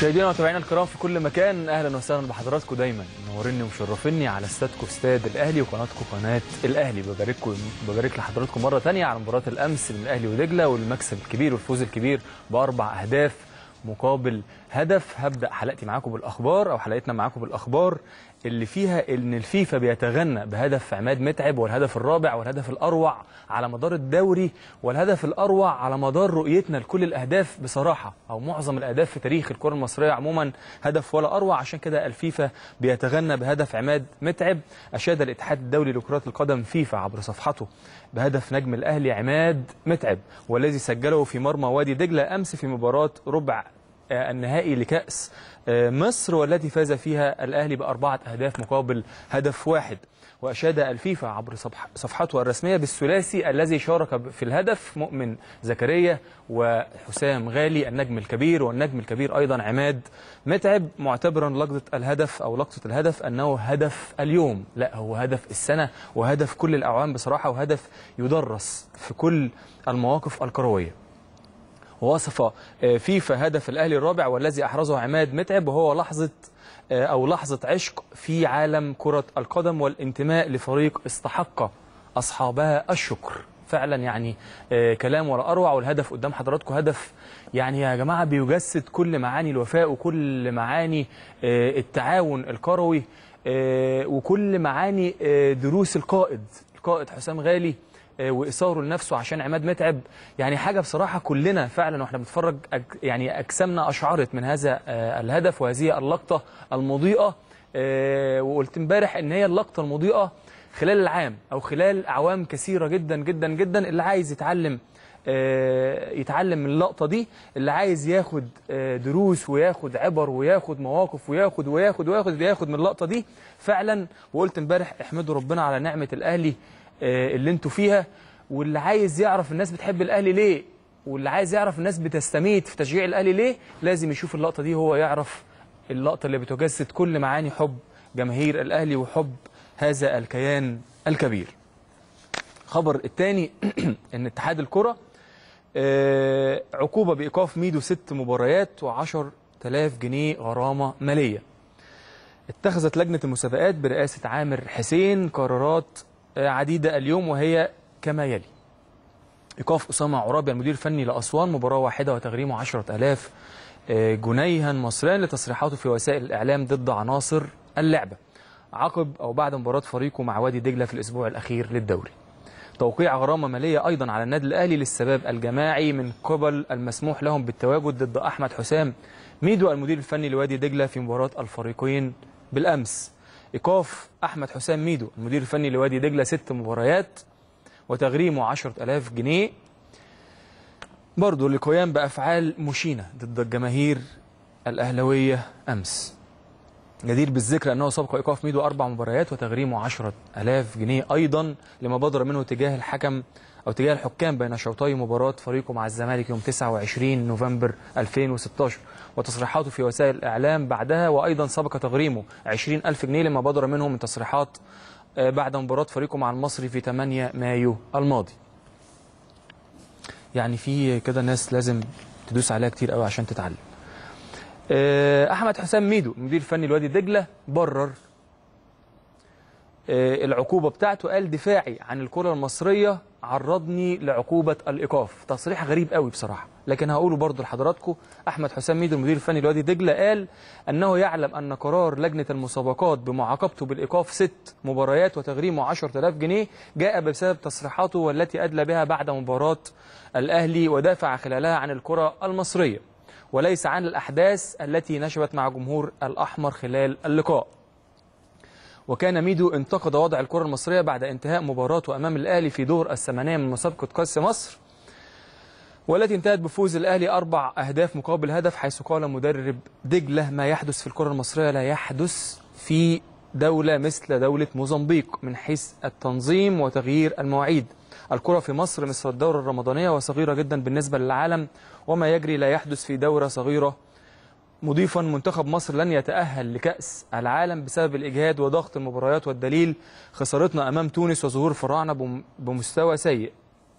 مشاهدينا ومتابعينا الكرام في كل مكان اهلا وسهلا بحضراتكم دايما منوريني ومشرفيني على استادكم استاد الاهلي وقناتكم قناه الاهلي ببارككم ببارك لحضراتكم مره ثانيه على مباراه الامس من الاهلي ودجله والمكسب الكبير والفوز الكبير باربع اهداف مقابل هدف هبدا حلقتي معاكم بالاخبار او حلقتنا معاكم بالاخبار اللي فيها ان الفيفا بيتغنى بهدف عماد متعب والهدف الرابع والهدف الاروع على مدار الدوري والهدف الاروع على مدار رؤيتنا لكل الاهداف بصراحه او معظم الاهداف في تاريخ الكره المصريه عموما هدف ولا اروع عشان كده الفيفا بيتغنى بهدف عماد متعب اشاد الاتحاد الدولي لكره القدم فيفا عبر صفحته بهدف نجم الاهلي عماد متعب والذي سجله في مرمى وادي دجله امس في مباراه ربع النهائي لكأس مصر والتي فاز فيها الأهلي بأربعة أهداف مقابل هدف واحد وأشاد الفيفا عبر صفحته الرسمية بالثلاثي الذي شارك في الهدف مؤمن زكريا وحسام غالي النجم الكبير والنجم الكبير أيضا عماد متعب معتبرا لقطة الهدف أو لقطة الهدف أنه هدف اليوم لا هو هدف السنة وهدف كل الأعوام بصراحة وهدف يدرس في كل المواقف الكروية ووصف فيفا هدف الأهلي الرابع والذي أحرزه عماد متعب وهو لحظة أو لحظة عشق في عالم كرة القدم والانتماء لفريق استحق أصحابها الشكر فعلا يعني كلام ولا أروع والهدف قدام حضراتكم هدف يعني يا جماعة بيجسد كل معاني الوفاء وكل معاني التعاون الكروي وكل معاني دروس القائد القائد حسام غالي واثاره لنفسه عشان عماد متعب يعني حاجه بصراحه كلنا فعلا واحنا بنتفرج يعني اجسامنا اشعرت من هذا الهدف وهذه اللقطه المضيئه وقلت امبارح ان هي اللقطه المضيئه خلال العام او خلال اعوام كثيره جدا جدا جدا اللي عايز يتعلم يتعلم من اللقطه دي اللي عايز ياخد دروس وياخد عبر وياخد مواقف وياخد وياخد وياخد وياخد من اللقطه دي فعلا وقلت امبارح احمدوا ربنا على نعمه الاهلي اللي انتوا فيها واللي عايز يعرف الناس بتحب الاهلي ليه واللي عايز يعرف الناس بتستميت في تشجيع الاهلي ليه لازم يشوف اللقطه دي هو يعرف اللقطه اللي بتجسد كل معاني حب جماهير الاهلي وحب هذا الكيان الكبير خبر الثاني ان اتحاد الكره عقوبه بايقاف ميدو ست مباريات و10000 جنيه غرامه ماليه اتخذت لجنه المسابقات برئاسه عامر حسين قرارات عديدة اليوم وهي كما يلي إيقاف أسامة عرابي المدير الفني لأسوان مباراة واحدة وتغريمه 10000 جنيها مصريا لتصريحاته في وسائل الإعلام ضد عناصر اللعبة عقب أو بعد مباراة فريقه مع وادي دجلة في الأسبوع الأخير للدوري توقيع غرامة مالية أيضا على النادي الأهلي للسباب الجماعي من قبل المسموح لهم بالتواجد ضد أحمد حسام ميدو المدير الفني لوادي دجلة في مباراة الفريقين بالأمس إيقاف أحمد حسام ميدو المدير الفني لوادي دجلة ست مباريات وتغريمه 10000 جنيه برضه للقيام بأفعال مشينة ضد الجماهير الأهلوية أمس جدير بالذكر أنه سبق إيقاف ميدو أربع مباريات وتغريمه 10000 جنيه أيضا لما بدر منه تجاه الحكم أو تجاه الحكام بين شوطي مباراة فريقه مع الزمالك يوم 29 نوفمبر 2016 وتصريحاته في وسائل الإعلام بعدها وأيضا سبق تغريمه 20000 جنيه لما بدر منه من تصريحات بعد مباراة فريقه مع المصري في 8 مايو الماضي يعني في كده ناس لازم تدوس عليها كتير قوي عشان تتعلم أحمد حسام ميدو المدير الفني لوادي دجلة برر العقوبة بتاعته قال دفاعي عن الكرة المصرية عرضني لعقوبة الإيقاف تصريح غريب قوي بصراحة لكن هقوله برضه لحضراتكم أحمد حسام ميدو المدير الفني لوادي دجلة قال أنه يعلم أن قرار لجنة المسابقات بمعاقبته بالإيقاف ست مباريات وتغريمه 10000 جنيه جاء بسبب تصريحاته والتي أدلى بها بعد مباراة الأهلي ودافع خلالها عن الكرة المصرية وليس عن الأحداث التي نشبت مع جمهور الأحمر خلال اللقاء وكان ميدو انتقد وضع الكرة المصرية بعد انتهاء مباراته أمام الأهلي في دور الثمانية من مسابقة كأس مصر والتي انتهت بفوز الأهلي أربع أهداف مقابل هدف حيث قال مدرب دجلة ما يحدث في الكرة المصرية لا يحدث في دولة مثل دولة موزمبيق من حيث التنظيم وتغيير المواعيد الكرة في مصر مثل الدورة الرمضانية وصغيرة جدا بالنسبة للعالم وما يجري لا يحدث في دورة صغيرة مضيفا منتخب مصر لن يتأهل لكأس العالم بسبب الإجهاد وضغط المباريات والدليل خسارتنا أمام تونس وظهور فراعنة بمستوى سيء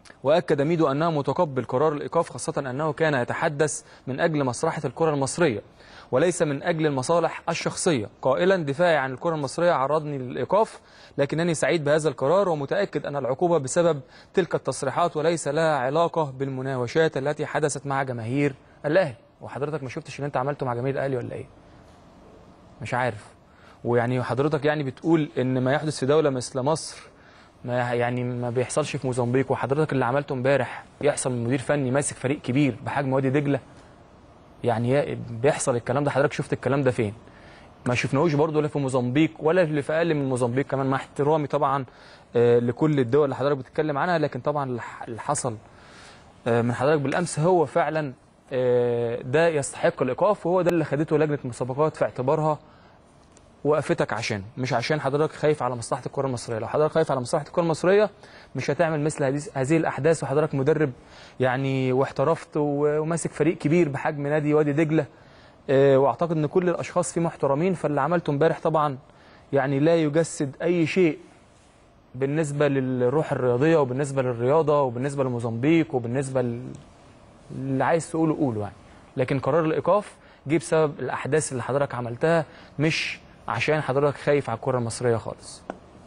واكد ميدو انه متقبل قرار الايقاف خاصه انه كان يتحدث من اجل مصلحه الكره المصريه وليس من اجل المصالح الشخصيه قائلا دفاعي عن الكره المصريه عرضني للايقاف لكنني سعيد بهذا القرار ومتاكد ان العقوبه بسبب تلك التصريحات وليس لها علاقه بالمناوشات التي حدثت مع جماهير الاهلي وحضرتك ما شفتش اللي انت عملته مع جماهير الاهلي ولا ايه مش عارف ويعني حضرتك يعني بتقول ان ما يحدث في دوله مثل مصر ما يعني ما بيحصلش في موزمبيق وحضرتك اللي عملته امبارح يحصل من مدير فني ماسك فريق كبير بحجم وادي دجله يعني يا- بيحصل الكلام ده حضرتك شفت الكلام ده فين ما شفناهوش برضه لا في موزمبيق ولا اللي في اقل من موزمبيق كمان مع احترامي طبعا آه، لكل الدول اللي حضرتك بتتكلم عنها لكن طبعا اللي ح- اللي حصل آه، من حضرتك بالامس هو فعلا آه، ده يستحق الايقاف وهو ده اللي خدته لجنه المسابقات في اعتبارها وقفتك عشان مش عشان حضرتك خايف على مصلحه الكره المصريه لو حضرتك خايف على مصلحه الكره المصريه مش هتعمل مثل هذه- هذه الاحداث وحضرتك مدرب يعني واحترفت و- وماسك فريق كبير بحجم نادي وادي دجله آه، واعتقد ان كل الاشخاص فيه محترمين فاللي عملته امبارح طبعا يعني لا يجسد اي شيء بالنسبه للروح الرياضيه وبالنسبه للرياضه وبالنسبه لموزمبيق وبالنسبه ل- اللي عايز تقوله قوله يعني لكن قرار الايقاف جه بسبب الاحداث اللي حضرتك عملتها مش عشان حضرتك خايف على الكره المصريه خالص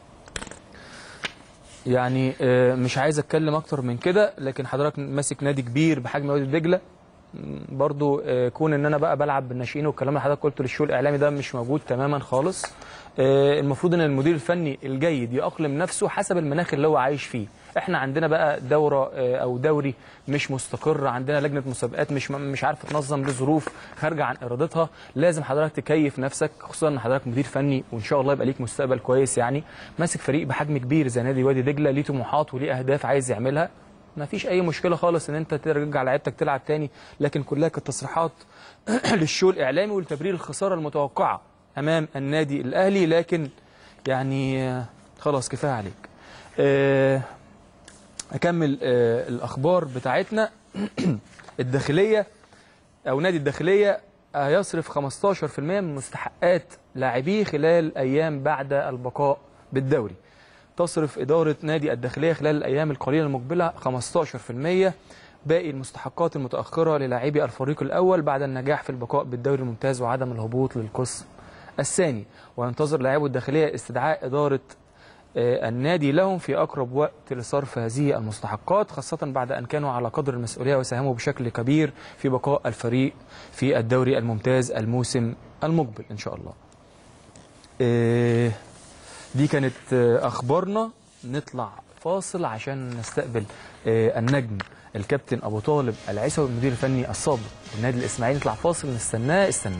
يعني آه، مش عايز اتكلم اكتر من كده لكن حضرتك ماسك نادي كبير بحجم وادي دجله م، برضو آه، كون ان انا بقى بلعب بالناشئين والكلام اللي حضرتك قلته للشو الاعلامي ده مش موجود تماما خالص آه، المفروض ان المدير الفني الجيد يأقلم نفسه حسب المناخ اللي هو عايش فيه احنا عندنا بقى دوره آه، او دوري مش مستقر عندنا لجنه مسابقات مش مش عارفه تنظم لظروف خارجه عن ارادتها لازم حضرتك تكيف نفسك خصوصا ان حضرتك مدير فني وان شاء الله يبقى ليك مستقبل كويس يعني ماسك فريق بحجم كبير زي نادي وادي دجله ليه طموحات وليه اهداف عايز يعملها ما فيش اي مشكله خالص ان انت ترجع لعيبتك تلعب تاني لكن كلها كانت تصريحات للشو الاعلامي ولتبرير الخساره المتوقعه امام النادي الاهلي لكن يعني آه، خلاص كفايه عليك آه، اكمل آه، الاخبار بتاعتنا الداخليه او نادي الداخليه آه، يصرف 15% من مستحقات لاعبيه خلال ايام بعد البقاء بالدوري تصرف إدارة نادي الداخلية خلال الأيام القليلة المقبلة 15% باقي المستحقات المتأخرة للاعبي الفريق الأول بعد النجاح في البقاء بالدوري الممتاز وعدم الهبوط للقسم الثاني وينتظر لاعبو الداخلية استدعاء إدارة آه، النادي لهم في أقرب وقت لصرف هذه المستحقات خاصة بعد أن كانوا على قدر المسؤولية وساهموا بشكل كبير في بقاء الفريق في الدوري الممتاز الموسم المقبل إن شاء الله آه، دي كانت آه، اخبارنا نطلع فاصل عشان نستقبل آه، النجم الكابتن ابو طالب العيسوي المدير الفني السابق للنادي الاسماعيلي نطلع فاصل نستناه استنونا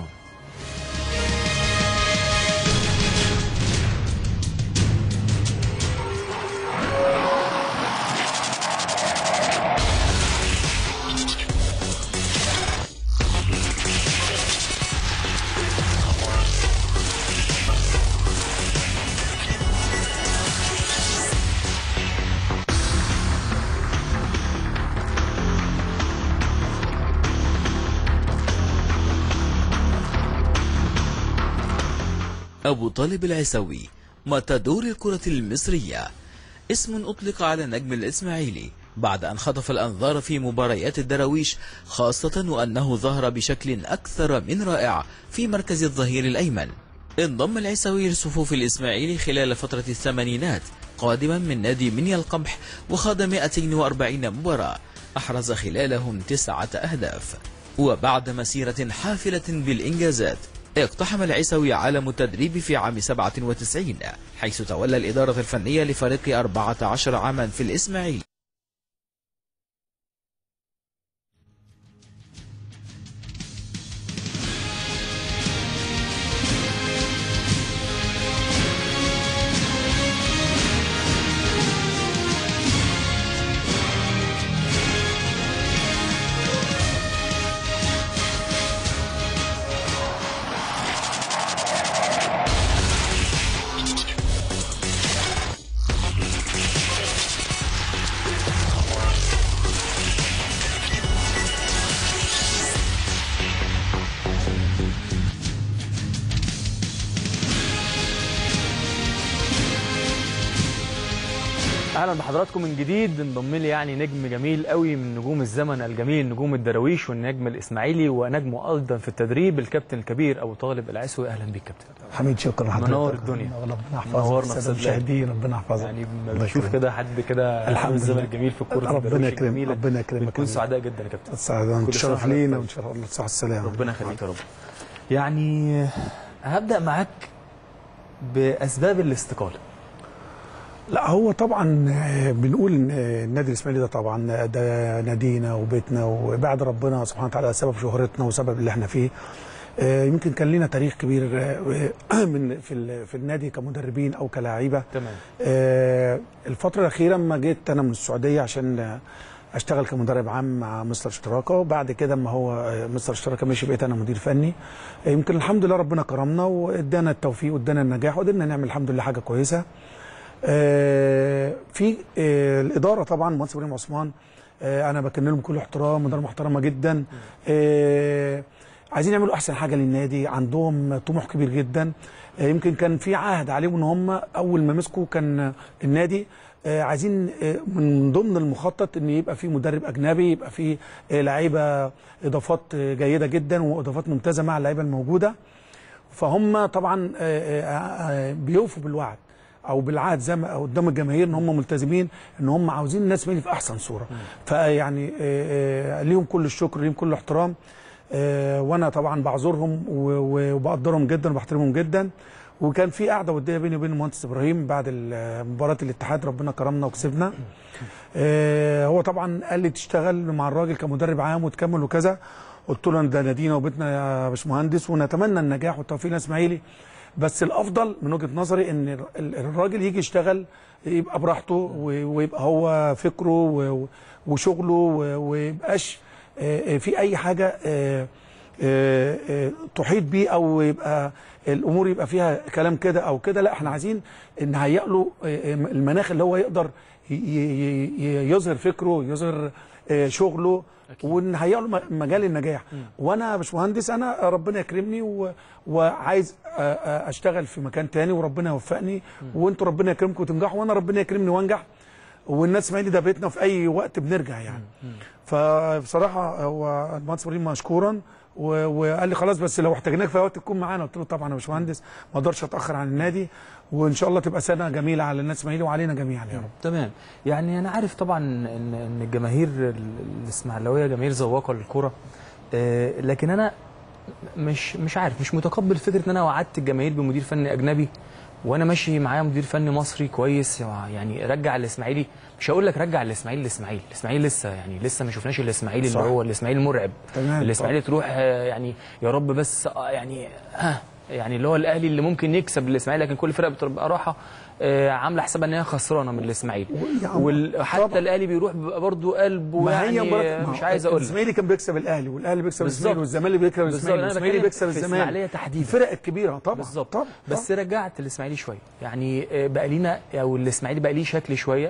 أبو طالب العسوي متدور الكرة المصرية اسم أطلق على نجم الإسماعيلي بعد أن خطف الأنظار في مباريات الدراويش خاصة وأنه ظهر بشكل أكثر من رائع في مركز الظهير الأيمن انضم العسوي لصفوف الإسماعيلي خلال فترة الثمانينات قادما من نادي منيا القمح وخاض 240 مباراة أحرز خلالهم تسعة أهداف وبعد مسيرة حافلة بالإنجازات اقتحم العيسوي عالم التدريب في عام 97 حيث تولى الإدارة الفنية لفريق 14 عاما في الإسماعيلي اهلا بحضراتكم من جديد انضم لي يعني نجم جميل قوي من نجوم الزمن الجميل نجوم الدراويش والنجم الاسماعيلي ونجمه ايضا في التدريب الكابتن الكبير ابو طالب العسوي اهلا بيك كابتن حميد شكرا لحضرتك منور الدنيا. ربنا يحفظك منورنا السادة بصدق. المشاهدين ربنا يحفظك يعني ما الله بشوف يكرمك. كده حد كده الحمد من الزمن لله. الجميل في كوره ربنا الدراويش يكرمك الجميلة. ربنا يكرمك بنكون يا سعداء جدا يا كابتن السعادة كل وان سنة شرف وحضرتك لينا طيب. وان شاء الله الصحة والسلامة ربنا يخليك يا رب يعني هبدا معاك باسباب الاستقاله لا هو طبعا آه، بنقول ان آه، النادي الاسماعيلي ده طبعا ده نادينا وبيتنا وبعد ربنا سبحانه وتعالى سبب شهرتنا وسبب اللي احنا فيه آه، يمكن كان لنا تاريخ كبير آه، من في ال- في النادي كمدربين او كلاعيبه تمام آه، الفترة الأخيرة لما جيت أنا من السعودية عشان آه، أشتغل كمدرب عام مع مستر اشتراكة وبعد كده اما هو آه، مستر اشتراكة مشي بقيت أنا مدير فني آه، يمكن الحمد لله ربنا كرمنا وادانا التوفيق وادانا النجاح وقدرنا نعمل الحمد لله حاجة كويسة آه، في آه، الإدارة طبعا مهندس إبراهيم عثمان آه، أنا بكن لهم كل احترام مدرب محترمة جدا آه، عايزين يعملوا احسن حاجه للنادي عندهم طموح كبير جدا آه، يمكن كان في عهد عليهم ان هم اول ما مسكوا كان النادي آه، عايزين آه، من ضمن المخطط ان يبقى في مدرب اجنبي يبقى في آه، لعيبه اضافات آه، جيده جدا واضافات ممتازه مع اللعيبه الموجوده فهم طبعا آه، آه، آه، بيوفوا بالوعد او بالعهد زي ما قدام الجماهير ان هم ملتزمين ان هم عاوزين الناس مالي في احسن صوره فيعني آه، آه، ليهم كل الشكر ليهم كل الاحترام آه، وانا طبعا بعذرهم و- و- وبقدرهم جدا وبحترمهم جدا وكان في قعده وديه بيني وبين المهندس ابراهيم بعد ال- مباراه الاتحاد ربنا كرمنا وكسبنا آه، هو طبعا قال لي تشتغل مع الراجل كمدرب عام وتكمل وكذا قلت له ده نادينا وبيتنا يا باشمهندس ونتمنى النجاح والتوفيق لاسماعيلي بس الافضل من وجهه نظري ان ال- ال- الراجل يجي يشتغل يبقى براحته و- ويبقى هو فكره و- وشغله و- ويبقاش آه، آه، في اي حاجه آه، آه، آه، تحيط بيه او يبقى الامور يبقى فيها كلام كده او كده لا احنا عايزين نهيئ له آه، آه، المناخ اللي هو يقدر ي- ي- ي- يظهر فكره يظهر آه، شغله ونهيئ له م- مجال النجاح وانا يا باشمهندس انا ربنا يكرمني و... وعايز آه، آه، اشتغل في مكان تاني وربنا يوفقني وانتوا ربنا يكرمكم وتنجحوا وانا ربنا يكرمني وانجح والناس اسماعيلي ده بيتنا في اي وقت بنرجع يعني فبصراحه هو المهندس ابراهيم مشكورا و- وقال لي خلاص بس لو احتاجناك في أي وقت تكون معانا قلت له طبعا يا باشمهندس ما اقدرش اتاخر عن النادي وان شاء الله تبقى سنه جميله على الناس اسماعيلي وعلينا جميعا يا رب تمام يعني انا عارف طبعا ان ان الجماهير ال- الاسماعيلاويه جماهير ذواقه للكره آه، لكن انا مش مش عارف مش متقبل فكره ان انا وعدت الجماهير بمدير فني اجنبي وانا ماشي معايا مدير فني مصري كويس يعني رجع الاسماعيلي مش هقول لك رجع الاسماعيلي الاسماعيلي الاسماعيلي لسه يعني لسه ما شفناش الاسماعيلي اللي صح. هو الاسماعيلي المرعب تمام الاسماعيلي تروح آه، يعني يا رب بس آه، يعني ها يعني اللي هو الاهلي اللي ممكن يكسب الاسماعيلي لكن كل فرقه بتبقى راحه آه، عامله حسابها ان هي خسرانه من الاسماعيلي يا عم، وحتى طبعا. الاهلي بيروح بيبقى برضه قلبه ما يعني هي مباراة آه، ما مش هو عايز اقول لك الاسماعيلي كان بيكسب الاهلي والاهلي بيكسب بالظبط. الاسماعيلي والزمالك بيكسب بالظبط. الاسماعيلي أنا والاسماعيلي بتكلم بيكسب في الزمالك إسماعيلية تحديداً. الفرق الكبيره طبعا بالظبط طبعا بس رجعت الاسماعيلي شويه يعني آه، بقى لينا او الاسماعيلي بقى ليه شكل شويه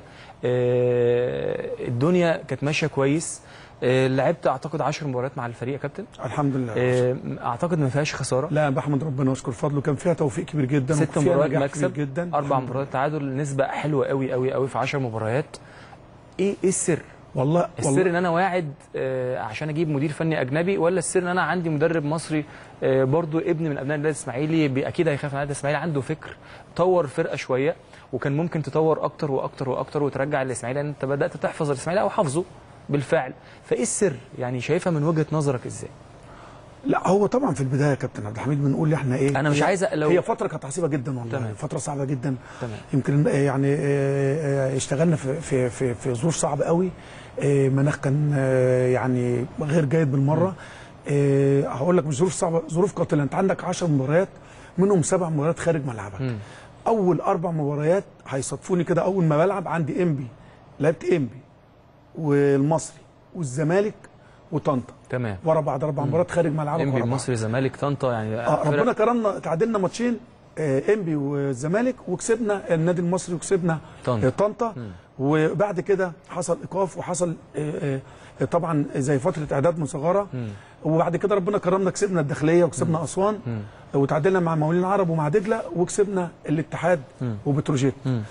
آه، الدنيا كانت ماشيه كويس آه، لعبت اعتقد 10 مباريات مع الفريق يا كابتن الحمد لله آه، اعتقد ما فيهاش خساره لا بحمد ربنا واشكر فضله كان فيها توفيق كبير جدا ست وفيها مباريات نجاح مكسب كبير جدا اربع الحمد مباريات تعادل نسبه حلوه قوي قوي قوي في 10 مباريات ايه ايه السر والله السر والله ان انا واعد آه، عشان اجيب مدير فني اجنبي ولا السر ان انا عندي مدرب مصري آه، برضو ابن من ابناء النادي الاسماعيلي بي- اكيد هيخاف من النادي الاسماعيلي عنده فكر طور فرقه شويه وكان ممكن تطور اكتر واكتر واكتر وترجع الاسماعيلي لان انت بدات تحفظ الاسماعيلي او حافظه بالفعل فايه السر يعني شايفها من وجهه نظرك ازاي لا هو طبعا في البدايه يا كابتن عبد الحميد بنقول احنا ايه أنا مش هي- عايز أ- لو- هي فتره كانت عصيبه جدا والله تمام. فتره صعبه جدا تمام يمكن آه، يعني آه، آه، اشتغلنا في في في, في ظروف صعبه قوي آه، مناخ كان آه، يعني غير جيد بالمره آه، هقول لك مش ظروف صعبه ظروف قاتله انت عندك 10 مباريات منهم سبع مباريات خارج ملعبك مم. اول اربع مباريات هيصادفوني كده اول ما بلعب عندي انبي لعبت انبي والمصري والزمالك وطنطا تمام ورا بعض اربع مباريات خارج ملعبك انبي ورا بعض. المصري زمالك طنطا يعني آه فرق- ربنا كرمنا تعادلنا ماتشين آه، انبي والزمالك وكسبنا النادي المصري وكسبنا طنطا. آه، طنطا وبعد كده حصل ايقاف وحصل آه، آه، طبعا زي فتره اعداد مصغره مم. وبعد كده ربنا كرمنا كسبنا الداخليه وكسبنا اسوان مم. وتعادلنا مع المقاولين العرب ومع دجله وكسبنا الاتحاد وبتروجيت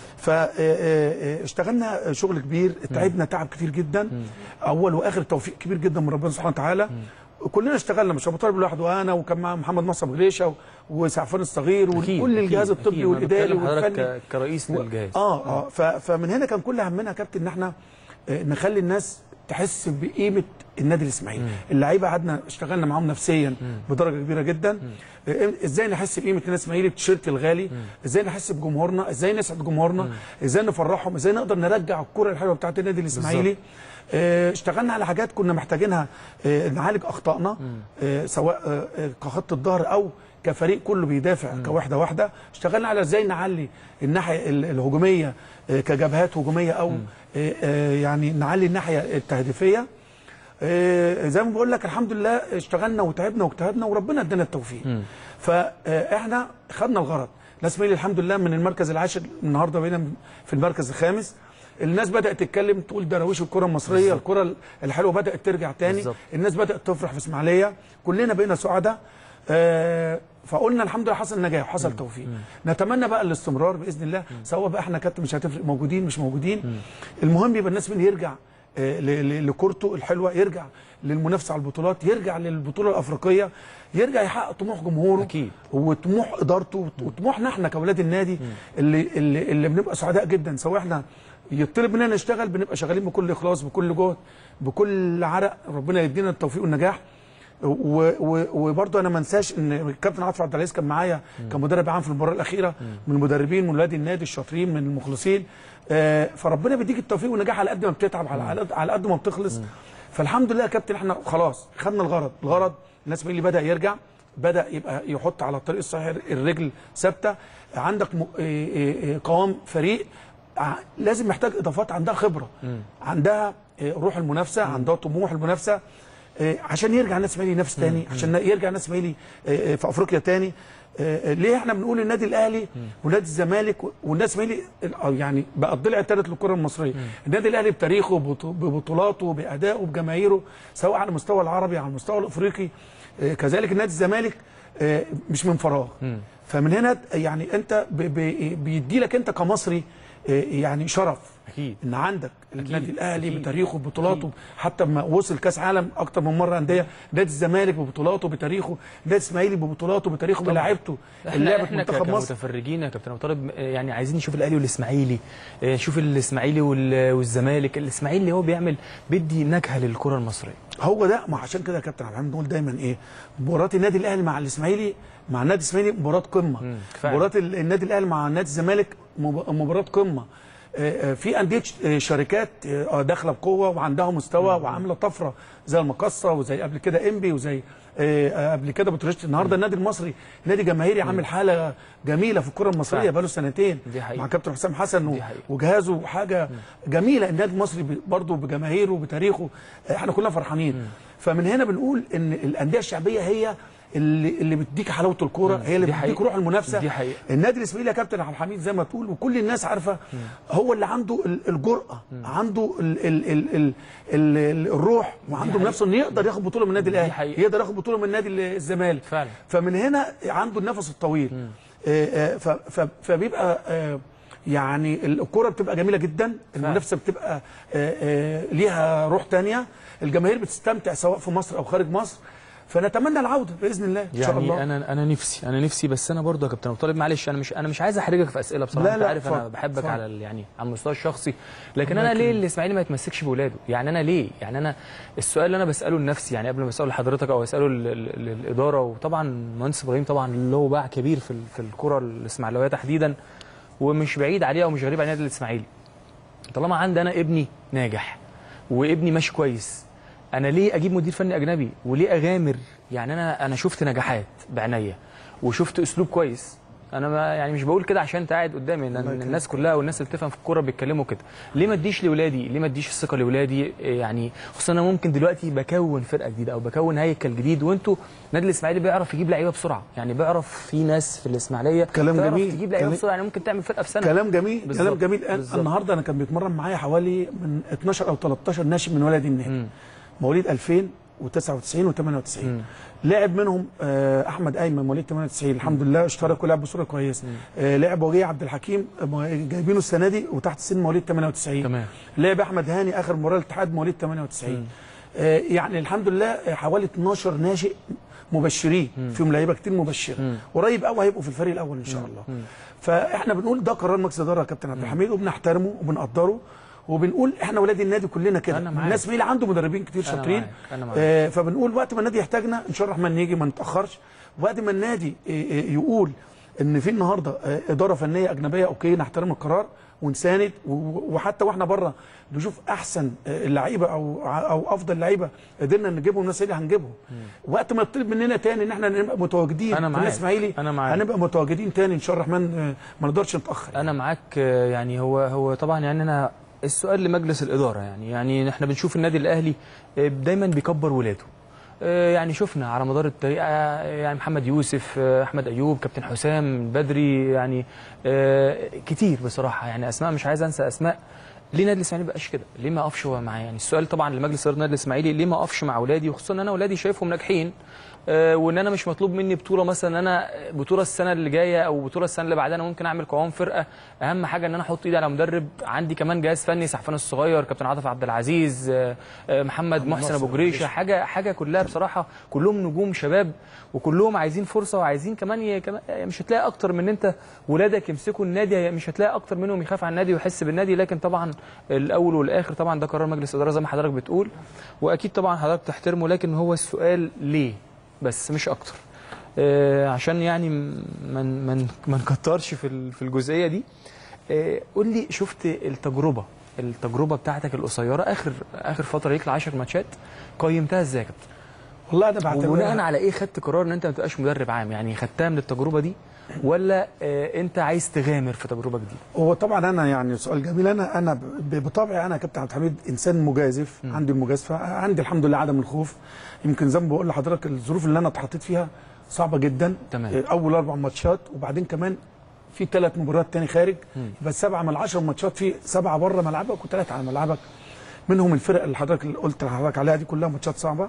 فاشتغلنا شغل كبير تعبنا تعب كتير جدا اول واخر توفيق كبير جدا من ربنا سبحانه وتعالى كلنا اشتغلنا مش ابو طالب لوحده وانا وكان مع محمد مصعب غريشه وسعفان الصغير أكيد، وكل الجهاز أكيد، الطبي أكيد. أنا والاداري بتكلم حضرتك والفني ك- كرئيس للجهاز اه اه ف- فمن هنا كان كل همنا يا كابتن ان احنا آه، نخلي الناس تحس بقيمه النادي الاسماعيلي اللعيبه قعدنا اشتغلنا معاهم نفسيا بدرجه كبيره جدا آه، ازاي نحس بقيمه النادي الاسماعيلي بالتيشيرت الغالي ازاي نحس بجمهورنا ازاي نسعد جمهورنا ازاي نفرحهم ازاي نقدر نرجع الكره الحلوه بتاعت النادي الاسماعيلي آه، اشتغلنا على حاجات كنا محتاجينها آه، نعالج اخطائنا آه، سواء آه، آه، كخط الظهر او كفريق كله بيدافع كوحده واحده اشتغلنا على ازاي نعلي الناحيه ال- الهجوميه آه، كجبهات هجوميه او آه، آه، يعني نعلي الناحيه التهديفيه آه، زي ما بقول لك الحمد لله اشتغلنا وتعبنا واجتهدنا وربنا ادانا التوفيق فاحنا خدنا الغرض الاسماعيلي الحمد لله من المركز العاشر النهارده بقينا في المركز الخامس الناس بدات تتكلم تقول دراويش الكره المصريه الكره الحلوه بدات ترجع تاني بالظبط. الناس بدات تفرح في اسماعيليه كلنا بقينا سعداء آه، فقلنا الحمد لله حصل نجاح وحصل توفيق نتمنى بقى الاستمرار باذن الله سواء بقى احنا كابتن مش هتفرق موجودين مش موجودين المهم يبقى الناس من يرجع آه، ل- ل- لكورته الحلوه يرجع للمنافسه على البطولات يرجع للبطوله الافريقيه يرجع يحقق طموح جمهوره أكيد. وطموح ادارته وطموحنا احنا كاولاد النادي اللي اللي, اللي بنبقى سعداء جدا سواء احنا يطلب مننا نشتغل بنبقى شغالين بكل اخلاص بكل جهد بكل عرق ربنا يدينا التوفيق والنجاح و- و- وبرضه انا ما انساش ان الكابتن عاطف عبد العزيز كان معايا كمدرب عام في المباراه الاخيره من المدربين من ولاد النادي الشاطرين من المخلصين آه، فربنا بيديك التوفيق والنجاح على قد ما بتتعب على على- على قد ما بتخلص فالحمد لله يا كابتن احنا خلاص خدنا الغرض الغرض الناس اللي بدا يرجع بدا يبقى يحط على الطريق الصحيح الرجل ثابته عندك م- إيه إيه إيه قوام فريق ع- لازم محتاج اضافات عندها خبره عندها إيه، روح المنافسه عندها طموح المنافسه إيه، عشان يرجع الناس اسماعيلي ينافس تاني عشان يرجع الناس اسماعيلي إيه، إيه، في افريقيا تاني إيه، ليه احنا بنقول النادي الاهلي ونادي الزمالك والناس اسماعيلي أو يعني بقى الضلع الثالث للكره المصريه النادي الاهلي بتاريخه ببطو- ببطولاته بادائه بجماهيره سواء على المستوى العربي على المستوى الافريقي إيه، كذلك النادي الزمالك إيه، مش من فراغ فمن هنا يعني انت ب- ب- بيدي لك انت كمصري إيه، يعني شرف اكيد ان عندك النادي الاهلي أكيد. بتاريخه ببطولاته حتى ما وصل كاس عالم اكتر من مره انديه نادي الزمالك ببطولاته بتاريخه نادي الاسماعيلي ببطولاته بتاريخه بلاعيبته اللي احنا لعبت احنا منتخب ك- مصر كمتفرجين يا كابتن ابو طالب آه، يعني عايزين نشوف الاهلي والاسماعيلي آه، نشوف الاسماعيلي وال- والزمالك الاسماعيلي هو بيعمل بيدي نكهه للكره المصريه هو ده ما عشان كده يا كابتن عبد الحميد نقول دايما ايه مباراه النادي الاهلي مع الاسماعيلي مع النادي الاسماعيلي مباراه قمه فعلا. مباراه ال- النادي الاهلي مع نادي الزمالك مب- مباراه قمه آه، آه، في انديه ش- آه، شركات آه، داخله بقوه وعندها مستوى وعامله طفره زي المقصه وزي قبل كده انبي وزي آه، آه، قبل كده بتروجيت النهارده النادي المصري نادي جماهيري عامل حاله جميله في الكره المصريه فعلا. بقاله سنتين دي حقيقة. مع كابتن حسام حسن و- دي حقيقة. وجهازه حاجه جميله النادي المصري ب- برضه بجماهيره وبتاريخه احنا كلنا فرحانين فمن هنا بنقول ان الانديه الشعبيه هي اللي اللي بتديك حلاوه الكوره هي اللي دي بتديك حقيقة. روح المنافسه دي حقيقة. النادي الاسماعيلي يا كابتن عبد الحميد زي ما تقول وكل الناس عارفه هو اللي عنده ال- الجرأه عنده ال ال ال ال ال ال الروح وعنده حقيقة. نفسه انه يقدر ياخد بطوله من النادي دي الاهلي حقيقة. يقدر ياخد بطوله من نادي الزمالك فعلا. فمن هنا عنده النفس الطويل آه، آه، ف- ف- فبيبقى آه، يعني الكرة بتبقى جميلة جدا المنافسة بتبقى آه، آه، ليها روح تانية الجماهير بتستمتع سواء في مصر أو خارج مصر فنتمنى العودة بإذن الله إن شاء يعني الله انا انا نفسي انا نفسي بس انا برضه يا كابتن ابو طالب معلش انا مش انا مش عايز احرجك في اسئله بصراحه لا، انت لا، عارف انا اتفضل، بحبك اتفضل. على ال- يعني على المستوى الشخصي لكن الله انا ليه يكرمك. الاسماعيلي ما يتمسكش باولاده يعني انا ليه يعني انا السؤال اللي انا بساله لنفسي يعني قبل ما اساله لحضرتك او اساله لل- لل- للاداره وطبعا مهندس ابراهيم طبعا له باع كبير في ال- في الكره الاسماعيلويه تحديدا ومش بعيد عليه او مش غريب على النادي الاسماعيلي طالما عندي انا ابني ناجح وابني ماشي كويس انا ليه اجيب مدير فني اجنبي وليه اغامر يعني انا انا شفت نجاحات بعينيا وشفت اسلوب كويس انا ما يعني مش بقول كده عشان انت قاعد قدامي ان يكرمك. الناس كلها والناس اللي بتفهم في الكوره بيتكلموا كده ليه ما اديش لاولادي ليه ما اديش الثقه لاولادي إيه يعني خصوصا انا ممكن دلوقتي بكون فرقه جديده او بكون هيكل جديد وانتوا النادي الاسماعيلي بيعرف يجيب لعيبه بسرعه يعني بيعرف في ناس في الاسماعيليه كلام بتعرف جميل. تجيب لعيبه كلام- بسرعه يعني ممكن تعمل فرقه في سنه كلام جميل بالظبط. كلام جميل أنا- بالظبط. النهارده انا كان بيتمرن معايا حوالي من 12 او 13 ناشئ من ولد النادي مواليد 2000 و99 و98 لعب منهم آه، احمد ايمن مواليد 98 الحمد لله اشترك ولعب بصوره كويسه آه، لعب وجيه عبد الحكيم آه، جايبينه السنه دي وتحت السن مواليد 98 تمام. لعب احمد هاني اخر مباراه الاتحاد مواليد 98 آه، يعني الحمد لله آه، حوالي 12 ناشئ مبشرين فيهم لعيبه كتير مبشره قريب قوي هيبقوا في الفريق الاول ان شاء الله فاحنا بنقول ده قرار مجلس اداره يا كابتن عبد الحميد وبنحترمه وبنقدره وبنقول احنا ولاد النادي كلنا كده أنا معاك. الناس مين عنده مدربين كتير أنا شاطرين معاك. أنا معاك. آه فبنقول وقت ما النادي يحتاجنا ان شاء الله الرحمن نيجي ما نتاخرش وقت ما النادي آه، آه، يقول ان في النهارده آه، اداره فنيه اجنبيه اوكي نحترم القرار ونساند و- وحتى واحنا بره نشوف احسن آه، اللعيبه او او افضل لعيبه قدرنا نجيبهم الناس اللي هنجيبهم وقت ما يطلب مننا تاني ان احنا نبقى متواجدين أنا في معاك. الاسماعيلي أنا معاك. هنبقى متواجدين تاني ان شاء الله الرحمن آه، ما نقدرش نتاخر انا معاك آه، يعني هو هو طبعا يعني انا السؤال لمجلس الاداره يعني يعني احنا بنشوف النادي الاهلي آه، دايما بيكبر ولاده آه، يعني شفنا على مدار التاريخ آه، يعني محمد يوسف آه، احمد ايوب كابتن حسام بدري يعني آه، كتير بصراحه يعني اسماء مش عايز انسى اسماء ليه نادي الاسماعيلي بقاش كده؟ ليه ما اقفش هو معاه؟ يعني السؤال طبعا لمجلس اداره النادي الاسماعيلي ليه ما اقفش مع اولادي وخصوصا ان انا اولادي شايفهم ناجحين آه، وان انا مش مطلوب مني بطوله مثلا انا بطوله السنه اللي جايه او بطوله السنه اللي بعدها انا ممكن اعمل قوام فرقه اهم حاجه ان انا احط ايدي على مدرب عندي كمان جهاز فني سحفان الصغير كابتن عاطف عبد العزيز آه، آه، محمد محسن ابو جريشه حاجه حاجه كلها بصراحه كلهم نجوم شباب وكلهم عايزين فرصه وعايزين كمان ي... كمان مش هتلاقي اكتر من انت ولادك يمسكوا النادي مش هتلاقي اكتر منهم يخاف على النادي ويحس بالنادي لكن طبعا الاول والاخر طبعا ده قرار مجلس اداره زي ما حضرتك بتقول واكيد طبعا حضرتك تحترمه لكن هو السؤال ليه بس مش اكتر آه، عشان يعني ما من ما نكترش في ال- في الجزئيه دي آه، قول لي شفت التجربه التجربه بتاعتك القصيره اخر اخر فتره ليك ل 10 ماتشات قيمتها ازاي يا كابتن؟ والله انا بعتبرها وبناء على ايه خدت قرار ان انت ما تبقاش مدرب عام يعني خدتها من التجربه دي ولا آه، انت عايز تغامر في تجربه جديده؟ هو طبعا انا يعني سؤال جميل انا انا ب- بطبعي انا يا كابتن عبد الحميد انسان مجازف عندي المجازفه عندي الحمد لله عدم الخوف يمكن زي ما بقول لحضرتك الظروف اللي انا اتحطيت فيها صعبه جدا تمام. آه، اول اربع ماتشات وبعدين كمان في ثلاث مباريات تاني خارج بس سبعه من العشر ماتشات في سبعه بره ملعبك وثلاثه على ملعبك منهم الفرق اللي حضرتك اللي قلت لحضرتك عليها دي كلها ماتشات صعبه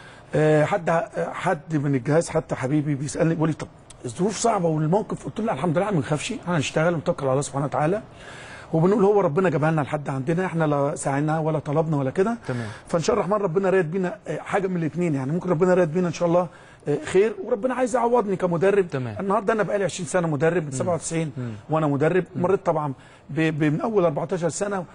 آه، حد آه، حد من الجهاز حتى حبيبي بيسالني بيقول لي طب الظروف صعبه والموقف قلت له لا الحمد لله ما نخافش احنا هنشتغل ونتوكل على الله سبحانه وتعالى وبنقول هو ربنا جابها لنا لحد عندنا احنا لا سعينا ولا طلبنا ولا كده تمام. فان شاء الله الرحمن ربنا رايد بينا آه، حاجه من الاثنين يعني ممكن ربنا رايد بينا ان شاء الله آه، خير وربنا عايز يعوضني كمدرب تمام. النهارده انا بقالي 20 سنه مدرب من 97 وانا مدرب مريت طبعا ب- ب- من اول 14 سنه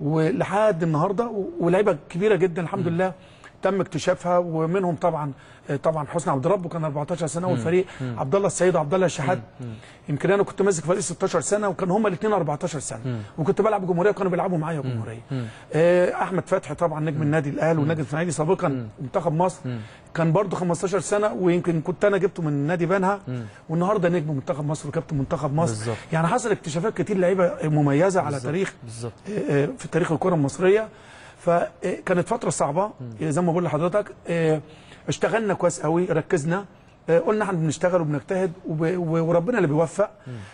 ولحد النهارده و- ولاعيبه كبيره جدا الحمد لله تم اكتشافها ومنهم طبعا طبعا حسني عبد ربه كان 14 سنه والفريق عبد الله السيد وعبد الله الشحات يمكن انا كنت ماسك فريق 16 سنه وكان هما الاثنين 14 سنه وكنت بلعب جمهوريه وكانوا بيلعبوا معايا جمهوريه آه، احمد فتحي طبعا نجم النادي الاهلي والنادي الاسماعيلي سابقا منتخب مصر كان برضه 15 سنه ويمكن كنت انا جبته من نادي بانها والنهارده نجم منتخب مصر وكابتن منتخب مصر بالظبط. يعني حصل اكتشافات كتير لعيبه مميزه على تاريخ بالظبط آه، في تاريخ الكره المصريه فكانت فتره صعبه زي ما بقول لحضرتك آه، اشتغلنا كويس قوي ركزنا آه، قلنا احنا بنشتغل وبنجتهد وب- و- وربنا اللي بيوفق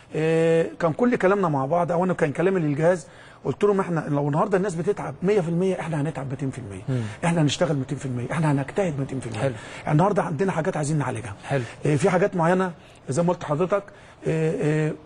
آه، كان كل كلامنا مع بعض او انا كان كلامي للجهاز قلت لهم احنا لو النهارده الناس بتتعب 100% احنا هنتعب 200% احنا هنشتغل 200% احنا هنجتهد 200% حلو. يعني النهارده عندنا حاجات عايزين نعالجها حلو. آه، في حاجات معينه زي ما قلت لحضرتك آه، آه،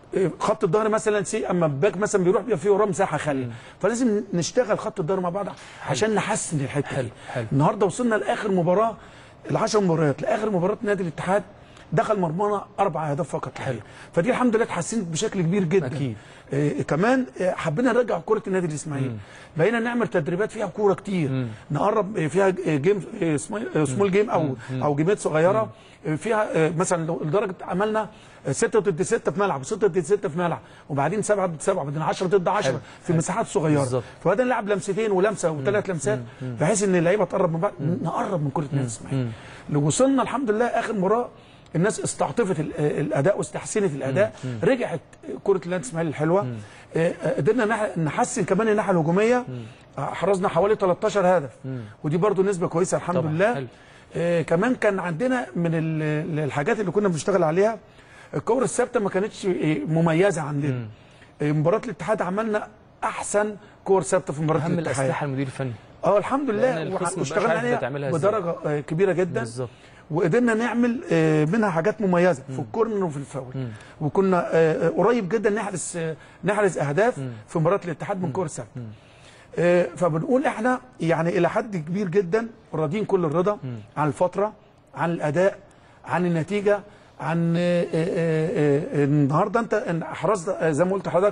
خط الظهر مثلا سي اما باك مثلا بيروح بيبقى فيه وراه مساحه خاليه فلازم نشتغل خط الظهر مع بعض عشان نحسن الحته حلو، دي حلو. النهارده وصلنا لاخر مباراه العشر مباريات لاخر مباراه نادي الاتحاد دخل مرمانا اربع اهداف فقط حلو. فدي الحمد لله اتحسنت بشكل كبير جدا أكيد. آه كمان آه حبينا نرجع كره النادي الاسماعيلي بقينا نعمل تدريبات فيها كوره كتير نقرب آه، فيها آه، جيم آه، سمول- آه، سمول جيم او او جيمات صغيره آه، فيها آه، مثلا لو- لدرجه عملنا 6 ضد 6 في ملعب 6 ضد 6 في ملعب وبعدين 7 ضد 7 وبعدين 10 ضد 10 في مساحات صغيره بالظبط. فبدأنا نلعب لمستين ولمسه وثلاث لمسات بحيث ان اللعيبه تقرب من بعض نقرب من كره النادي الاسماعيلي لو وصلنا الحمد لله اخر مباراه الناس استعطفت ال- الاداء واستحسنت الاداء رجعت كره النادي الاسماعيلي الحلوه آه، آه، قدرنا نح- نحسن كمان الناحيه الهجوميه آه، حرزنا حوالي 13 هدف ودي برضو نسبه كويسه الحمد طبعاً، لله حلو. آه، كمان كان عندنا من ال- الحاجات اللي كنا بنشتغل عليها الكور الثابته ما كانتش آه، مميزه عندنا آه، مباراه الاتحاد عملنا احسن كور ثابته في مباراه اهم الاتحاد الاسلحه المدير الفني اه الحمد لأن لله الخصم وح- مبقاش واشتغلنا عارف عليها تعملها إزاي. بدرجه آه، كبيره جدا بالظبط وقدرنا نعمل آه، منها حاجات مميزه في الكورنر وفي الفاول مم. وكنا آه، آه، قريب جدا نحرز آه، نحرز اهداف في مباراه الاتحاد من كور ثابته آه، فبنقول احنا يعني الى حد كبير جدا راضيين كل الرضا عن الفتره عن الاداء عن النتيجه عن آه، آه، آه، آه، النهارده انت إن احرزت آه، زي ما قلت لحضرتك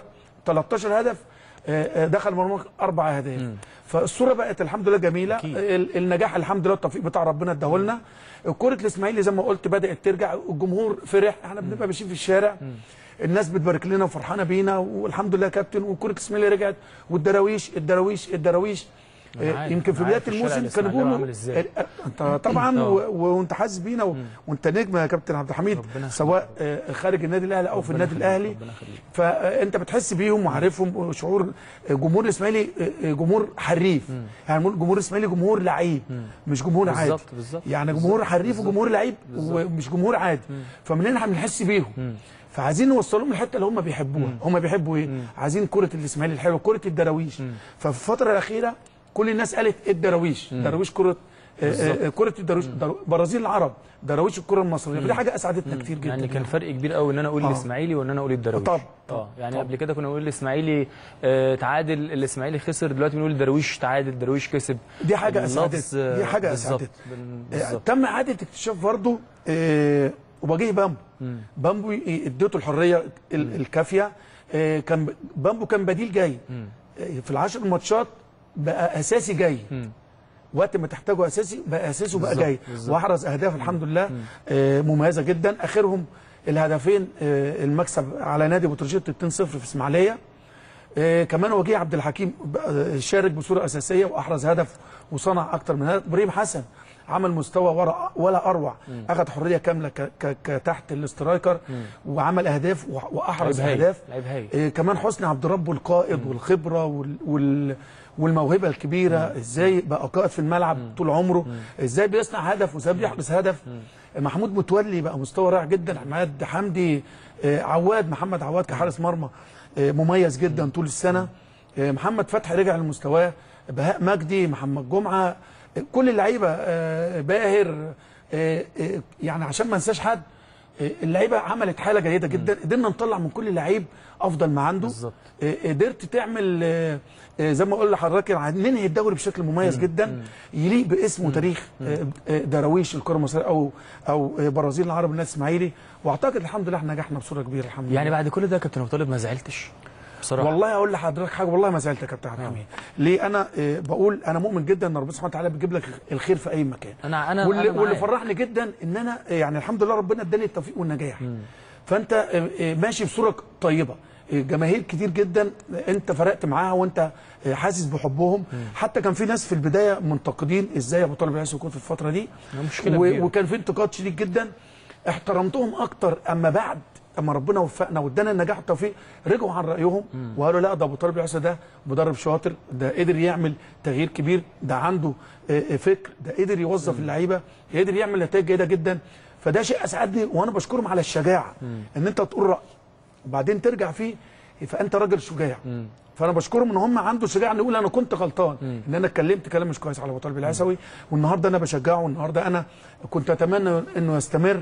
13 هدف آه، آه، دخل مرماك اربع اهداف فالصوره بقت الحمد لله جميله أكيد. ال- النجاح الحمد لله التوفيق بتاع ربنا اداهولنا كره الاسماعيلي زي ما قلت بدات ترجع الجمهور فرح احنا بنبقى ماشيين في الشارع الناس بتبارك لنا وفرحانه بينا والحمد لله يا كابتن وكره الاسماعيلي رجعت والدراويش الدراويش الدراويش أنا آه، عارف، يمكن في أنا بدايه عارف الشارع الموسم كانوا الإسماعيلاوي بيقولوا عامل إزاي. آه، انت طبعا آه. و- و- وانت حاسس بينا و- وانت نجم يا كابتن عبد الحميد ربنا سواء آه، خارج النادي الاهلي او في ربنا النادي يخليك، الاهلي ربنا يخليك. فانت بتحس بيهم وعارفهم وشعور جمهور الاسماعيلي جمهور حريف يعني نقول جمهور الاسماعيلي جمهور لعيب مش جمهور عادي بالظبط بالظبط يعني جمهور حريف وجمهور لعيب ومش جمهور عادي فمن هنا احنا بنحس بيهم فعايزين نوصلهم الحته اللي هم بيحبوها هم بيحبوا ايه عايزين كره الاسماعيلي الحلوه كره الدراويش ففي الفتره الاخيره كل الناس قالت الدراويش دراويش كره آه، آه، كره الدراويش درو- برازيل العرب دراويش الكره المصريه فدي حاجه اسعدتنا كتير جدا يعني كان فرق كبير قوي ان انا اقول آه. الاسماعيلي وان انا اقول الدراويش طبعا، اه يعني طبعا. قبل كده كنا بنقول الاسماعيلي آه تعادل الاسماعيلي خسر دلوقتي بنقول الدراويش تعادل الدراويش كسب دي حاجه اللفظ، اسعدت آه، دي حاجه بالظبط، اسعدت بال- آه، بالظبط تم اعاده اكتشاف برضه آه، وبجيه بامبو بامبو ي- اديته الحريه ال- الكافيه آه، كان ب- بامبو كان بديل جاي آه، في العشر ماتشات بقى اساسي جاي مم. وقت ما تحتاجه اساسي بقى اساسي وبقى بالظبط، جاي بالظبط. واحرز اهداف الحمد لله آه، مميزه جدا اخرهم الهدفين آه، المكسب على نادي بتروجيت 2-0 في اسماعيليه آه، كمان وجيه عبد الحكيم آه، شارك بصوره اساسيه واحرز هدف وصنع اكتر من هدف ابراهيم حسن عمل مستوى ورا ولا اروع اخذ حريه كامله ك- ك- كتحت الاسترايكر وعمل اهداف وح- واحرز لعيب هايل، اهداف لعيب هايل. آه، كمان حسني عبد ربه القائد والخبره وال, وال والموهبه الكبيره ازاي بقى قائد في الملعب طول عمره ازاي بيصنع هدف وازاي بيحرز هدف محمود متولي بقى مستوى رائع جدا عماد حمدي آه، عواد محمد عواد كحارس مرمى آه، مميز جدا طول السنه آه، محمد فتحي رجع لمستواه بهاء مجدي محمد جمعه آه، كل اللعيبه آه، باهر آه، آه، يعني عشان ما انساش حد آه، اللعيبه عملت حاله جيده جدا قدرنا نطلع من كل لعيب افضل ما عنده بالظبط. آه، قدرت تعمل آه، آه، زي ما اقول لحضرتك يعني ننهي الدوري بشكل مميز جدا يليق باسم وتاريخ آه، آه، دراويش الكره المصريه او او آه، برازيل العرب الناس اسماعيلي واعتقد الحمد لله احنا نجحنا بصوره كبيره الحمد لله يعني بعد كل ده يا كابتن ابو طالب ما زعلتش بصراحه والله اقول لحضرتك حاجه والله ما زعلت يا كابتن عبد الحميد ليه انا آه، بقول انا مؤمن جدا ان ربنا سبحانه وتعالى بيجيب لك الخير في اي مكان انا انا واللي, أنا واللي معاك. فرحني جدا ان انا آه، يعني الحمد لله ربنا اداني التوفيق والنجاح فانت آه، آه، ماشي بصوره طيبه آه، جماهير كتير جدا آه، انت فرقت معاها وانت آه، حاسس بحبهم حتى كان في ناس في البدايه منتقدين ازاي ابو طالب العيسى يكون في الفتره دي مشكلة و- كبيرة. وكان في انتقاد شديد جدا احترمتهم اكتر اما بعد اما ربنا وفقنا وادانا النجاح والتوفيق رجعوا عن رايهم وقالوا لا ده ابو طالب العيسى ده مدرب شاطر ده قدر يعمل تغيير كبير ده عنده آه، آه، فكر ده قدر يوظف اللعيبه قدر يعمل نتائج جيده جدا فده شيء اسعدني وانا بشكرهم على الشجاعه ان انت تقول راي وبعدين ترجع فيه فانت راجل شجاع فانا بشكرهم ان هم عنده شجاعه ان يقول انا كنت غلطان ان انا اتكلمت كلام مش كويس على ابو طالب العيسوي والنهارده انا بشجعه والنهارده انا كنت اتمنى انه يستمر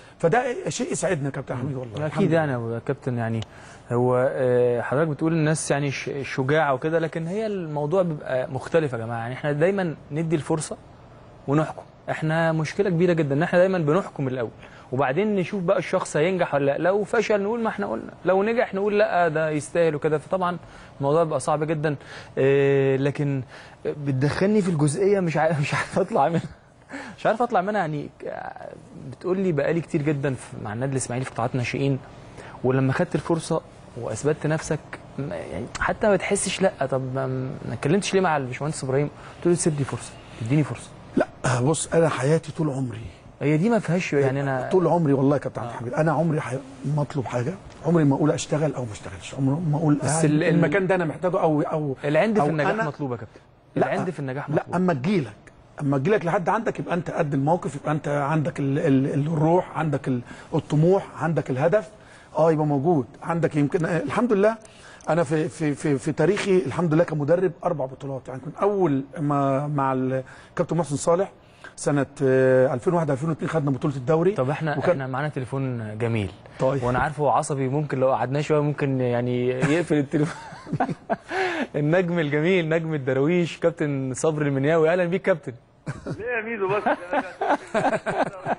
فده شيء يسعدنا يا كابتن حميد والله الحمد اكيد لله. يعني يا كابتن يعني هو آه، حضرتك بتقول الناس يعني ش- شجاعه وكده لكن هي الموضوع بيبقى مختلف يا جماعه يعني احنا دايما ندي الفرصه ونحكم احنا مشكله كبيره جدا ان احنا دايما بنحكم الاول وبعدين نشوف بقى الشخص هينجح ولا لا لو فشل نقول ما احنا قلنا لو نجح نقول لا ده يستاهل وكده فطبعا الموضوع بيبقى صعب جدا آه، لكن بتدخلني في الجزئيه مش عارف مش عارف اطلع منها مش عارف اطلع منها يعني آه، بتقول لي بقالي كتير جدا في- مع النادي الاسماعيلي في قطاعات ناشئين ولما خدت الفرصه واثبتت نفسك ما- يعني حتى ما تحسش لا طب ما ما اتكلمتش ليه مع الباشمهندس ابراهيم قلت له تسيب لي فرصه تديني فرصه لا بص انا حياتي طول عمري هي دي ما فيهاش يعني انا طول عمري والله يا كابتن عبد الحميد انا عمري حي... ما اطلب حاجه عمري ما اقول اشتغل او ما اشتغلش عمري ما اقول بس بس ال- ال- المكان ده انا محتاجه او او العند أو في النجاح أنا- مطلوب يا كابتن لا العند في النجاح لا مطلوب اما تجيلك اما تجيلك لحد عندك يبقى انت قد الموقف يبقى انت عندك ال ال الروح عندك ال الطموح عندك الهدف اه يبقى موجود عندك يمكن آه، الحمد لله انا في في في, في تاريخي الحمد لله كمدرب اربع بطولات يعني كنت اول ما مع الكابتن محسن صالح سنه آه، 2001 2002 خدنا بطوله الدوري طب احنا وكان- احنا معانا تليفون جميل طيب. وانا عارفه هو عصبي ممكن لو قعدناه شويه ممكن يعني يقفل التليفون النجم الجميل نجم الدراويش كابتن صبري المنياوي اهلا بيك كابتن ليه يا ميدو بس أنا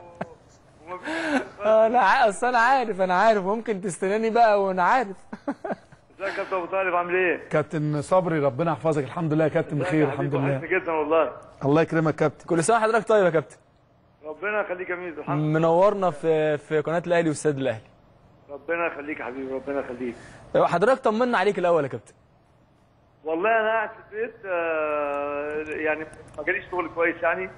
انا ع- اصل انا عارف انا عارف ممكن تستناني بقى وانا عارف ازيك يا كابتن ابو طالب عامل ايه؟ كابتن صبري ربنا يحفظك الحمد لله يا كابتن ازيك بخير يا الحمد حبيبي؟ لله وحشني جدا والله الله يكرمك كابتن كل سنه وحضرتك طيب يا كابتن ربنا يخليك يا ميدو الحمد لله منورنا في في قناه الاهلي واستاد الاهلي ربنا يخليك يا حبيبي ربنا يخليك حضرتك طمنا عليك الاول يا كابتن والله انا قاعد في البيت آه، يعني ما جاليش شغل كويس يعني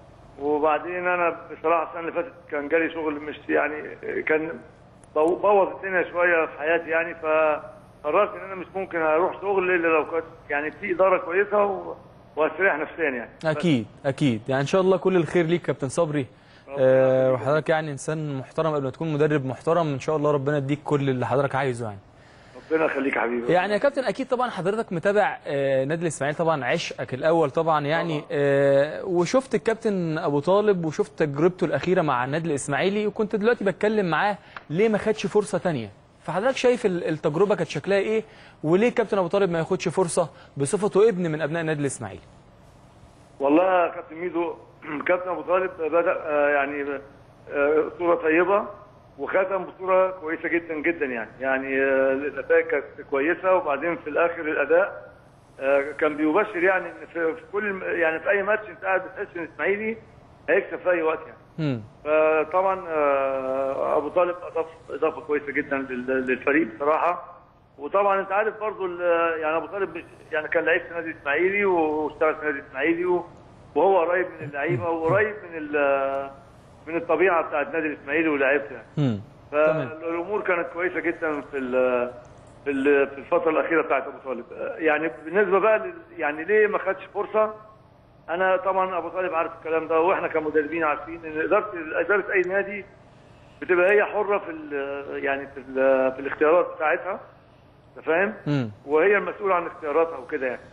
وبعدين انا بصراحه السنه اللي فاتت كان جالي شغل مش يعني كان بو- بوظ الدنيا شويه في حياتي يعني فقررت ان انا مش ممكن اروح شغل الا لو كانت يعني في اداره كويسه و- واستريح نفسيا يعني اكيد اكيد يعني ان شاء الله كل الخير ليك كابتن صبري آه وحضرتك يعني انسان محترم قبل ما تكون مدرب محترم ان شاء الله ربنا يديك كل اللي حضرتك عايزه يعني ربنا يخليك يا حبيبي يعني يا كابتن اكيد طبعا حضرتك متابع آه، نادي الاسماعيلي طبعا عشقك الاول طبعا يعني آه، وشفت الكابتن ابو طالب وشفت تجربته الاخيره مع النادي الاسماعيلي وكنت دلوقتي بتكلم معاه ليه ما خدش فرصه تانية فحضرتك شايف ال- التجربه كانت شكلها ايه وليه الكابتن ابو طالب ما ياخدش فرصه بصفته ابن من ابناء النادي الاسماعيلي والله يا كابتن ميدو كابتن ابو طالب بدا آه، يعني آه، صوره طيبه وختم بصوره كويسه جدا جدا يعني يعني آه، النتائج كانت كويسه وبعدين في الاخر الاداء آه، كان بيبشر يعني ان في في كل يعني في اي ماتش انت قاعد بتحس ان الاسماعيلي هيكسب في اي وقت يعني امم فطبعا آه، ابو طالب اضاف اضافه كويسه جدا لل- للفريق بصراحه وطبعا انت عارف برضو ال- يعني ابو طالب مش- يعني كان لعيب في نادي الاسماعيلي واشتغل في نادي الاسماعيلي و- وهو قريب من اللعيبه وقريب من ال- من الطبيعه بتاعت نادي الاسماعيلي ولاعيبته يعني. امم تمام. فالامور كانت كويسه جدا في ال- في ال- في الفتره الاخيره بتاعت ابو طالب يعني بالنسبه بقى لل- يعني ليه ما خدش فرصه انا طبعا ابو طالب عارف الكلام ده واحنا كمدربين عارفين ان اداره اداره اي نادي بتبقى هي حره في ال- يعني في ال- في الاختيارات بتاعتها انت فاهم امم وهي المسؤوله عن اختياراتها وكده يعني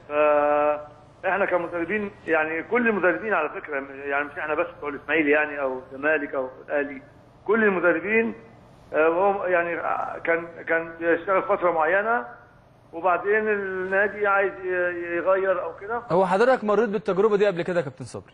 فاحنا كمدربين يعني كل المدربين على فكره يعني مش احنا بس بتوع الاسماعيلي يعني او الزمالك او الاهلي كل المدربين آه، هو يعني آه، كان كان بيشتغل فتره معينه وبعدين النادي عايز ي- يغير او كده هو حضرتك مريت بالتجربه دي قبل كده يا كابتن صبري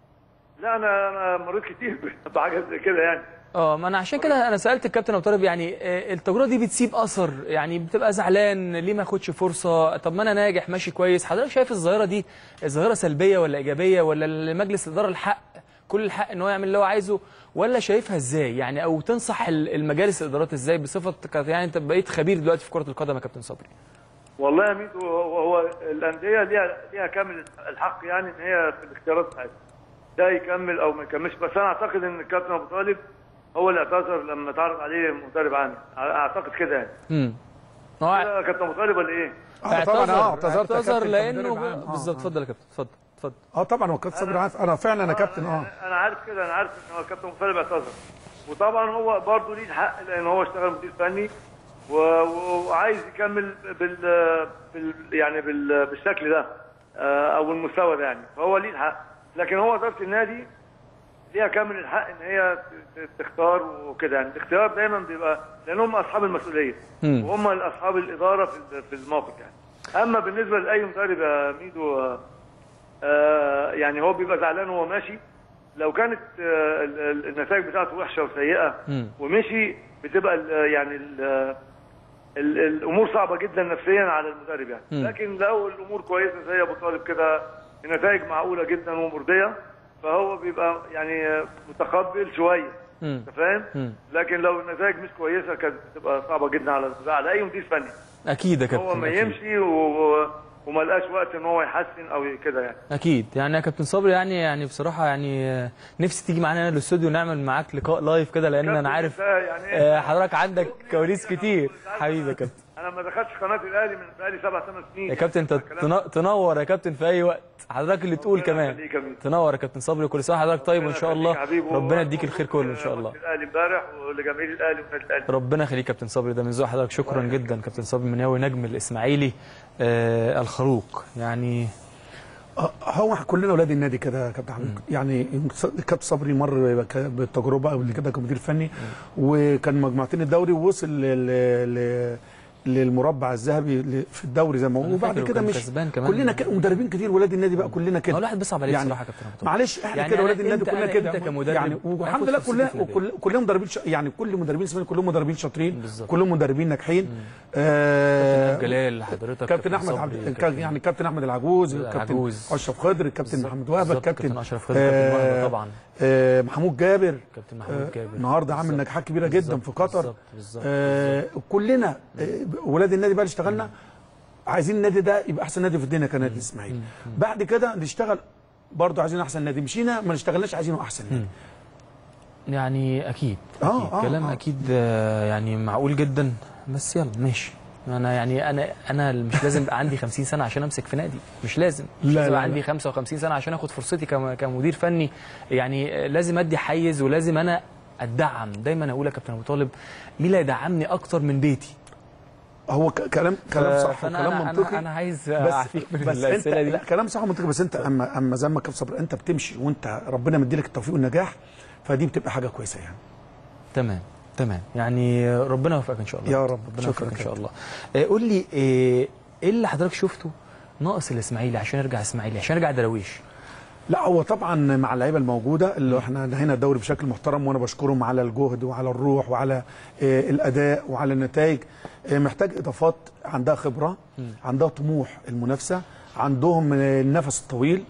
لا انا انا مريت كتير بحاجات زي كده يعني اه ما انا عشان كده انا سالت الكابتن ابو طالب يعني آه، التجربه دي بتسيب اثر يعني بتبقى زعلان ليه ما اخدش فرصه طب ما انا ناجح ماشي كويس حضرتك شايف الظاهره دي ظاهره سلبيه ولا ايجابيه ولا لمجلس الاداره الحق كل الحق ان هو يعمل اللي هو عايزه ولا شايفها ازاي يعني او تنصح ال- المجالس الادارات ازاي بصفتك يعني انت بقيت خبير دلوقتي في كره القدم يا كابتن صبري والله يا ميدو هو, هو الانديه ليها ليها كامل الحق يعني ان هي في الاختيارات بتاعتها ده يكمل او ما يكملش بس انا اعتقد ان الكابتن ابو طالب هو اللي اعتذر لما اتعرض عليه مدرب عام اعتقد كده يعني امم هو كده كابتن ابو طالب ولا ايه؟ اه طبعا اه اعتذرت يا اعتذر كابتن لانه كمدرب عام. آه، بالظبط آه. اتفضل يا كابتن اتفضل اتفضل اه طبعا هو كابتن صبري عارف انا فعلا انا كابتن اه أنا- انا عارف كده انا عارف ان هو الكابتن ابو طالب اعتذر وطبعا هو برضه ليه الحق لان هو اشتغل مدير فني و- و- وعايز يكمل بال, بال يعني بال بالشكل ده آه، او المستوى ده يعني فهو ليه الحق لكن هو اداره النادي ليها كامل الحق ان هي ت- ت- تختار وكده يعني الاختيار دايما بيبقى لان هم اصحاب المسؤوليه مم. وهم اصحاب الاداره في ال- في الموقف يعني اما بالنسبه لاي مدرب يا ميدو آه، آه، يعني هو بيبقى زعلان وهو ماشي لو كانت آه، ال- ال- النتائج بتاعته وحشه وسيئه مم. ومشي بتبقى ال- يعني ال- ال- الامور صعبه جدا نفسيا على المدرب يعني مم. لكن لو الامور كويسه زي ابو طالب كده النتائج معقوله جدا ومرضيه فهو بيبقى يعني متقبل شويه مم. انت فاهم مم. لكن لو النتائج مش كويسه كانت بتبقى صعبه جدا على على اي مدير فني اكيد يا كابتن هو ما أكيد. يمشي و... وما لقاش وقت ان هو يحسن او كده يعني اكيد يعني يا كابتن صبري يعني يعني بصراحه يعني آه، نفسي تيجي معانا هنا الاستوديو ونعمل معاك لقاء لايف كده لان انا عارف ده يعني آه، حضرتك عندك كواليس كتير حبيبي يا كابتن انا ما دخلتش قناه الاهلي من بقالي سبع ثمان سنين يا كابتن انت الكلام تن- تنور يا كابتن في اي وقت حضرتك اللي تقول ربنا كمان يخليك يا ميدو. تنور يا كابتن صبري كل سنه وحضرتك طيب وان شاء الله ربنا يخليك يا حبيبي. ربنا يديك الخير كله ان شاء الله ماتش الاهلي امبارح ولجماهير الاهلي والنادي الاهلي ربنا يخليك كابتن صبري ده من ذوق حضرتك شكرا جدا كابتن صبري مناوي نجم الاسماعيلي آه الخروق يعني آه، هو كلنا اولاد النادي كده يا كابتن حميد يعني كابتن صبري مر ك- بالتجربه قبل كده كمدير فني وكان مجموعتين الدوري ووصل ل- ل- ل- للمربع الذهبي ل- في الدوري زي ما هو أنا وبعد فاكر كده وكان مش كسبان كمان. كلنا كده مدربين كتير ولاد النادي بقى كلنا هو كده الواحد بيصعب عليك يعني بصراحه يا كابتن أبو طارق. معلش احنا يعني كده أنا- ولاد النادي أنت- كلنا أنا- كده أنت كمدرب يعني هاخد والحمد لله فرصتي كلنا في النادي. وكل- كلهم مدربين ش- يعني كل مدربين اسماعيلي كلهم مدربين شاطرين بالظبط. كلهم مدربين ناجحين آه كابتن جلال حضرتك كابتن احمد صبري، عبد كابتن- كان- يعني كابتن احمد العجوز الكابتن العجوز. اشرف خضر الكابتن بالظبط، محمد وهبه بالظبط، الكابتن كابتن أشرف خضر، كابتن وهبة طبعا. آه محمود جابر كابتن محمود جابر النهارده عامل بالظبط. نجاحات كبيره جدا بالظبط، في قطر بالظبط، بالظبط، آه كلنا آه ولاد النادي بقى اللي اشتغلنا عايزين النادي ده يبقى احسن نادي في الدنيا كنادي الاسماعيلي بعد كده نشتغل برضه عايزين احسن نادي مشينا ما نشتغلناش عايزينه احسن نادي يعني اكيد آه، أكيد. آه، كلام آه. اكيد آه، يعني معقول جدا بس يلا ماشي انا يعني انا انا مش لازم يبقى عندي 50 سنه عشان امسك في نادي مش لازم مش لا، لازم يبقى لا، عندي لا. 55 سنه عشان اخد فرصتي كم- كمدير فني يعني آه، لازم ادي حيز ولازم انا ادعم دايما اقول يا كابتن ابو طالب مين اللي هيدعمني اكتر من بيتي هو ك- كلام كلام صح فأنا- وكلام أنا- منطقي انا, أنا عايز بس اعفيك من بس انت الاسئله دي لا كلام صح ومنطقي بس انت اما اما زي ما كان صبر انت بتمشي وانت ربنا مديلك التوفيق والنجاح فدي بتبقى حاجه كويسه يعني تمام تمام يعني ربنا يوفقك ان شاء الله يا رب. ربنا شكراً يوفقك ان شاء كابتن. الله آه، قول لي آه، ايه اللي حضرتك شفته ناقص الاسماعيلي عشان يرجع اسماعيلي عشان يرجع دراويش لا هو طبعا مع اللعيبه الموجوده اللي احنا نهينا الدوري بشكل محترم وانا بشكرهم على الجهد وعلى الروح وعلى آه، الاداء وعلى النتائج آه، محتاج اضافات عندها خبره عندها طموح المنافسه عندهم آه، النفس الطويل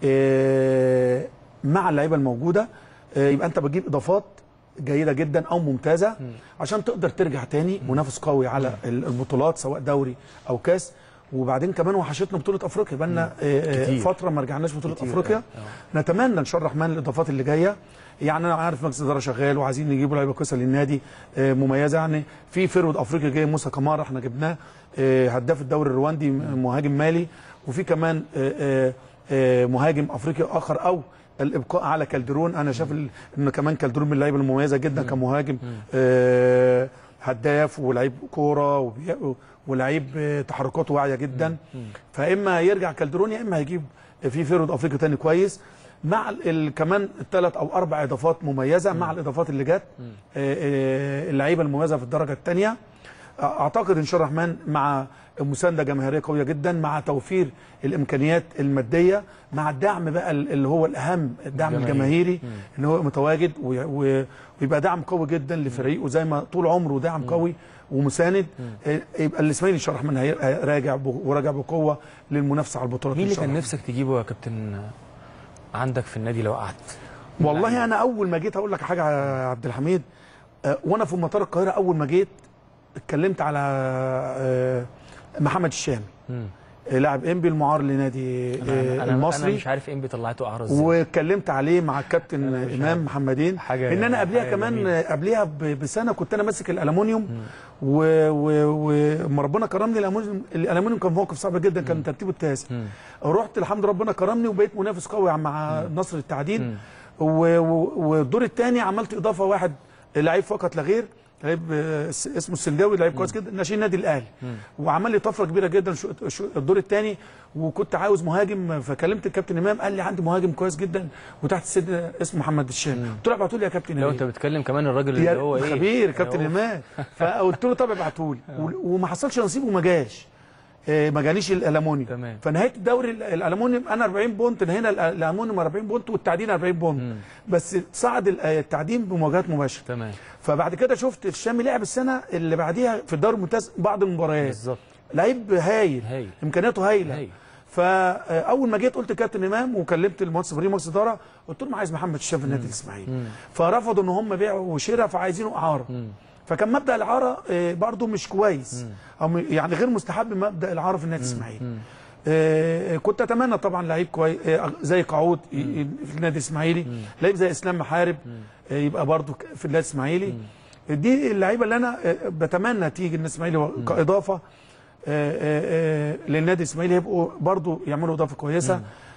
آه، مع اللعيبه الموجوده آه، يبقى انت بتجيب اضافات جيده جدا او ممتازه عشان تقدر ترجع تاني منافس قوي على البطولات سواء دوري او كاس وبعدين كمان وحشتنا بطوله افريقيا بقالنا آه، آه، كتير. فتره ما رجعناش بطوله كتير، افريقيا آه. نتمنى ان شاء الله الرحمن الاضافات اللي جايه يعني انا عارف مجلس الاداره شغال وعايزين نجيبوا لعيبه كويسه للنادي آه، مميزه يعني في فرود افريقيا جاي موسى كمارا احنا جبناه آه، هداف الدوري الرواندي م- مهاجم مالي وفي كمان آه، آه، آه، مهاجم افريقي اخر او الابقاء على كالدرون انا شايف ال- انه كمان كالدرون من اللعيبه المميزه جدا كمهاجم آه، هداف ولعيب كوره وبي- ولعيب آه، تحركاته واعيه جدا فاما يرجع كالدرون يا اما هيجيب في فيرود افريقي تاني كويس مع ال- ال- كمان الثلاث او اربع اضافات مميزه مع الاضافات اللي جت آه، آه، اللعيبه المميزه في الدرجه الثانيه اعتقد ان شاء الله الرحمن مع مسانده جماهيريه قويه جدا مع توفير الامكانيات الماديه مع الدعم بقى ال- اللي هو الاهم الدعم الجماهيري. الجماهيري ان هو متواجد وي- و- ويبقى دعم قوي جدا لفريقه زي ما طول عمره دعم قوي ومساند آه، يبقى الاسماعيلي ان شاء الله الرحمن هي- هيراجع ب- وراجع بقوه للمنافسه على البطولات مين إن اللي شاء كان الله. نفسك تجيبه يا كابتن عندك في النادي لو قعدت والله انا اول ما جيت اقول لك حاجه يا عبد الحميد آه، وانا في مطار القاهره اول ما جيت اتكلمت على آه، محمد الشامي مم. آه، لاعب انبي المعار لنادي انا آه، انا, أنا المصري مش عارف امتى طلعته اعرض ازاي واتكلمت عليه مع الكابتن أنا مش امام عارف. محمدين حاجة- ان انا قبليها حاجة كمان جميلة. آه، قبليها ب- بسنه كنت انا ماسك الالومنيوم و- و- وما ربنا كرمني الالومنيوم الالومنيوم كان في موقف صعب جدا كان ترتيبه التاسع رحت الحمد ربنا كرمني وبقيت منافس قوي مع نصر التعدين و- و- والدور الثاني عملت اضافه واحد لعيب فقط لا غير لعيب آه، اس- اسمه السنجاوي لعيب كويس جدا ناشئين النادي الاهلي وعمل لي طفره كبيره جدا شو شو الدور الثاني وكنت عاوز مهاجم فكلمت الكابتن امام قال لي عندي مهاجم كويس جدا وتحت السد اسمه محمد الشام قلت له ابعتوا لي يا كابتن لو إمام. انت بتكلم كمان الراجل اللي يا هو ايه خبير كابتن هو- امام فقلت له طب ابعتوا لي وما حصلش نصيب وما جاش آه، ما جانيش الالمونيوم تمام. فنهايه الدوري ال- الالمونيوم انا 40 بونت هنا ال- الالمونيوم 40 بونت والتعدين 40 بونت بس صعد ال- التعدين بمواجهات مباشره تمام فبعد كده شفت الشامي لعب السنه اللي بعديها في الدوري الممتاز بعض المباريات بالظبط لعيب هايل هايل. امكانياته هايله هايل. فاول ما جيت قلت كابتن امام وكلمت المهندس ابراهيم مجلس اداره قلت لهم عايز محمد الشام في النادي الاسماعيلي فرفضوا ان هم بيع وشراء فعايزينه اعاره فكان مبدا الاعاره آه، برضه مش كويس او م- يعني غير مستحب مبدا الاعاره في النادي الاسماعيلي آه، كنت اتمنى طبعا لعيب كويس آه، زي قعود ي- ي- في النادي الاسماعيلي لعيب زي اسلام محارب آه، يبقى برضه ك- في النادي الاسماعيلي دي اللعيبه اللي انا آه، بتمنى تيجي الاسماعيلي كاضافه آه، آه، آه، للنادي الاسماعيلي يبقوا برضو يعملوا اضافه كويسه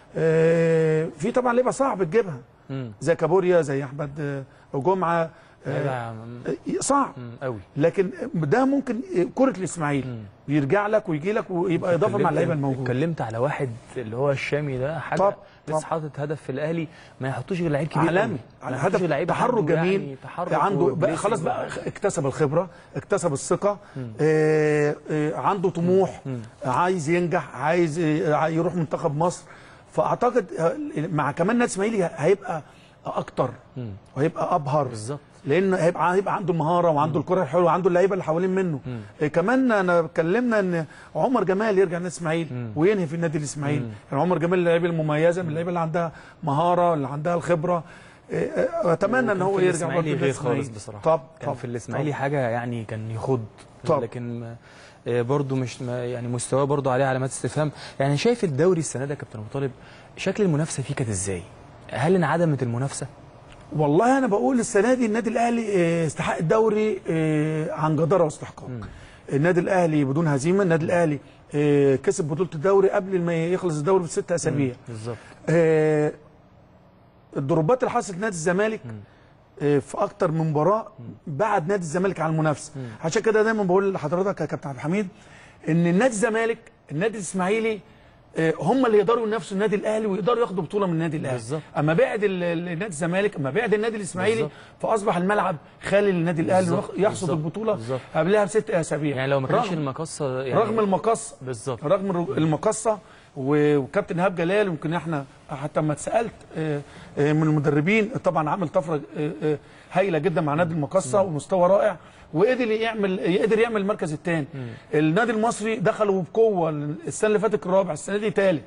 آه، في طبعا لعيبه صعب تجيبها مم. زي كابوريا زي احمد آه، جمعه آه، لعيبة آه، صعب مم، قوي لكن ده ممكن كره الاسماعيلي يرجع لك ويجي لك ويبقى اضافه مع اللعيبه الموجوده اتكلمت على واحد اللي هو الشامي ده حاجه طب، لسه طب. حاطط هدف في الاهلي ما يحطوش غير لعيب كبير عالمي قوي. ما على يحطوش هدف غير لعيب تحرك عنده جميل يعني تحرك عنده بقى وبليسنج خلاص بقى اكتسب الخبره اكتسب الثقه آه آه عنده طموح عايز ينجح عايز آه يروح منتخب مصر فاعتقد آه، مع كمان نادي اسماعيلي هيبقى اكتر وهيبقى ابهر بالظبط. لان هيبقى هيبقى عنده المهاره وعنده الكره الحلوه وعنده اللعيبه اللي حوالين منه إيه كمان انا اتكلمنا ان عمر جمال يرجع النادي الاسماعيلي وينهي في النادي الاسماعيلي يعني عمر جمال اللعيبه المميزه من اللعيبه اللي عندها مهاره اللي عندها الخبره إيه، إيه، اتمنى ان وكان هو في يرجع برضه الاسماعيلي النادي غير خالص الإسماعيلي. بصراحه طب كان طب في الاسماعيلي طب. حاجه يعني كان يخض طب. لكن ما- آه، برضو مش ما- يعني مستواه برضو عليه علامات استفهام يعني شايف الدوري السنه ده يا كابتن ابو طالب شكل المنافسه فيه كانت ازاي هل انعدمت المنافسه والله انا بقول السنه دي النادي الاهلي آه، استحق الدوري آه، عن جداره واستحقاق النادي الاهلي بدون هزيمه النادي الاهلي آه، كسب بطوله الدوري قبل ما يخلص الدوري بست اسابيع بالظبط آه، الضربات اللي حصلت نادي الزمالك آه، في اكتر من مباراه بعد نادي الزمالك عن المنافسه عشان كده دايما بقول لحضرتك يا كابتن عبد الحميد ان النادي الزمالك النادي الاسماعيلي آه، هم اللي يقدروا ينافسوا النادي الاهلي ويقدروا ياخدوا بطوله من النادي الاهلي بالظبط. اما بعد ال- ال- النادي الزمالك اما بعد النادي الاسماعيلي بالظبط. فاصبح الملعب خالي للنادي الاهلي بالظبط. ويخ- يحصد بالظبط. البطوله بالظبط. قبلها بست اسابيع يعني لو ما كانش رغم- المقصه يعني رغم المقص بالظبط رغم الر- المقصه و- وكابتن ايهاب جلال يمكن احنا حتى لما اتسالت آه، آه، من المدربين طبعا عمل طفره آه، آه، هايله جدا مع نادي المقصه ومستوى رائع وقدر يعمل قدر يعمل المركز الثاني النادي المصري دخلوا بقوه السنه اللي فاتت الرابع السنه دي ثالث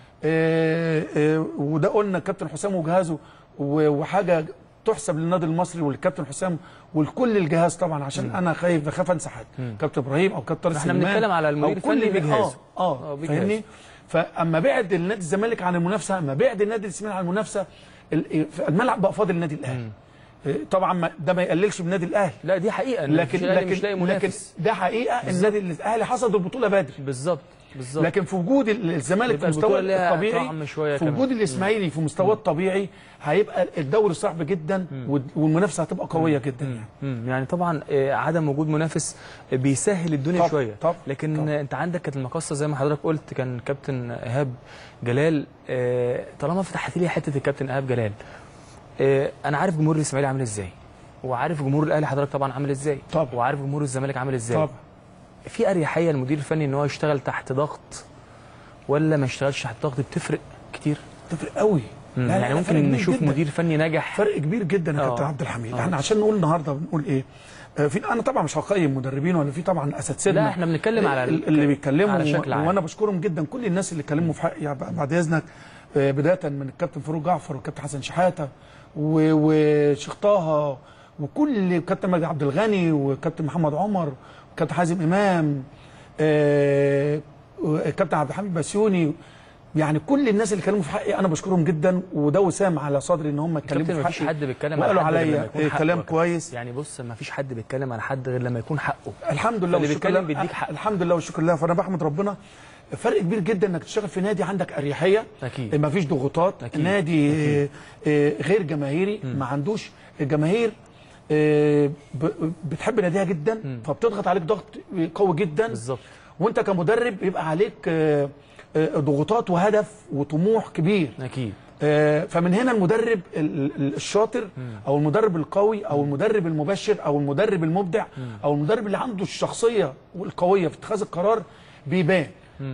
وده قلنا كابتن حسام وجهازه و- وحاجه تحسب للنادي المصري والكابتن حسام ولكل الجهاز طبعا عشان انا خايف بخاف انسى حد كابتن ابراهيم او كابتن طارق احنا سليمان بنتكلم على أو المدير كل الفني اللي- بجهازه. اه آه، اه بجهازه. فاهمني فاما بعد النادي الزمالك عن المنافسه اما بعد النادي الاسماعيلي عن المنافسه ال- الملعب بقى فاضل النادي الاهلي آه، طبعا ما- ده ما يقللش من النادي الاهلي لا دي حقيقه إن لكن مفيش الأهلي لكن مش لاقي لكن منافس ده حقيقه النادي الاهلي حصد البطوله بدري بالظبط بالظبط لكن في وجود ال- الزمالك يبقى في البطولة مستوى ليها الطبيعي طعم شوية في كمان. وجود الاسماعيلي في مستواه الطبيعي هيبقى الدوري صعب جدا وال- والمنافسه هتبقى قويه جدا يعني مم. يعني طبعا آه، عدم وجود منافس بيسهل الدنيا طب- شويه طب- لكن طب. آه، انت عندك كانت المقصه زي ما حضرتك قلت كان كابتن ايهاب جلال آه، طالما فتحت لي حته الكابتن ايهاب جلال آه، انا عارف جمهور الاسماعيلي عامل ازاي وعارف جمهور الاهلي حضرتك طبعا عامل ازاي طبعا. وعارف جمهور الزمالك عامل ازاي طبعا في اريحيه للمدير الفني ان هو يشتغل تحت ضغط ولا ما يشتغلش تحت ضغط بتفرق كتير تفرق قوي مم. لا، لا، يعني لا، فرق ممكن كبير نشوف جداً. مدير فني ناجح فرق كبير جدا يا آه. كابتن عبد الحميد آه. احنا عشان نقول النهارده بنقول ايه آه، في انا طبعا مش هقيم مدربين ولا في طبعا اساتذتنا لا، إحنا بنتكلم على ال- اللي بيتكلموا على شكل عام. وانا بشكرهم جدا كل الناس اللي اتكلموا في حقي يعني بعد اذنك آه، بدايه من الكابتن فاروق جعفر والكابتن حسن شحاته و- وشيخ طه وكل كابتن مجدي عبد الغني وكابتن محمد عمر وكابتن حازم امام آه، وكابتن عبد الحميد بسيوني يعني كل الناس اللي اتكلموا في حقي انا بشكرهم جدا وده وسام على صدري ان هم اتكلموا كابتن في مفيش حقي حد بيتكلم على وقالوا حد غير لما عليا يكون إيه حقه كلام يا كابتن. كويس يعني بص ما فيش حد بيتكلم على حد غير لما يكون حقه الحمد لله فاللي والشكر بيتكلم لله بيديك حق. الحمد لله والشكر لله فانا بحمد ربنا فرق كبير جدا انك تشتغل في نادي عندك اريحيه أكيد. ما فيش ضغوطات أكيد. نادي آه، آه، غير جماهيري ما عندوش الجماهير آه، ب- بتحب ناديها جدا فبتضغط عليك ضغط قوي جدا بالظبط. وانت كمدرب يبقى عليك آه، آه، ضغوطات وهدف وطموح كبير اكيد آه، فمن هنا المدرب ال- ال- الشاطر او المدرب القوي او المدرب المبشر او المدرب المبدع او المدرب اللي عنده الشخصيه القويه في اتخاذ القرار بيبان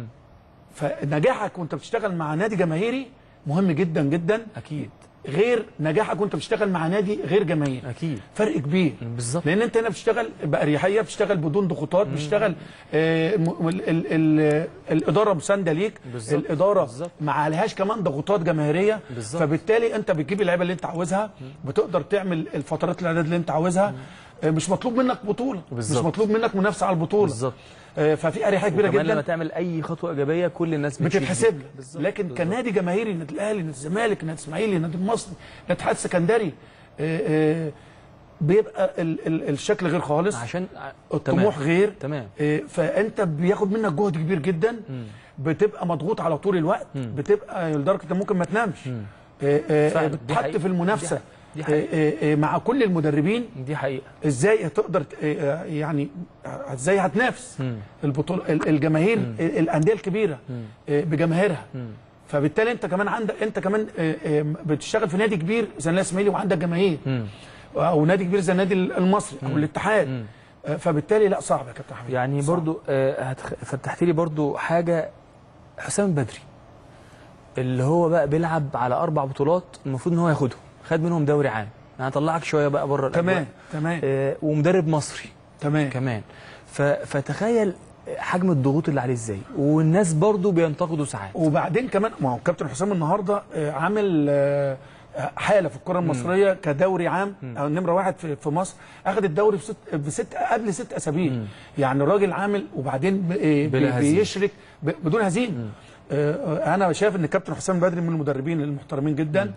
فنجاحك وانت بتشتغل مع نادي جماهيري مهم جدا جدا اكيد غير نجاحك وانت بتشتغل مع نادي غير جماهيري اكيد فرق كبير بالظبط. لان انت هنا بتشتغل باريحيه بتشتغل بدون ضغوطات بتشتغل آه م- ال ال ال الاداره مسانده ليك بالظبط. الاداره بالظبط. ما عليهاش كمان ضغوطات جماهيريه بالظبط. فبالتالي انت بتجيب اللعيبه اللي انت عاوزها بتقدر تعمل الفترات الاعداد اللي انت عاوزها آه مش مطلوب منك بطوله بالظبط. مش مطلوب منك منافسه على البطوله بالظبط. آه ففي اريحيه كبيره كمان لما جدا تعمل اي خطوه ايجابيه كل الناس بتشيد بتتحسب بيك. لك بالظبط. لكن بالظبط. كنادي جماهيري نادي الاهلي نادي الزمالك نادي الاسماعيلي نادي المصري نادي الاتحاد السكندري آه، آه، بيبقى ال ال الشكل غير خالص عشان الطموح تمام. غير تمام إيه، فانت بياخد منك جهد كبير جدا بتبقى مضغوط على طول الوقت بتبقى لدرجه انت ممكن ما تنامش إيه، إيه، فعلا، دي بتحط حقيقة. في المنافسه دي حقيقة. إيه، إيه، إيه، مع كل المدربين دي حقيقه ازاي هتقدر ت- إيه، يعني ازاي هتنافس البطوله ال- الجماهير ال- الانديه الكبيره إيه، بجماهيرها فبالتالي انت كمان عندك انت كمان إيه، إيه، بتشتغل في نادي كبير زي النادي الاسماعيلي وعندك جماهير او نادي كبير زي النادي المصري او الاتحاد آه، فبالتالي لا صعب يا كابتن حميد يعني صعب. برضو آه، هتخ... فتحت لي برضو حاجه حسام البدري اللي هو بقى بيلعب على اربع بطولات المفروض ان هو ياخدهم خد منهم دوري عام انا هطلعك شويه بقى بره تمام تمام آه ومدرب مصري تمام كمان ف... فتخيل حجم الضغوط اللي عليه ازاي والناس برضو بينتقدوا ساعات وبعدين كمان ما هو كابتن حسام النهارده آه، عامل آه، حاله في الكره المصريه كدوري عام او نمره واحد في في مصر اخذ الدوري بست بست قبل ست اسابيع يعني الراجل عامل وبعدين ب- آه، بلا بي- هزيمة. بيشرك ب- بدون هزيمه آه، آه، انا شايف ان كابتن حسام بدري من المدربين المحترمين جدا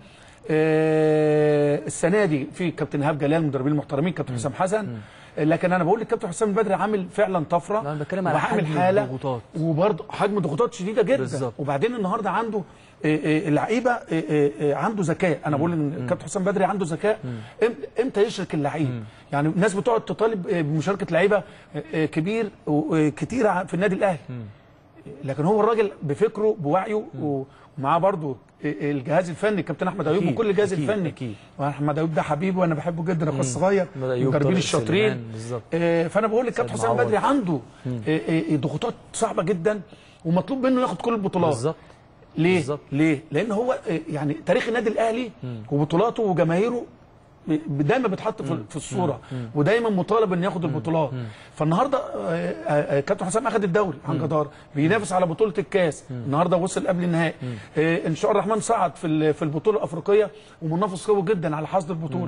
آه، السنه دي في كابتن ايهاب جلال المدربين المحترمين كابتن حسام حسن لكن انا بقول لك كابتن حسام البدري عامل فعلا طفره لا، أنا بتكلم على وعامل حجم حاله الضغوطات. وبرضه حجم ضغوطات شديده جدا بالظبط. وبعدين النهارده عنده آه، آه، اللعيبه آه، آه، آه، عنده ذكاء انا بقول ان كابتن حسام بدري عنده ذكاء إم- امتى يشرك اللعيب يعني الناس بتقعد تطالب آه، بمشاركه لعيبه آه، آه، كبير وكتير في النادي الاهلي لكن هو الراجل بفكره بوعيه و- ومعاه برضه الجهاز الفني كابتن احمد ايوب أكيد، وكل الجهاز أكيد، الفني أكيد. واحمد ايوب ده حبيبي وانا بحبه جدا اخويا الصغير أحمد أيوب، المدربين طارق الشاطرين سليمان، بالظبط. آه، فانا بقول لك كابتن سيد حسام معوض. بدري عنده آه، آه، ضغوطات صعبه جدا ومطلوب منه ياخد كل البطولات بالظبط ليه؟ بالظبط. ليه؟ لان هو آه، يعني تاريخ النادي الاهلي وبطولاته وجماهيره ب- دايما بيتحط في في الصوره ودايما مطالب انه ياخد البطولات فالنهارده آه، آه، كابتن حسام اخذ الدوري عن جدار بينافس على بطوله الكاس النهارده وصل قبل النهائي آه، ان شاء الله الرحمن صعد في ال- في البطوله الافريقيه ومنافس قوي جدا على حصد البطوله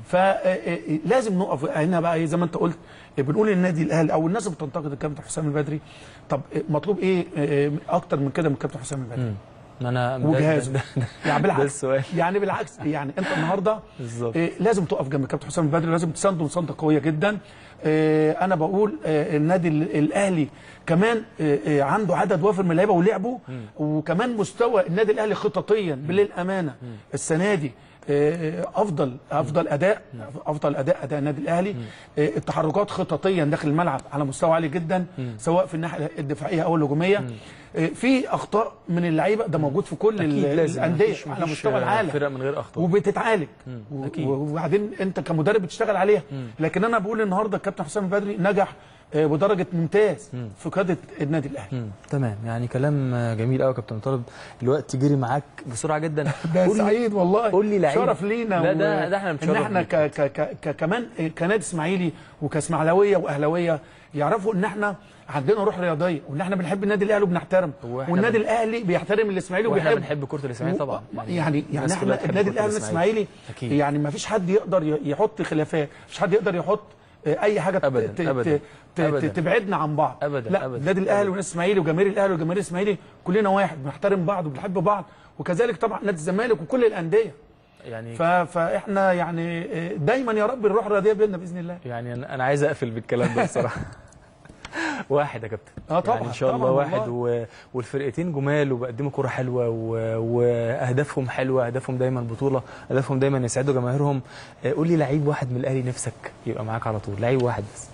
فلازم نقف هنا بقى إيه زي ما انت قلت آه، بنقول للنادي الاهلي او الناس اللي بتنتقد الكابتن حسام البدري طب آه، مطلوب ايه آه، آه، اكتر من كده من الكابتن حسام البدري ما انا ده- وجهازه ده- ده- يعني ده بالعكس السؤال يعني بالعكس يعني انت النهارده بالظبط. إيه لازم تقف جنب كابتن حسام البدري لازم تسانده مسانده قويه جدا إيه انا بقول إيه النادي ال- الاهلي كمان إيه إيه عنده عدد وافر من اللعيبه ولعبوا وكمان مستوى النادي الاهلي خططيا بالامانه السنه دي إيه افضل افضل اداء افضل اداء اداء النادي الاهلي إيه التحركات خططيا داخل الملعب على مستوى عالي جدا سواء في الناحيه الدفاعيه او الهجوميه إيه في اخطاء من اللعيبه ده موجود في كل اكيد ال- لازم الانديه مفيش- على مفيش، مستوى آه، العالم فرق من غير اخطاء وبتتعالج و- أكيد. وبعدين انت كمدرب بتشتغل عليها لكن انا بقول النهارده الكابتن حسام البدري نجح آه، بدرجه ممتاز في قياده النادي الاهلي مم. تمام يعني كلام آه، جميل قوي يا كابتن طالب الوقت جري معاك بسرعه جدا ده قول لي- سعيد والله قول لي لعيب شرف لينا لا و- ده ده احنا ان بنتشرف احنا بيك. ك ك ك ك كمان كنادي اسماعيلي وكاسماعيلاويه واهلاويه يعرفوا ان احنا عندنا روح رياضيه وان احنا بنحب النادي الاهلي وبنحترم هو احنا والنادي بن- الاهلي بيحترم الاسماعيلي واحنا وبيحب بنحب كره الاسماعيلي طبعا يعني يعني الناس كلها احنا بتحب النادي كرة الاهلي الاسماعيلي أكيد. يعني ما فيش حد يقدر ي- يحط خلافات مش حد يقدر يحط آه، اي حاجه ت- أبداً، ت- أبداً، ت- أبداً. تبعدنا عن بعض أبداً، لا أبداً، النادي الاهلي أبداً. والناس الاسماعيلي وجماهير الاهلي وجماهير الاسماعيلي كلنا واحد بنحترم بعض وبنحب بعض وكذلك طبعا نادي الزمالك وكل الانديه يعني ف... فاحنا يعني آه، دايما يا رب الروح الرياضيه بيننا باذن الله يعني انا أنا عايز اقفل بالكلام ده بصراحه واحد يا كابتن اه طبعا يعني ان شاء الله طبعاً واحد والله. و... والفرقتين جمال وبيقدموا كره حلوه و... واهدافهم حلوه اهدافهم دايما بطوله اهدافهم دايما يسعدوا جماهيرهم آه، قول لي لعيب واحد من الاهلي نفسك يبقى معاك على طول لعيب واحد بس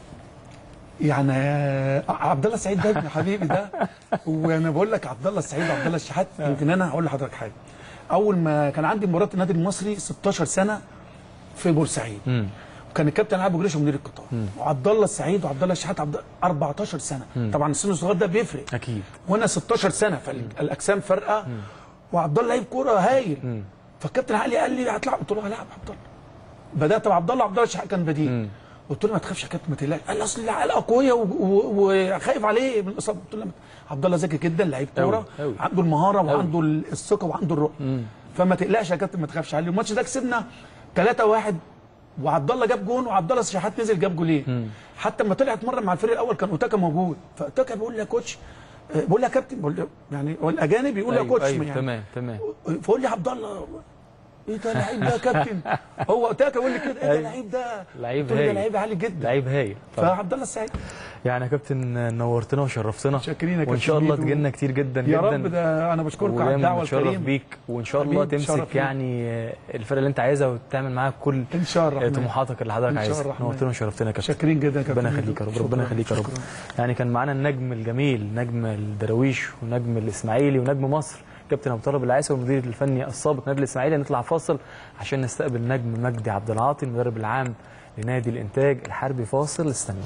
يعني آه، عبد الله السعيد ده ابن حبيبي ده وانا بقول لك عبد الله السعيد وعبد الله الشحات يمكن انا هقول لحضرتك حاجه اول ما كان عندي مباراه النادي المصري 16 سنه في بورسعيد امم وكان الكابتن عبد جريشه مدير القطاع وعبد الله السعيد وعبد الله الشحات عبد 14 سنه طبعا السن الصغير ده بيفرق اكيد وانا 16 سنه فالاجسام فارقه وعبد الله لعيب كوره هايل فالكابتن علي قال لي هتلعب قلت له هلعب عبد الله بدات بعبد الله عبد الله الشحات كان بديل قلت له ما تخافش يا كابتن ما تقلقش قال لي اصل العلاقه قويه و- و- وخايف عليه من الاصابه قلت له لا، عبد الله ذكي جدا لعيب كوره أوي، أوي. عنده المهاره وعنده الثقه وعنده الروح فما تقلقش يا كابتن ما تخافش عليه الماتش ده كسبنا 3 1 وعبد الله جاب جون وعبد الله الشحات نزل جاب جولين حتى لما طلع اتمرن مع الفريق الاول كان اوتاكا موجود فاوتاكا بيقول لي يا كوتش آه، بقول لي يا كابتن بقول له يعني هو الاجانب بيقول لي يا أيوة، كوتش أيوة، يعني تمام تمام فقول لي يا عبد الله ايه ده لعيب ده يا كابتن هو تاكا يقول لي كده ايه ده أيوة. لعيب ده لعيب قلت له ده هايل. لعيب عالي جدا لعيب هايل طبعا. فعبد الله السعيد يعني يا كابتن نورتنا وشرفتنا شاكرين يا وان كابتن شاء الله ميدو. تجي لنا كتير جدا يا جدا رب ده انا بشكرك على ودايما الدعوه نتشرف الكريمه بيك وان شاء الله حبيبي، تمسك شرف ليا. يعني الفرقه اللي انت عايزها وتعمل معاها كل ان شاء الله الرحمن. طموحاتك اللي حضرتك إن شاء عايزها الله الرحمن. نورتنا وشرفتنا يا كابتن شاكرين جدا يا كابتن ربنا ميدو. يخليك يا رب شكراً، ربنا يخليك يا رب شكراً. يعني كان معانا النجم الجميل نجم الدراويش ونجم الاسماعيلي ونجم مصر كابتن ابو طالب العيسى والمدير الفني السابق نادي الاسماعيلي نطلع فاصل عشان نستقبل نجم مجدي عبد العاطي المدرب العام لنادي الانتاج الحربي فاصل استنونا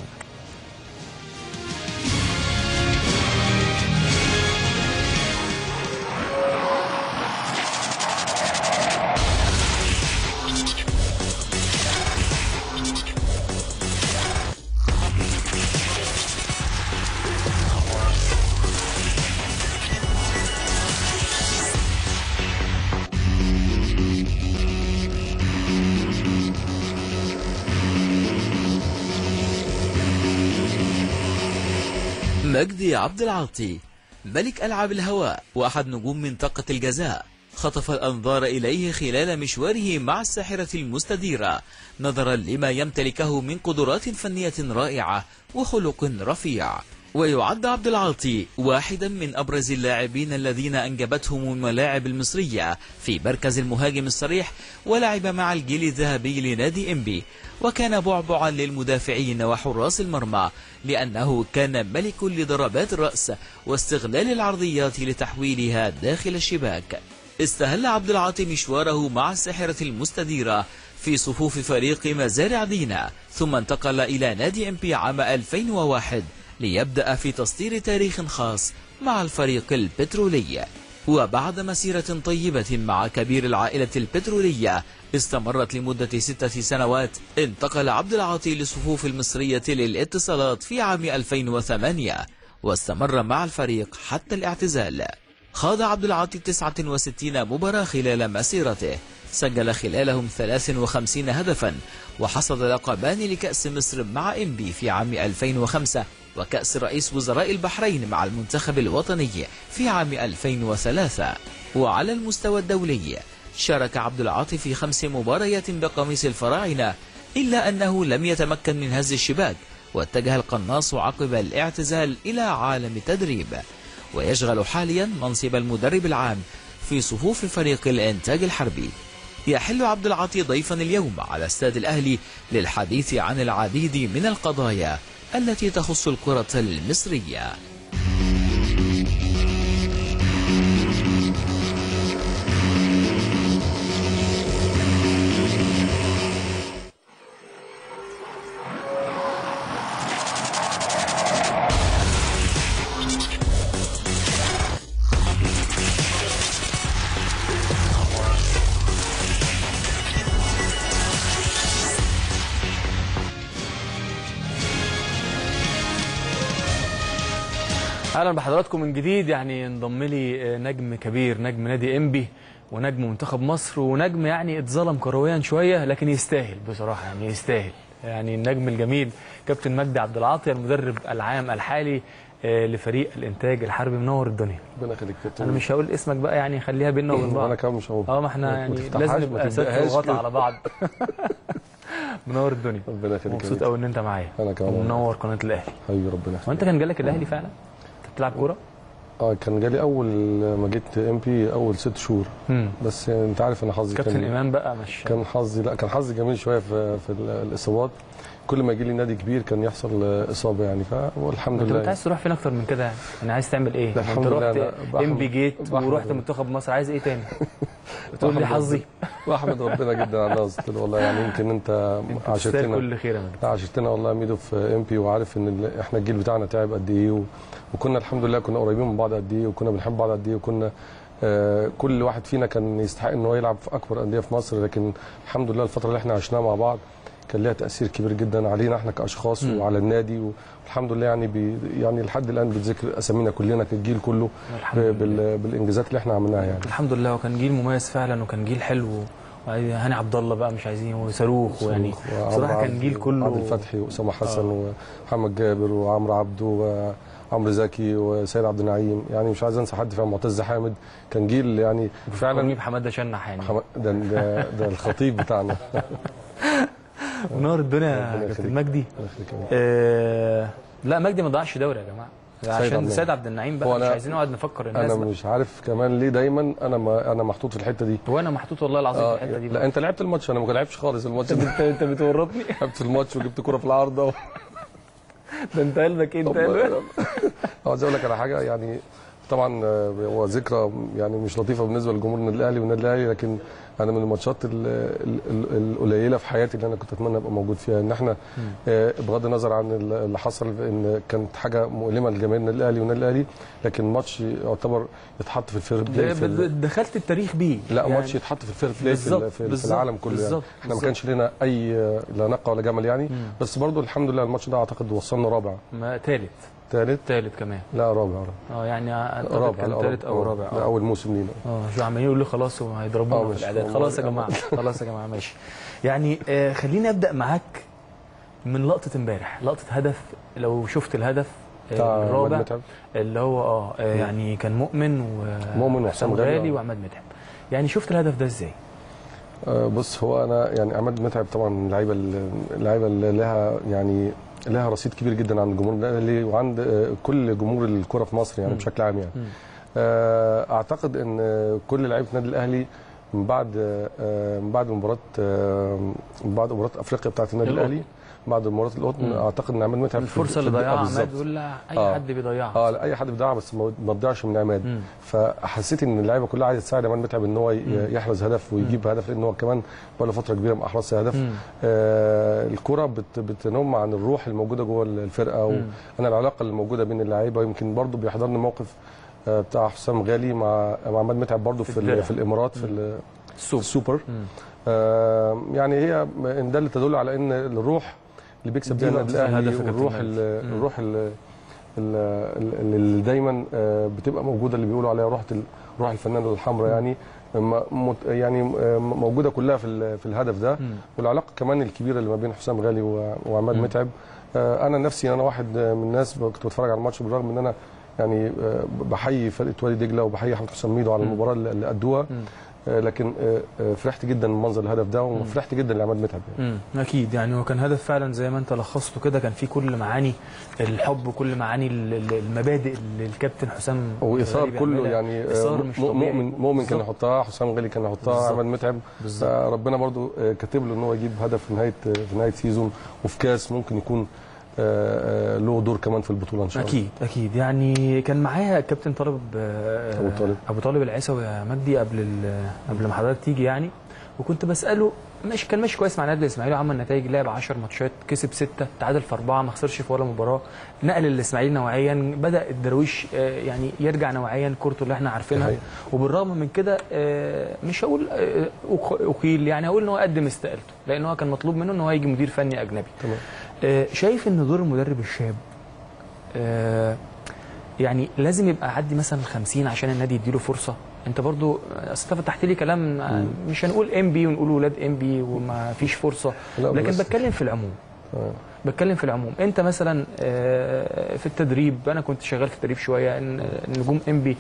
مجدي عبد العاطي ملك ألعاب الهواء وأحد نجوم منطقة الجزاء خطف الأنظار إليه خلال مشواره مع الساحرة المستديرة نظرا لما يمتلكه من قدرات فنية رائعة وخلق رفيع ويعد عبد العاطي واحدا من أبرز اللاعبين الذين أنجبتهم الملاعب المصرية في مركز المهاجم الصريح ولعب مع الجيل الذهبي لنادي إنبي وكان بعبعا للمدافعين وحراس المرمى لأنه كان ملك لضربات الرأس واستغلال العرضيات لتحويلها داخل الشباك استهل عبد العاطي مشواره مع الساحرة المستديرة في صفوف فريق مزارع دينا ثم انتقل إلى نادي إمبي عام 2001 ليبدأ في تسطير تاريخ خاص مع الفريق البترولي وبعد مسيرة طيبة مع كبير العائلة البترولية استمرت لمدة ستة سنوات انتقل عبد العاطي لصفوف المصرية للاتصالات في عام 2008 واستمر مع الفريق حتى الاعتزال خاض عبد العاطي 69 مباراة خلال مسيرته سجل خلالهم 53 هدفا وحصد لقبان لكأس مصر مع إنبي في عام 2005 وكأس رئيس وزراء البحرين مع المنتخب الوطني في عام 2003 وعلى المستوى الدولي شارك عبد العاطي في خمس مباريات بقميص الفراعنة إلا أنه لم يتمكن من هز الشباك واتجه القناص عقب الاعتزال إلى عالم التدريب ويشغل حاليا منصب المدرب العام في صفوف فريق الإنتاج الحربي يحل عبد العاطي ضيفا اليوم على استاد الأهلي للحديث عن العديد من القضايا التي تخص الكرة المصرية اهلا بحضراتكم من جديد يعني انضم لي نجم كبير نجم نادي انبي ونجم منتخب مصر ونجم يعني اتظلم كرويا شويه لكن يستاهل بصراحه يعني يستاهل يعني النجم الجميل كابتن مجدي عبد العاطي المدرب العام الحالي آه، لفريق الانتاج الحربي منور الدنيا ربنا يخليك كابتن انا مش هقول اسمك بقى يعني خليها بينا وبين انا بعض كمان مش هقول اه ما احنا ما يعني تفتحهاش، لازم ما نبقى ستر تبدأهاش وغطا كده. على بعض منور الدنيا ربنا يخليك مبسوط يا قوي ان انت معايا أنا كمان. ومنور قناه الاهلي حبيبي ربنا يخليك وانت كان جالك الاهلي فعلا انت بتلعب كوره اه كان جالي اول ما جيت ام بي اول ست شهور امم بس يعني انت عارف انا حظي كابتن كان ايمان بقى مش كان حظي لا كان حظي جميل شويه في في ال- الاصابات كل ما يجي لي نادي كبير كان يحصل آه، اصابه يعني فالحمد انت كنت لله عايز تروح فين اكتر من كده يعني يعني عايز تعمل ايه لا، ما الحمد انت لله رحت أنا بحمد- ام بي جيت بحمد ورحت ربنا. منتخب مصر عايز ايه تاني تقول لي بحمد حظي واحمد ربنا جدا على الناس قلت له والله يعني يمكن انت انت تستاهل عاشرتنا كل خير يا مجدي لا عشتنا والله يا ميدو في ام بي وعارف ان ال- احنا الجيل بتاعنا تعب قد ايه و... وكنا الحمد لله كنا قريبين من بعض قد ايه وكنا بنحب بعض قد ايه وكنا آه كل واحد فينا كان يستحق ان هو يلعب في اكبر انديه في مصر لكن الحمد لله الفتره اللي احنا عشناها مع بعض كان لها تاثير كبير جدا علينا احنا كاشخاص مم. وعلى النادي والحمد لله يعني بي يعني لحد الان بتذكر اسامينا كلنا كالجيل كله الحمد لله بال... بالانجازات اللي احنا عملناها يعني الحمد لله وكان جيل مميز فعلا وكان جيل حلو هاني عبد الله بقى مش عايزين وصاروخ ويعني وعمرو بصراحه كان عبد- جيل كله عبد الفتحي واسامه حسن ومحمد جابر وعمرو عبده و... عمرو زكي وسيد عبد النعيم يعني مش عايز انسى حد فيهم معتز حامد كان جيل يعني فعلا فعلا بحماده شنح يعني حم- ده ده, ده الخطيب بتاعنا ونار الدنيا ربنا يا كابتن يخليك. مجدي الله يخليك يا رب. آه لا مجدي ما ضيعش دوري يا جماعه عشان عبد سيد عبد النعيم هو بقى مش أنا- عايزين نقعد نفكر الناس انا بقى. مش عارف كمان ليه دايما انا ما انا محطوط في الحته دي وانا محطوط والله العظيم آه في الحته دي لا بقى. انت لعبت الماتش انا ما لعبتش خالص الماتش ده انت انت بتورطني لعبت الماتش وجبت كرة في العارضه ده انت قلبك ايه انت قلبك عاوز اقول لك على حاجه يعني طبعا آه، هو ذكرى يعني مش لطيفه بالنسبه لجمهور النادي الاهلي والنادي الاهلي لكن انا من الماتشات ال- ال- ال- القليله في حياتي اللي انا كنت اتمنى ابقى موجود فيها ان احنا آه، بغض النظر عن ال- اللي حصل ان كانت حاجه مؤلمه لجماهير النادي الاهلي والنادي الاهلي لكن ماتش يعتبر يتحط في الفير بلاي في ال- دخلت التاريخ بيه لا يعني ماتش يتحط في الفير بلاي في, ال- بالظبط، في, في بالظبط، العالم كله يعني بالظبط، احنا ما بالظبط. كانش لنا اي لا نقه ولا جمل يعني مم. بس برضو الحمد لله الماتش ده اعتقد وصلنا رابع ما تالت ثالث تالت كمان لا رابع اه يعني اعتقد رابع كان لا تالت او رابع. رابع ده اه اول موسم لينا اه شو عمالين يقولوا لي خلاص هو هيضربونا اه في مش- الاعداد والله خلاص يا اه. جماعه خلاص يا جماعه ماشي يعني آه خليني ابدا معاك من لقطه امبارح لقطه هدف لو شفت الهدف آه، بتاع عماد الرابع متعب اللي هو اه آه، يعني كان مؤمن و مؤمن وحسام غالي، غالي اه. وعماد متعب يعني شفت الهدف ده ازاي؟ آه، بص هو انا يعني عماد متعب طبعا من اللعيبه ال- اللعيبه اللي لها يعني لها رصيد كبير جدا عند الجمهور الاهلي وعند آه، كل جمهور الكره في مصر يعني مم. بشكل عام يعني مم. آه، اعتقد ان كل لعيبه النادي الاهلي من بعد آه، من بعد مباراه آه، من بعد مباراه افريقيا بتاعت النادي القطن. الاهلي بعد مباراه القطن مم. اعتقد ان عماد متعب في- الفرصه اللي في- آه، ضيعها بالظبط. عماد ولا اي اه. حد بيضيعها اه لا اي حد بيضيعها بس ما ما تضيعش من عماد مم. فحسيت ان اللعيبه كلها عايزه تساعد عماد متعب ان هو ي- مم. يحرز هدف ويجيب هدف لان هو كمان بقى له فتره كبيره ما احرزش هدف مم. آه الكره بت بتنم عن الروح الموجوده جوه الفرقه مم. وانا العلاقه اللي موجوده بين اللعيبه يمكن برضو بيحضرني موقف آه بتاع حسام غالي مع مع عماد متعب برضو في في, الدرع. ال- في الامارات في ال- السوبر السوبر مم. آه يعني هي إن ده اللي تدل على ان الروح اللي بيكسب دي بيها النادي نقطة الاهلي الهدف يا كابتن والروح مجدي. ال- مم. الروح ال- ال- ال- اللي دايما آه، بتبقى موجوده اللي بيقولوا عليها روح ال- روح الفنان الحمراء يعني م- مت- يعني آه، موجوده كلها في ال- في الهدف ده مم. والعلاقه كمان الكبيره اللي ما بين حسام غالي و- وعماد مم. متعب آه، انا نفسي انا واحد آه، من الناس كنت بتفرج على الماتش بالرغم ان انا يعني آه، بحيي فرقه وادي دجله وبحيي احمد حسام ميدو على مم. المباراه اللي اللي ادوها مم. آه، لكن آه، آه، فرحت جدا من منظر الهدف ده وفرحت جدا لعماد متعب يعني. امم اكيد يعني هو كان هدف فعلا زي ما انت لخصته كده كان فيه كل معاني الحب وكل معاني ال- ال- المبادئ اللي الكابتن حسام وايثار غالي كله بيعملها. يعني آه، إيثار مش م- طبيعي. مؤمن مؤمن كان بالظبط. يحطها حسام غالي كان يحطها بالظبط. عماد متعب بالظبط ربنا برضو آه، كاتب له ان هو يجيب هدف في نهايه في نهايه سيزون وفي كاس ممكن يكون آه، آه، له دور كمان في البطوله ان شاء الله اكيد اكيد يعني كان معايا الكابتن طالب آه، أبو طالب. ابو طالب العيسوي يا مجدي قبل ال- قبل ما حضرتك تيجي يعني وكنت بساله ماشي كان ماشي كويس مع النادي الاسماعيلي وعمل نتائج لعب 10 ماتشات كسب 6 تعادل في 4 ما خسرش في ولا مباراه نقل الاسماعيلي نوعيا بدا الدرويش آه، يعني يرجع نوعيا كورته اللي احنا عارفينها صحيح. وبالرغم من كده آه، مش هقول آه، أق- اقيل يعني هقول ان هو قدم استقالته لان هو كان مطلوب منه ان هو يجي مدير فني اجنبي تمام آه، شايف ان دور المدرب الشاب آه، يعني لازم يبقى عدي مثلا 50 عشان النادي يديله فرصه انت برضو اصل انت فتحت لي كلام آه، مش هنقول ام بي ونقول ولاد ام بي وما فيش فرصه لا، لكن بس- بتكلم في العموم آه. بتكلم في العموم انت مثلا آه، في التدريب انا كنت شغال في التدريب شويه ان نجوم ام بي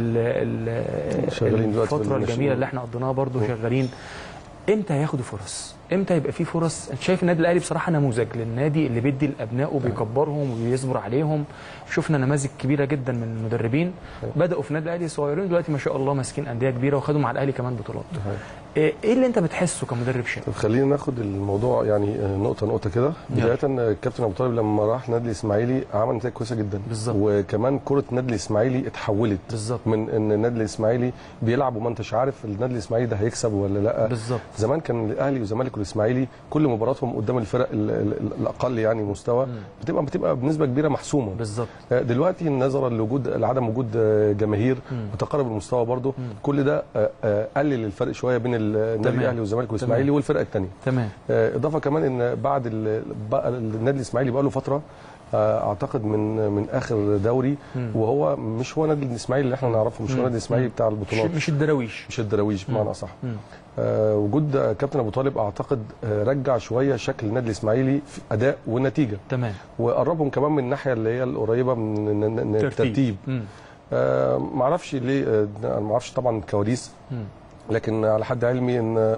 شغالين دلوقتي في الفتره الناشئين. الجميله اللي احنا قضيناها برضو شغالين امتى هياخدوا فرص امتى يبقى في فرص انت شايف النادي الاهلي بصراحه نموذج للنادي اللي بيدي لابنائه وبيكبرهم وبيصبر عليهم شفنا نماذج كبيره جدا من المدربين بداوا في النادي الاهلي صغيرين دلوقتي ما شاء الله ماسكين انديه كبيره وخدوا مع الاهلي كمان بطولات صحيح. ايه إيه اللي انت بتحسه كمدرب شاب طب خلينا ناخد الموضوع يعني آه، نقطه نقطه كده يلا. بدايه آه، الكابتن ابو طالب لما راح النادي الاسماعيلي عمل نتائج كويسه جدا بالظبط. وكمان كره النادي الاسماعيلي اتحولت بالظبط من ان النادي الاسماعيلي بيلعب وما انتش عارف النادي الاسماعيلي ده هيكسب ولا لا بالظبط زمان كان الاهلي والزمالك والاسماعيلي كل مباراتهم قدام الفرق ال- ال- الاقل يعني مستوى مم. بتبقى بتبقى بنسبه كبيره محسومه بالظبط آه، دلوقتي نظرا لوجود لعدم وجود آه، جماهير مم. وتقارب المستوى برضه مم. كل ده آه، آه، قلل الفرق شويه بين ال- النادي تمام. الاهلي والزمالك والاسماعيلي والفرق الثانيه تمام اضافه كمان ان بعد ال- بقى النادي الاسماعيلي بقى له فتره آه، اعتقد من من اخر دوري وهو مش هو نادي الاسماعيلي اللي احنا نعرفه مش هو نادي الاسماعيلي بتاع مش, البطولات مش الدراويش مش الدراويش بمعنى اصح مم. آه، وجود آه، كابتن ابو طالب اعتقد آه، رجع شويه شكل النادي الاسماعيلي في اداء ونتيجه تمام وقربهم كمان من الناحيه اللي هي القريبه من من- من الترتيب مم. آه، ما اعرفش ليه آه، انا ما اعرفش طبعا الكواليس مم. لكن على حد علمي ان آه،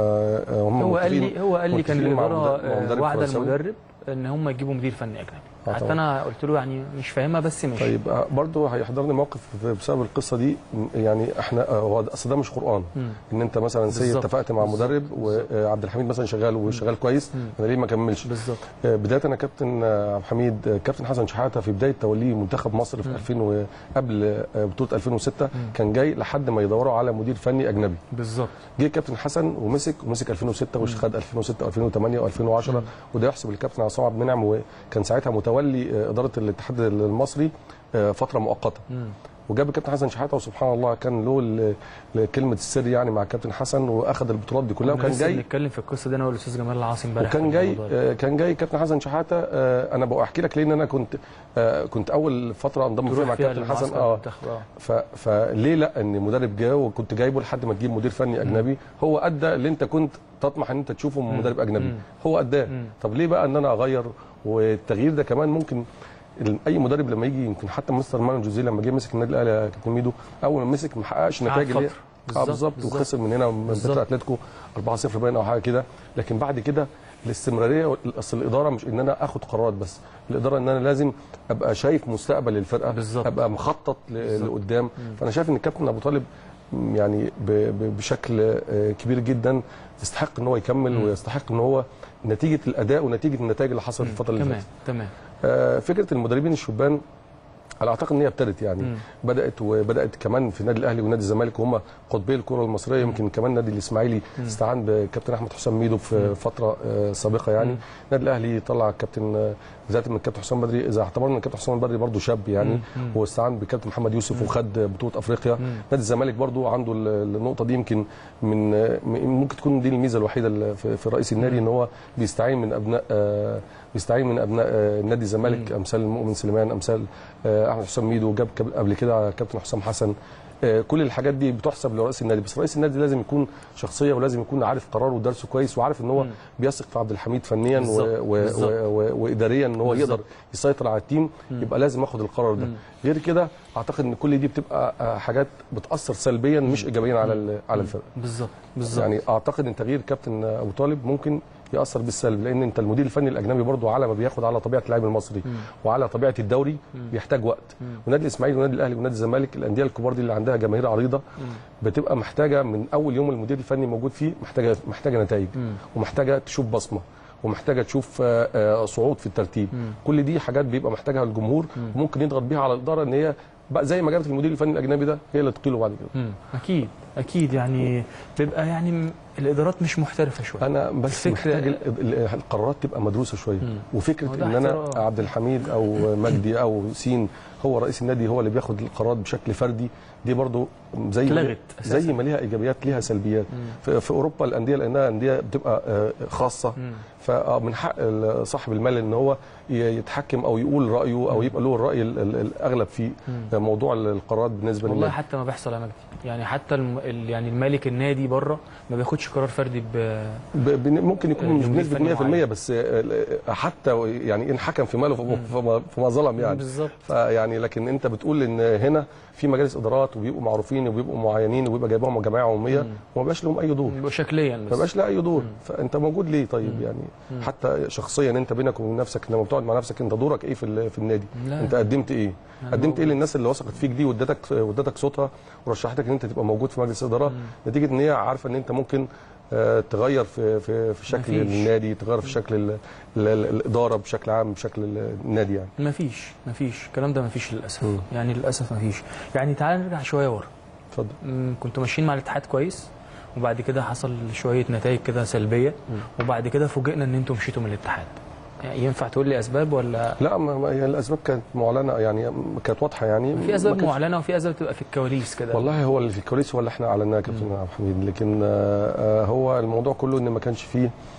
آه، هم هو قال متفقين- لي هو قال لي كان متفقين مع الاداره مدرب- مع آه، مدرب واعده فرنساوي. المدرب ان هم يجيبوا مدير فني اجنبي آه حتى طبعا. انا قلت له يعني مش فاهمها بس ماشي طيب آه، برضه هيحضرني موقف بسبب القصه دي م- يعني احنا آه، هو ده- اصل ده مش قران مم. ان انت مثلا سي بالظبط. اتفقت مع بالظبط. مدرب وعبد الحميد مثلا شغال وشغال كويس انا ليه ما اكملش بالظبط آه، بدايه انا كابتن آه، عبد الحميد آه، كابتن حسن شحاته في بدايه توليه منتخب مصر في 2000 وقبل آه، بطوله 2006 كان جاي لحد ما يدوروا على مدير فني اجنبي بالظبط جه كابتن حسن ومسك ومسك 2006 وخد 2006 و2008 و2010 وده يحسب الكابتن عصام عبد المنعم وكان ساعتها متولي آه، اداره الاتحاد المصري آه، فتره مؤقته مم. وجاب الكابتن حسن شحاته وسبحان الله كان له ال- ال- كلمه السر يعني مع الكابتن حسن واخذ البطولات دي كلها كنا وكان لسه جاي بنتكلم في القصه دي انا والاستاذ جمال العاصي امبارح وكان في جاي الموضوع ده. آه، كان جاي كابتن حسن شحاته آه، انا بقى احكي لك لان انا كنت آه، كنت اول فتره انضم فيها تروح مع فيها كابتن حسن للمعسكر اه المنتخب، اه ف... فليه لا ان مدرب جه وكنت جايبه لحد ما تجيب مدير فني اجنبي هو ادى اللي انت كنت تطمح ان انت تشوفه من مدرب اجنبي مم. هو اداه مم. طب ليه بقى ان انا اغير والتغيير ده كمان ممكن ال- اي مدرب لما يجي يمكن حتى مستر مان جوزيه لما جه مسك النادي الاهلي يا كابتن ميدو اول ما مسك ما حققش قعد نتائج اللي هي- فترة. اه بالظبط، بالظبط بالظبط. وخسر من هنا من بالظبط. بتاع اتلتيكو 4-0 باين او حاجه كده لكن بعد كده الاستمراريه اصل الاداره مش ان انا اخد قرارات بس الاداره ان انا لازم ابقى شايف مستقبل الفرقه بالظبط. ابقى مخطط ل- بالظبط. لقدام فانا شايف ان الكابتن ابو طالب م، يعني ب- ب- بشكل آه، كبير جدا يستحق ان هو يكمل ويستحق ان هو نتيجه الاداء ونتيجه النتائج اللي حصلت الفتره اللي تمام فاتت تمام آه، فكره المدربين الشبان على اعتقد ان هي ابتدت يعني مم. بدات وبدات كمان في النادي الاهلي ونادي الزمالك وهم قطبي الكره المصريه يمكن كمان النادي الاسماعيلي استعان بكابتن احمد حسام ميدو في فتره آه، سابقه يعني النادي الاهلي طلع كابتن آه، ذات من الكابتن حسام بدري اذا اعتبرنا ان الكابتن حسام بدري برضه شاب يعني هو استعان بكابتن محمد يوسف وخد بطوله افريقيا نادي الزمالك برضه عنده ال- النقطه دي يمكن من آه، م- ممكن تكون دي الميزه الوحيده اللي في في رئيس النادي ان هو بيستعين من ابناء آه، بيستعين من ابناء آه، نادي الزمالك امثال المؤمن سليمان امثال آه، احمد حسام ميدو جاب كاب- قبل كده كابتن حسام حسن آه، كل الحاجات دي بتحسب لرئيس النادي بس رئيس النادي لازم يكون شخصيه ولازم يكون عارف قراره ودرسه كويس وعارف ان هو بيثق في عبد الحميد فنيا و... بالظبط، و... بالظبط. و... و... واداريا ان هو بالظبط. يقدر يسيطر على التيم يبقى لازم ياخد القرار ده غير كده اعتقد ان كل دي بتبقى آه، حاجات بتاثر سلبيا مش ايجابيا على ال... على الفرقه بالظبط بالظبط يعني اعتقد ان تغيير كابتن ابو طالب ممكن ياثر بالسلب لان انت المدير الفني الاجنبي برضه على ما بياخد على طبيعه اللاعب المصري وعلى طبيعه الدوري بيحتاج وقت ونادي الاسماعيلي والنادي الاهلي والنادي الزمالك الانديه الكبار دي اللي عندها جماهير عريضه بتبقى محتاجه من اول يوم المدير الفني موجود فيه محتاجه محتاجه نتائج ومحتاجه تشوف بصمه ومحتاجه تشوف آه، آه، صعود في الترتيب كل دي حاجات بيبقى محتاجها الجمهور وممكن يضغط بيها على الاداره ان هي بقى زي ما جابت المدير الفني الاجنبي ده هي اللي تقيله بعد كده مم. اكيد اكيد يعني بيبقى يعني م- الادارات مش محترفه شويه انا بس الفكرة- محتاج ال- ال- القرارات تبقى مدروسه شويه وفكره هو ده ان انا احترام. عبد الحميد او مجدي او سين هو رئيس النادي هو اللي بياخد القرارات بشكل فردي دي برضو زي ما- اتلغت أساساً. زي ما ليها ايجابيات ليها سلبيات في, في اوروبا الانديه لانها انديه بتبقى آه، خاصه فمن حق ال- صاحب المال ان هو ي- يتحكم او يقول رايه او يبقى له الراي ال- ال- الاغلب في موضوع القرارات بالنسبه والله للنادي حتى ما بيحصل يا مجدي يعني حتى الم... ال- يعني المالك النادي بره ما بياخدش قرار فردي ب... ب- بن- ممكن يكون مش المدير بنسبه الفني 100% بس آه، حتى يعني ان حكم في ماله فما- فما فما ظلم يعني بالظبط فيعني لكن انت بتقول ان هنا في مجالس ادارات وبيبقوا معروفين وبيبقوا معينين وبيبقى جايبهم جمعيه عموميه وما بيبقاش لهم اي دور بيبقى شكليا ما بس بيبقاش لها اي دور فانت موجود ليه طيب يعني حتى شخصيا انت بينك وبين نفسك لما بتقعد مع نفسك انت دورك ايه في ال- في النادي لا. انت قدمت ايه قدمت ايه للناس اللي وثقت فيك دي وادتك وادتك صوتها ورشحتك ان انت تبقى موجود في مجلس الاداره نتيجه ان هي عارفه ان انت ممكن آه، تغير في في في شكل مفيش. النادي تغير في شكل ال- ال- ال- الاداره بشكل عام بشكل النادي يعني ما فيش ما فيش الكلام ده ما فيش للاسف يعني للاسف ما فيش يعني تعال نرجع شويه ورا اتفضل مم، كنتوا ماشيين مع الاتحاد كويس وبعد كده حصل شويه نتائج كده سلبيه وبعد كده فوجئنا ان انتوا مشيتوا من الاتحاد يعني ينفع تقول لي اسباب ولا لا ما ما- هي الاسباب كانت معلنه يعني كانت واضحه يعني في ما اسباب كانش- معلنه وفي اسباب تبقى في الكواليس كده والله هو اللي في الكواليس هو اللي احنا اعلناه يا كابتن عبد الحميد لكن آه، آه، هو الموضوع كله ان ما كانش فيه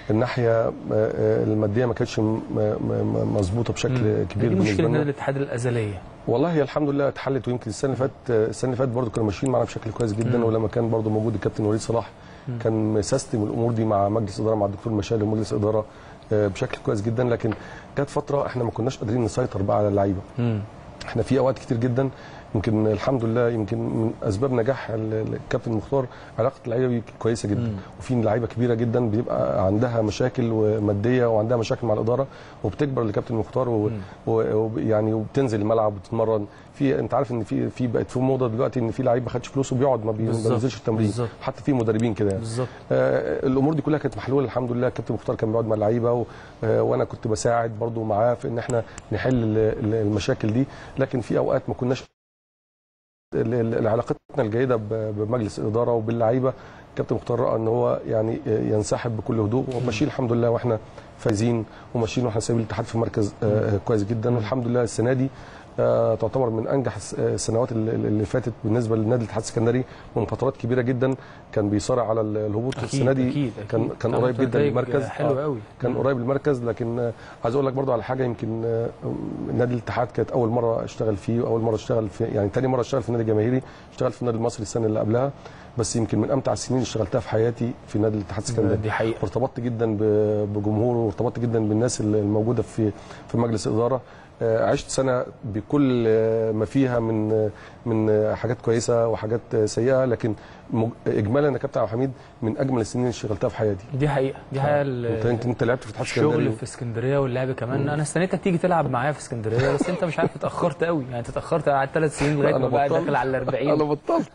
الناحيه آه، آه، الماديه ما كانتش م- م- م- مظبوطه بشكل كبير دي بالنسبه مشكله لنا نادي الاتحاد الازليه والله هي الحمد لله اتحلت ويمكن السنه اللي فاتت السنه اللي فاتت برضه كانوا ماشيين معانا بشكل كويس جدا مم. ولما كان برضه موجود الكابتن وليد صلاح كان مسيستم الامور دي مع مجلس اداره مع الدكتور مشاري ومجلس اداره آه، بشكل كويس جدا لكن جت فتره احنا ما كناش قادرين نسيطر بقى على اللعيبه مم. احنا في اوقات كتير جدا يمكن الحمد لله يمكن من اسباب نجاح ال- الكابتن مختار علاقه اللعيبه بيه كويسه جدا مم. وفي لعيبه كبيره جدا بيبقى عندها مشاكل ماديه وعندها مشاكل مع الاداره وبتكبر لكابتن مختار و- مم. و- وب- يعني وبتنزل الملعب وتتمرن في انت عارف ان في في بقت في موضه دلوقتي ان في لعيب ما خدش فلوسه بيقعد ما بي- ما بالظبط. بينزلش التمرين بالظبط. حتى في مدربين كده يعني. بالظبط آه، الامور دي كلها كانت محلوله الحمد لله الكابتن مختار كان بيقعد مع اللعيبه و- آه، وانا كنت بساعد برضو معاه في ان احنا نحل ال- ال- المشاكل دي لكن في اوقات ما كناش ال- ال- علاقتنا الجيده ب- بمجلس الاداره وباللعيبه الكابتن مختار راى ان هو يعني ينسحب بكل هدوء وماشيين الحمد لله واحنا فايزين وماشيين واحنا سايبين الاتحاد في مركز آه، كويس جدا والحمد لله السنه دي آه، تعتبر من انجح الس- آه، السنوات اللي اللي فاتت بالنسبه للنادي الاتحاد السكندري من فترات كبيره جدا كان بيصارع على ال- الهبوط أكيد، السنه دي أكيد، كان أكيد. كان كان قريب جدا نتائج للمركز حلوة آه، قوي. كان مم. قريب للمركز لكن آه، عايز اقول لك برضو على حاجه يمكن آه، نادي الاتحاد كانت اول مره اشتغل فيه واول مره اشتغل في يعني تاني مره اشتغل في النادي الجماهيري اشتغلت في النادي المصري السنه اللي قبلها بس يمكن من امتع السنين اللي اشتغلتها في حياتي في نادي الاتحاد السكندري دي حقيقه وارتبطت جدا ب- بجمهوره وارتبطت جدا بالناس اللي الموجوده في في مجلس الاداره آه، عشت سنه بكل آه، ما فيها من آه، من آه، حاجات كويسه وحاجات آه، سيئه لكن مج- اجمالا يا كابتن عبد الحميد من اجمل السنين اللي اشتغلتها في حياتي دي حقيقه دي حقيقه ال- انت يمكن انت لعبت في الاتحاد السكندري الشغل في اسكندريه واللعب كمان انا استنيتك تيجي تلعب معايا في اسكندريه بس انت مش عارف اتاخرت قوي يعني انت اتاخرت قعدت ثلاث سنين لغايه أنا ما بقى بطلت. داخل على ال 40 انا بطلت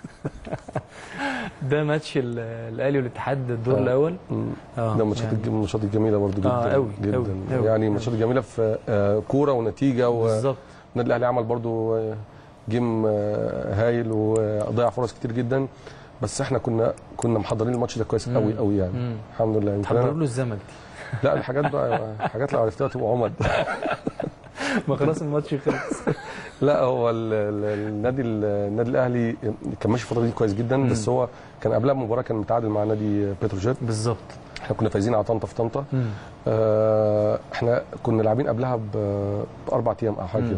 ده ماتش ال- الاهلي والاتحاد الدور آه. الاول مم. اه ده الماتشات يعني الج- الماتشات الجميله برضو جدا آه، أوي، جدا أوي، أوي. يعني الماتشات الجميله في آه، كوره ونتيجه و- بالظبط النادي الاهلي عمل برضو آه، جيم آه، هايل وضيع فرص كتير جدا بس احنا كنا كنا محضرين الماتش ده كويس مم. قوي قوي يعني مم. الحمد لله يمكن حضروا أنا- له الزمن دي لا الحاجات بقى حاجات لو عرفتها تبقى عمد ما خلاص الماتش خلص لا هو ال- ال- النادي النادي الاهلي كان ماشي الفتره دي كويس جدا مم. بس هو كان قبلها بمباراه كان متعادل مع نادي بتروجيت بالظبط احنا كنا فايزين على طنطا في طنطا مم. آه، احنا كنا لاعبين قبلها ب- باربع ايام او حاجه مم. كده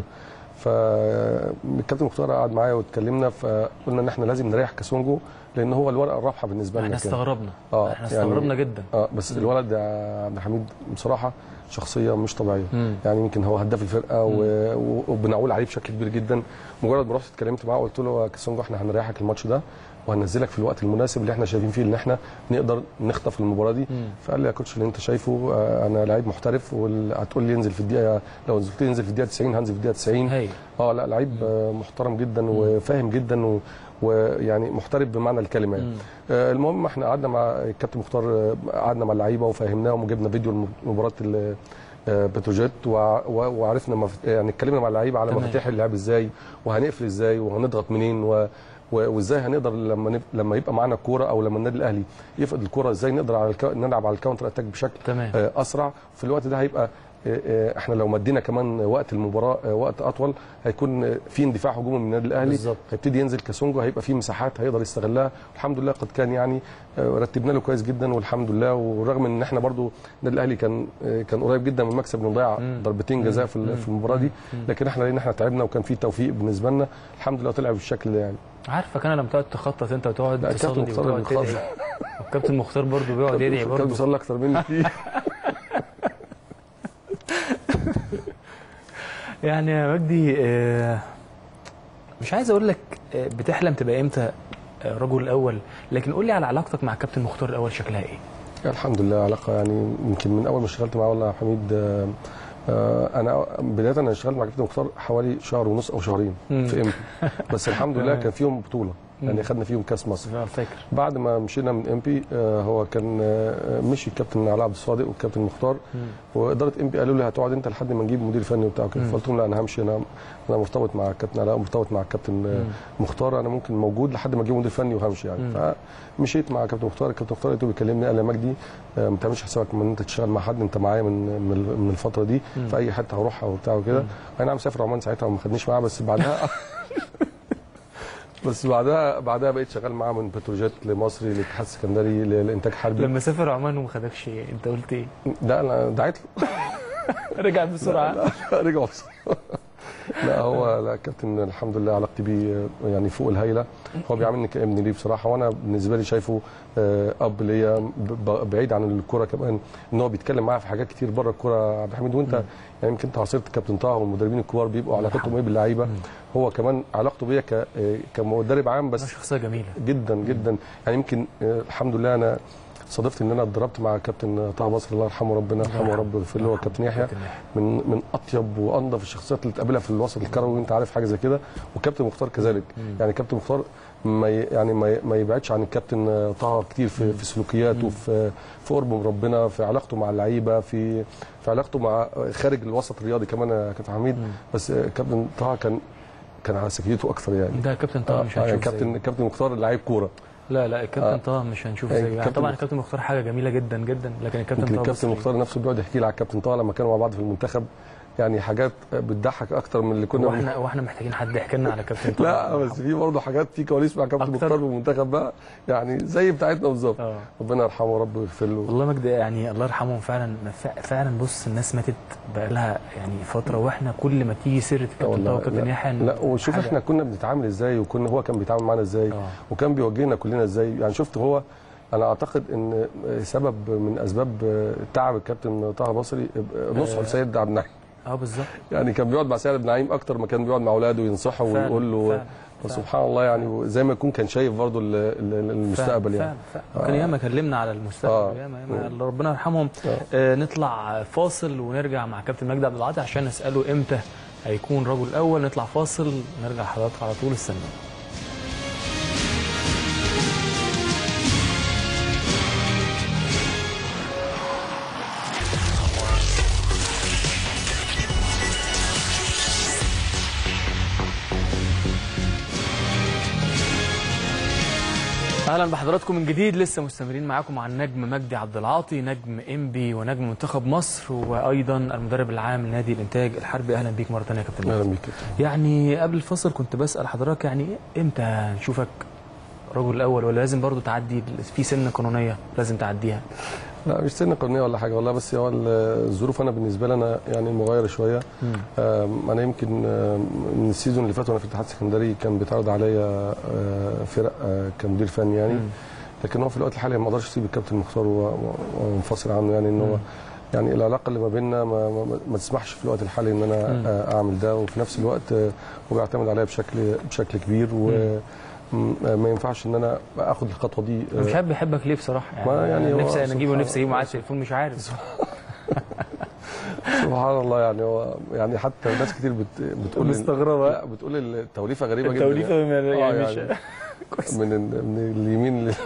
فالكابتن مختار قعد معايا واتكلمنا فقلنا ان احنا لازم نريح كاسونجو لان هو الورقه الرابحه بالنسبه لنا احنا كان. استغربنا اه احنا يعني- استغربنا جدا اه بس مم. الولد يا عبد الحميد بصراحه شخصيه مش طبيعيه مم. يعني يمكن هو هداف الفرقه و- و- وبنعول عليه بشكل كبير جدا مجرد ما رحت اتكلمت معاه قلت له يا كاسونجو احنا هنريحك الماتش ده وهننزلك في الوقت المناسب اللي احنا شايفين فيه ان احنا نقدر نخطف المباراه دي مم. فقال لي يا كوتش اللي انت شايفه آه، انا لعيب محترف وهتقول لي انزل في الدقيقه لو نزلت لي انزل في الدقيقه 90 هنزل في الدقيقه 90 هايل اه لا لعيب آه، محترم جدا وفاهم جدا و- ويعني محترف بمعنى الكلمه يعني. مم. آه، المهم احنا قعدنا مع الكابتن مختار آه، قعدنا مع اللعيبه وفهمناهم وجبنا فيديو لمباراه ال- آه، بتروجيت وع- و- وعرفنا مف... يعني اتكلمنا مع اللعيبه على تمام. مفاتيح اللعب ازاي وهنقفل ازاي وهنضغط منين و... و- وازاي هنقدر لما نب... لما يبقى معانا الكوره او لما النادي الاهلي يفقد الكوره ازاي نقدر على الك... نلعب على الكاونتر اتاك بشكل تمام آه، اسرع في الوقت ده هيبقى آه، آه، احنا لو مدينا كمان وقت المباراه آه، وقت اطول هيكون آه، في اندفاع هجومي من النادي الاهلي بالظبط. هيبتدي ينزل كاسونجو هيبقى في مساحات هيقدر يستغلها الحمد لله قد كان يعني آه، رتبنا له كويس جدا والحمد لله ورغم ان احنا برضو النادي الاهلي كان آه، كان قريب جدا من المكسب نضيع مم. ضربتين جزاء في ال- في المباراه دي مم. لكن احنا لان احنا تعبنا وكان في توفيق بالنسبه لنا الحمد لله طلع بالشكل ده يعني عارفك انا لما تقعد تخطط انت وتقعد لا، الكابتن تصلي مختار اللي وتقعد تدعي بيخطط. والكابتن مختار برضه بيقعد يدعي كان برضه بيصلي اكتر مني فيه يعني يا مجدي آه، مش عايز اقول لك آه، بتحلم تبقى امتى آه، رجل الاول لكن قول لي على علاقتك مع كابتن مختار الاول شكلها ايه الحمد لله علاقه يعني يمكن من اول ما اشتغلت معاه والله يا حميد آه، آه، انا بدايه انا اشتغلت مع كابتن مختار حوالي شهر ونص او شهرين مم. في امتى بس الحمد لله تمام. كان فيهم بطوله مم. يعني خدنا فيهم كاس مصر اه فاكر بعد ما مشينا من ام بي هو كان آه، مشي الكابتن علاء عبد الصادق والكابتن مختار مم. واداره ام بي قالوا لي هتقعد انت لحد ما نجيب مدير فني وبتاع كده مم. فقلت لهم لا انا همشي انا انا مرتبط مع الكابتن علاء مرتبط مع الكابتن آه، مم. مختار انا ممكن موجود لحد ما اجيب مدير فني وهمشي يعني مم. فمشيت مع كابتن مختار الكابتن مختار لقيته بيكلمني قال لي يا مجدي آه، ما تعملش حسابك ان انت تشتغل مع حد انت معايا من من من الفتره دي مم. في اي حته هروحها وبتاع وكده مم. اي نعم سافر عمان ساعتها وما خدنيش معاه بس بعدها بس بعدها بعدها بقيت شغال معاه من بتروجيت لمصري للاتحاد السكندري للانتاج حربي لما سافر عمان وما خدكش انت قلت ايه؟ لا انا دعيت له رجع بسرعه رجع بسرعه لا هو لا كابتن الحمد لله علاقتي بيه يعني فوق الهايله هو بيعاملني كابن ليه بصراحه وانا بالنسبه لي شايفه آه، اب ليا ب- بعيد عن الكوره كمان ان هو بيتكلم معايا في حاجات كتير بره الكوره عبد الحميد وانت يعني يمكن انت عاصرت كابتن طه والمدربين الكبار بيبقوا علاقتهم ايه باللعيبه هو كمان علاقته بيا ك- آه، كمدرب عام بس بس شخصيه جميله جدا جدا يعني يمكن آه، الحمد لله انا صادفت ان انا اتدربت مع كابتن طه بصر الله يرحمه ربنا يرحمه ورب يغفر له هو كابتن يحيى كابتن يحيى. من من اطيب وانظف الشخصيات اللي تقابلها في الوسط الكروي وانت عارف حاجه زي كده وكابتن مختار كذلك يعني كابتن مختار ما ي- يعني ما ي- ما يبعدش عن الكابتن آه، طه كتير في في سلوكياته في في قربه من ربنا في علاقته مع اللعيبه في في علاقته مع آه، خارج الوسط الرياضي كمان يا كابتن حميد بس آه، كابتن طه كان كان على سكيته اكثر يعني ده كابتن طه مش آه، يعني هنشوف زيه. كابتن كابتن مختار لعيب كوره لا لا الكابتن آه. طه مش هنشوف يعني زيه يعني الكابتن طبعا مخ- الكابتن مختار حاجه جميله جدا جدا لكن الكابتن يمكن طه الكابتن بصري. مختار نفسه بيقعد يحكي لي على الكابتن طه لما كانوا مع بعض في المنتخب يعني حاجات بتضحك اكتر من اللي كنا بن- واحنا واحنا محتاجين حد يحكي لنا على كابتن طه لا بس في برضه حاجات في كواليس مع كابتن أكتر. مختار في المنتخب بقى يعني زي بتاعتنا بالظبط اه ربنا يرحمه رب ويغفر له والله مجد يعني الله يرحمهم فعلا ف- فعلا بص الناس ماتت بقى لها يعني فتره واحنا كل ما تيجي سيره الكابتن طه والله والكابتن لا, يحيى لا وشوف حاجة- احنا كنا بنتعامل ازاي وكنا هو كان بيتعامل معانا ازاي اه وكان بيوجهنا كلنا ازاي يعني شفت هو انا اعتقد ان سبب من اسباب تعب الكابتن طه بصري نصحه آه. لسيد عبد النعيم اه بالظبط يعني كان بيقعد مع سيد عبد النعيم اكتر ما كان بيقعد مع اولاده وينصحه فعلا، ويقول له فعلا، وسبحان الله يعني زي ما يكون كان شايف برضه ال- ال- المستقبل فعلا يعني فعلا فعلا. كان ياما كلمنا على المستقبل آه. ياما ياما الله ربنا يرحمهم آه. آه نطلع فاصل ونرجع مع كابتن مجدي عبد العاطي عشان نساله امتى هيكون رجل الاول نطلع فاصل نرجع حضراتكم على طول استنوا اهلا بحضراتكم من جديد لسه مستمرين معاكم مع النجم مجدي عبد العاطي نجم انبي ونجم منتخب مصر وايضا المدرب العام لنادي الانتاج الحربي اهلا بيك مره ثانيه يا كابتن اهلا مجدي. بيك يعني قبل الفصل كنت بسال حضرتك يعني امتى نشوفك رجل الاول ولا لازم برضو تعدي في سن قانونيه لازم تعديها لا مش سن قانونيه ولا حاجه والله بس هو الظروف انا بالنسبه لي انا يعني مغايره شويه آم، انا يمكن آم، من السيزون اللي فات وانا في الاتحاد السكندري كان بيتعرض عليا آه، فرق آه، كمدير فني يعني مم. لكن هو في الوقت الحالي ما اقدرش اسيب الكابتن مختار و- و- وانفصل عنه يعني ان هو مم. يعني العلاقه اللي ما بيننا ما, ما, ما تسمحش في الوقت الحالي ان انا مم. آه، اعمل ده وفي نفس الوقت آه، هو بيعتمد عليا بشكل بشكل كبير وما ينفعش ان انا اخد الخطوه دي أنا مش آه، عارف بيحبك ليه بصراحه يعني, ما يعني هو نفسي انا اجيبه سبحان- نفسي اجيبه معاه التليفون مش عارف سبحان الله يعني هو يعني حتى ناس كتير بت بتقول مستغربة. لا بتقول التوليفه غريبه جدا التوليفه يعني. يعني, آه مش يعني من ال- من اليمين لل...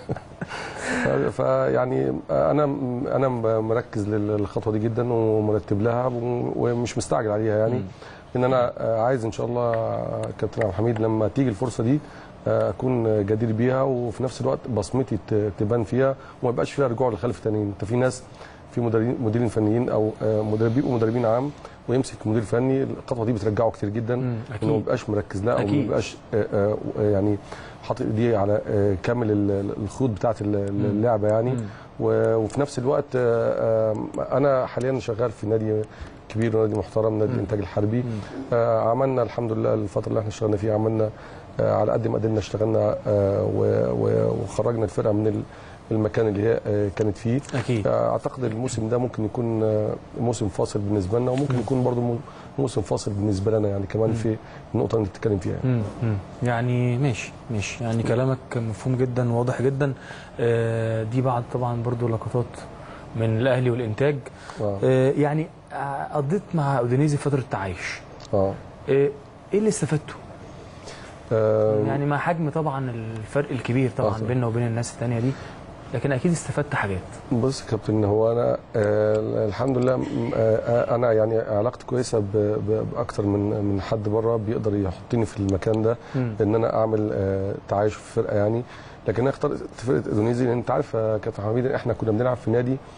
فيعني انا انا مركز للخطوه دي جدا ومرتب لها ومش مستعجل عليها يعني مم. ان انا عايز ان شاء الله كابتن عبد الحميد لما تيجي الفرصه دي اكون جدير بيها وفي نفس الوقت بصمتي ت- تبان فيها وما يبقاش فيها رجوع للخلف تاني انت في ناس في مدربين مديرين فنيين او مدربين بيبقوا مدربين عام ويمسك مدير فني الخطوه دي بترجعه كتير جدا مم، انه ما اكيد بيبقاش مركز لا او ما أكيد. بيبقاش آه، آه، يعني حاطط ايديه على آه، كامل ال- الخطوط بتاعه ال- اللعبه يعني مم. و- وفي نفس الوقت آه، آه، انا حاليا شغال في نادي كبير ونادي محترم نادي مم. الانتاج الحربي مم. آه، عملنا الحمد لله الفتره اللي احنا اشتغلنا فيها عملنا آه، على قد ما قدرنا اشتغلنا آه، و- و- وخرجنا الفرقه من ال- المكان اللي هي آه، كانت فيه اكيد آه، اعتقد الموسم ده ممكن يكون آه، موسم فاصل بالنسبه لنا وممكن يكون برضو مو- موسم فاصل بالنسبه لنا يعني كمان في النقطه اللي بتتكلم فيها مم. مم. يعني ماشي ماشي يعني كلامك مفهوم جدا واضح جدا آه، دي بعض طبعا برضو لقطات من الاهلي والانتاج اه آه، يعني آه، قضيت مع اودينيزي فتره تعايش اه آه، ايه اللي استفدته؟ آه، يعني مع حجم طبعا الفرق الكبير طبعا آه. بيننا وبين الناس الثانيه دي لكن اكيد استفدت حاجات بص يا كابتن هو انا آه الحمد لله م- آه انا يعني علاقتي كويسه ب- ب- باكتر من من حد بره بيقدر يحطني في المكان ده مم. ان انا اعمل آه تعايش في فرقه يعني لكن انا اخترت فرقه اندونيسيا لان انت عارف يا كابتن حميد إن احنا كنا بنلعب في نادي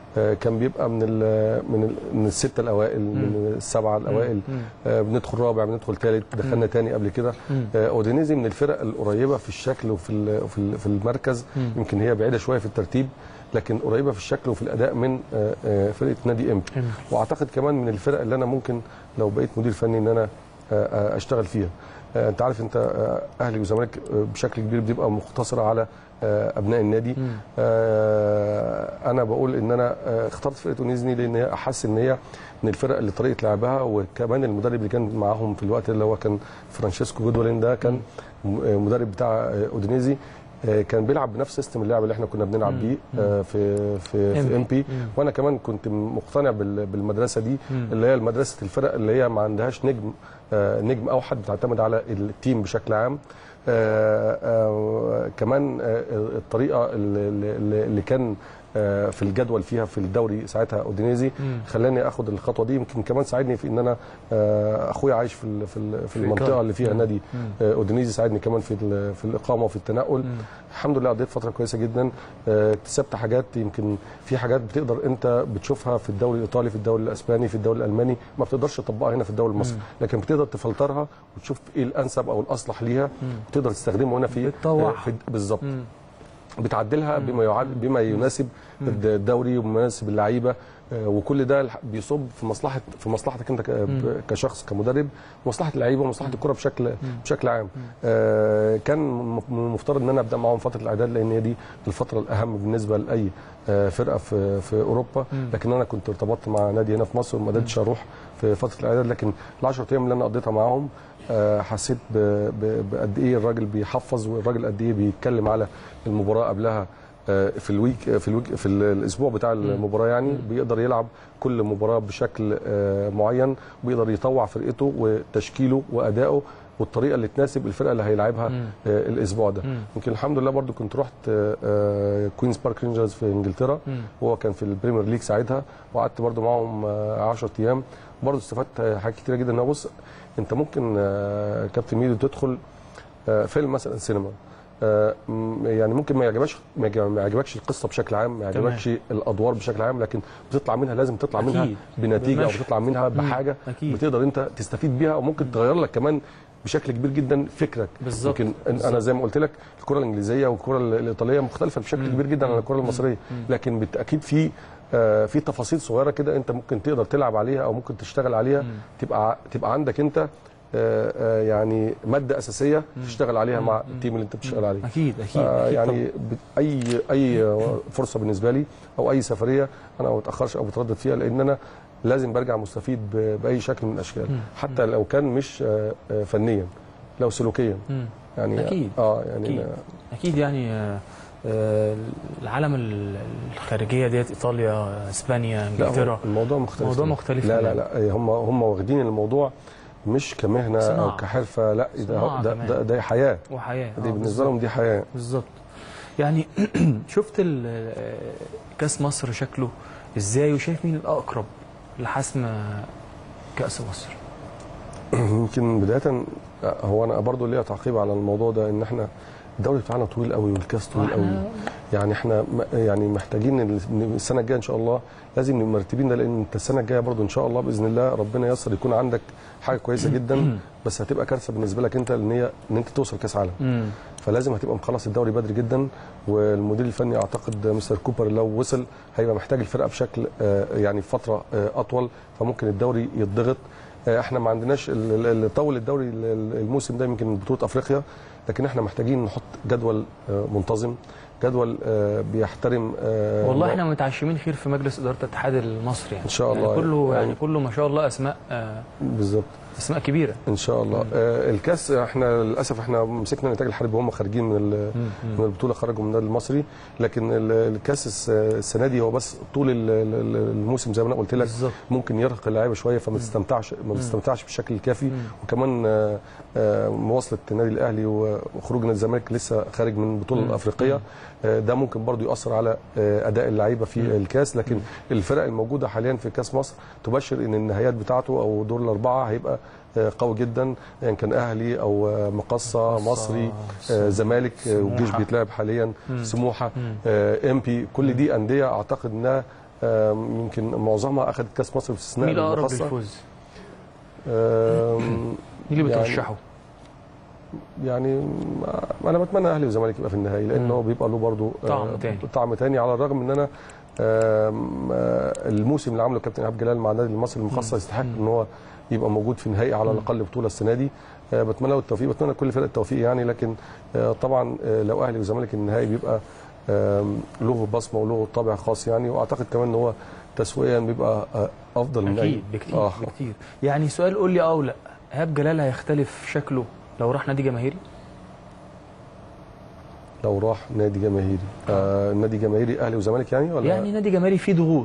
آه، كان بيبقى من ال من ال من السته الاوائل من السبعه الاوائل آه، بندخل رابع بندخل ثالث دخلنا تاني قبل كده آه، اودينيزي من الفرق القريبه في الشكل وفي ال- وفي ال- في المركز يمكن هي بعيده شويه في الترتيب لكن قريبه في الشكل وفي الاداء من آه، آه، فرقه نادي امبي إمبي. واعتقد كمان من الفرق اللي انا ممكن لو بقيت مدير فني ان انا آه، آه، اشتغل فيها آه، انت عارف انت آه، اهلي وزمالك آه، بشكل كبير بتبقى مقتصره على آه، ابناء النادي آه، انا بقول ان انا آه، اخترت فرقه اونيزني لان هي احس ان هي من الفرق اللي طريقه لعبها وكمان المدرب اللي كان معاهم في الوقت اللي هو كان فرانشيسكو جودولين ده كان م- آه، مدرب بتاع آه، اودينيزي آه، كان بيلعب بنفس سيستم اللعب اللي احنا كنا بنلعب بيه آه، في في في MP. ام بي وانا كمان كنت مقتنع بال- بالمدرسه دي اللي هي مدرسه الفرق اللي هي ما عندهاش نجم آه، نجم اوحد بتعتمد على التيم بشكل عام آه، آه، كمان آه، الطريقه اللي, اللي اللي كان آه، في الجدول فيها في الدوري ساعتها اودينيزي خلاني اخد الخطوه دي يمكن كمان ساعدني في ان انا آه، اخويا عايش في ال- في, ال- في المنطقه إيطاليا. اللي فيها نادي آه، اودينيزي ساعدني كمان في ال- في الاقامه وفي التنقل الحمد لله قضيت فتره كويسه جدا آه، اكتسبت حاجات يمكن في حاجات بتقدر انت بتشوفها في الدوري الايطالي في الدوري الاسباني في الدوري الالماني ما بتقدرش تطبقها هنا في الدوري المصري لكن بتقدر تفلترها وتشوف ايه الانسب او الاصلح ليها وتقدر تستخدمه هنا في بتطوعها. آه، في بالظبط بتعدلها بما يعاد بما يناسب الدوري ومناسب اللعيبه آه، وكل ده الح- بيصب في مصلحه في مصلحتك انت ك- ب- كشخص كمدرب ومصلحه اللعيبه ومصلحه الكره بشكل بشكل عام آه، كان م- من المفترض ان انا ابدا معاهم فتره الاعداد لان هي دي الفتره الاهم بالنسبه لاي آه، فرقه في في اوروبا لكن انا كنت ارتبطت مع نادي هنا في مصر وما قدرتش اروح في فتره الاعداد لكن ال10 ايام اللي انا قضيتها معاهم آه، حسيت ب- ب- بقد ايه الراجل بيحفظ والراجل قد ايه بيتكلم على المباراه قبلها آه، في الويك في الويك في ال- الاسبوع بتاع المباراه يعني بيقدر يلعب كل مباراه بشكل آه، معين وبيقدر يطوع فرقته وتشكيله وادائه والطريقه اللي تناسب الفرقه اللي هيلعبها آه، الاسبوع ده يمكن الحمد لله برضو كنت رحت آه، آه، كوينز بارك رينجرز في انجلترا وهو كان في البريمير ليج ساعتها وقعدت برضو معاهم 10 ايام برضو استفدت آه، حاجات كتيره جدا إن هو بص انت ممكن آه، كابتن ميدو تدخل آه، فيلم مثلا سينما آه، م- يعني ممكن ما يعجبكش ما يعجب- ما يعجبكش القصه بشكل عام ما يعجبكش الادوار بشكل عام لكن بتطلع منها لازم تطلع منها أكيد. بنتيجه او بمشهد. بتطلع منها بحاجه أكيد. بتقدر انت تستفيد بيها وممكن تغير لك كمان بشكل كبير جدا فكرك بالظبط. يمكن أن- انا زي ما قلت لك الكره الانجليزيه والكره ال- الايطاليه مختلفه بشكل كبير جدا عن الكره المصريه لكن بالتاكيد في آه، في تفاصيل صغيره كده انت ممكن تقدر تلعب عليها او ممكن تشتغل عليها تبقى ع- تبقى عندك انت آه، آه، يعني ماده اساسيه تشتغل عليها مع التيم اللي انت بتشتغل عليه اكيد اكيد, آه، أكيد يعني بت- اي اي فرصه بالنسبه لي او اي سفريه انا ما بتاخرش او بتردد فيها لان انا لازم برجع مستفيد ب- باي شكل من الاشكال حتى لو كان مش آه، آه، فنيا لو سلوكيا مم. يعني أكيد. اه يعني أكيد. أنا- اكيد يعني آه، آه، العالم ال- الخارجيه ديت ايطاليا اسبانيا لا انجلترا هو الموضوع مختلف موضوع مختلف لا لا تماماً. لا هم هم واخدين الموضوع مش كمهنه صناعة. او كحرفه لا ده صناعة ده, كمان. ده, ده حياه وحياه دي آه، بالنسبه لهم دي حياه بالظبط يعني شفت ال- كاس مصر شكله ازاي وشايف مين الاقرب لحسم كاس مصر يمكن بدايه هو انا برضو ليا تعقيب على الموضوع ده ان احنا الدوري بتاعنا طويل قوي والكاس طويل قوي وإحنا- يعني احنا م- يعني محتاجين ال- إن السنه الجايه ان شاء الله لازم نبقى مرتبين ده لان انت السنه الجايه برضو ان شاء الله باذن الله ربنا ييسر يكون عندك حاجه كويسه جدا بس هتبقى كارثه بالنسبه لك انت ان هي ان انت توصل كاس عالم مم. فلازم هتبقى مخلص الدوري بدري جدا والمدير الفني اعتقد مستر كوبر لو وصل هيبقى محتاج الفرقه بشكل آه، يعني فتره آه، اطول فممكن الدوري يتضغط آه، احنا ما عندناش ال- ال- اللي طول الدوري ال- ال- الموسم ده يمكن بطوله افريقيا لكن احنا محتاجين نحط جدول آه، منتظم جدول آه، بيحترم آه، والله احنا متعشمين خير في مجلس اداره الاتحاد المصري يعني إن شاء الله. يعني كله يعني يعني- كله ما شاء الله اسماء آه، بالظبط اسماء كبيره ان شاء الله آه الكاس احنا للاسف احنا مسكنا الانتاج الحربي وهم خارجين من ال- من البطوله خرجوا من النادي المصري لكن ال- الكاس الس- السنه دي هو بس طول ال- ال- الموسم زي ما انا قلت لك بالظبط. ممكن يرهق اللعيبه شويه فما تستمتعش ما تستمتعش بالشكل الكافي وكمان آه، آه، مواصله النادي الاهلي وخروج نادي الزمالك لسه خارج من البطوله الافريقيه آه، ده ممكن برضو ياثر على آه، اداء اللعيبه في الكاس لكن الفرق الموجوده حاليا في كاس مصر تبشر ان النهايات بتاعته او دور الاربعه هيبقى آه، قوي جدا ان يعني كان اهلي او آه، مقصه مقصة، مصري آه، زمالك آه، والجيش سموحة. بيتلعب حاليا سموحه ام بي كل دي انديه اعتقد انها آم، يمكن معظمها اخذت كاس مصر باستثناء مين الاقرب المخصصة. للفوز؟ آم، مين اللي يعني- بترشحه؟ يعني ما- انا بتمنى اهلي والزمالك يبقى في النهائي لانه مم. بيبقى له برضه طعم آه، تاني. طعم تاني على الرغم ان انا آم، آه، الموسم اللي عمله الكابتن ايهاب جلال مع النادي المصري المخصص يستحق ان هو يبقى موجود في النهائي على الاقل بطوله السنه دي آه، بتمنى له التوفيق بتمنى لكل فرق التوفيق يعني لكن آه، طبعا آه، لو اهلي والزمالك النهائي بيبقى آم، له بصمه وله طابع خاص يعني واعتقد كمان ان هو تسويقيا بيبقى آه، افضل من اكيد اي بكتير آه. بكتير يعني سؤال قول لي اه ولا ايهاب جلال هيختلف شكله لو راح نادي جماهيري؟ لو راح نادي جماهيري آه نادي جماهيري اهلي وزمالك يعني ولا يعني نادي جماهيري فيه ضغوط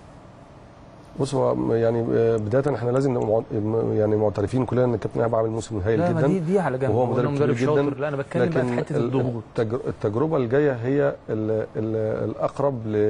بص هو يعني آه، بدايه احنا لازم نبقى مع- يعني معترفين كلنا ان الكابتن ايهاب عامل موسم هايل لا ما جدا دي دي على جنب وهو هو مدرب مدرب كبير شاطر جدا لا انا بتكلم بقى في حته ال- الضغوط التجر- التجربه الجايه هي ال ال الاقرب ل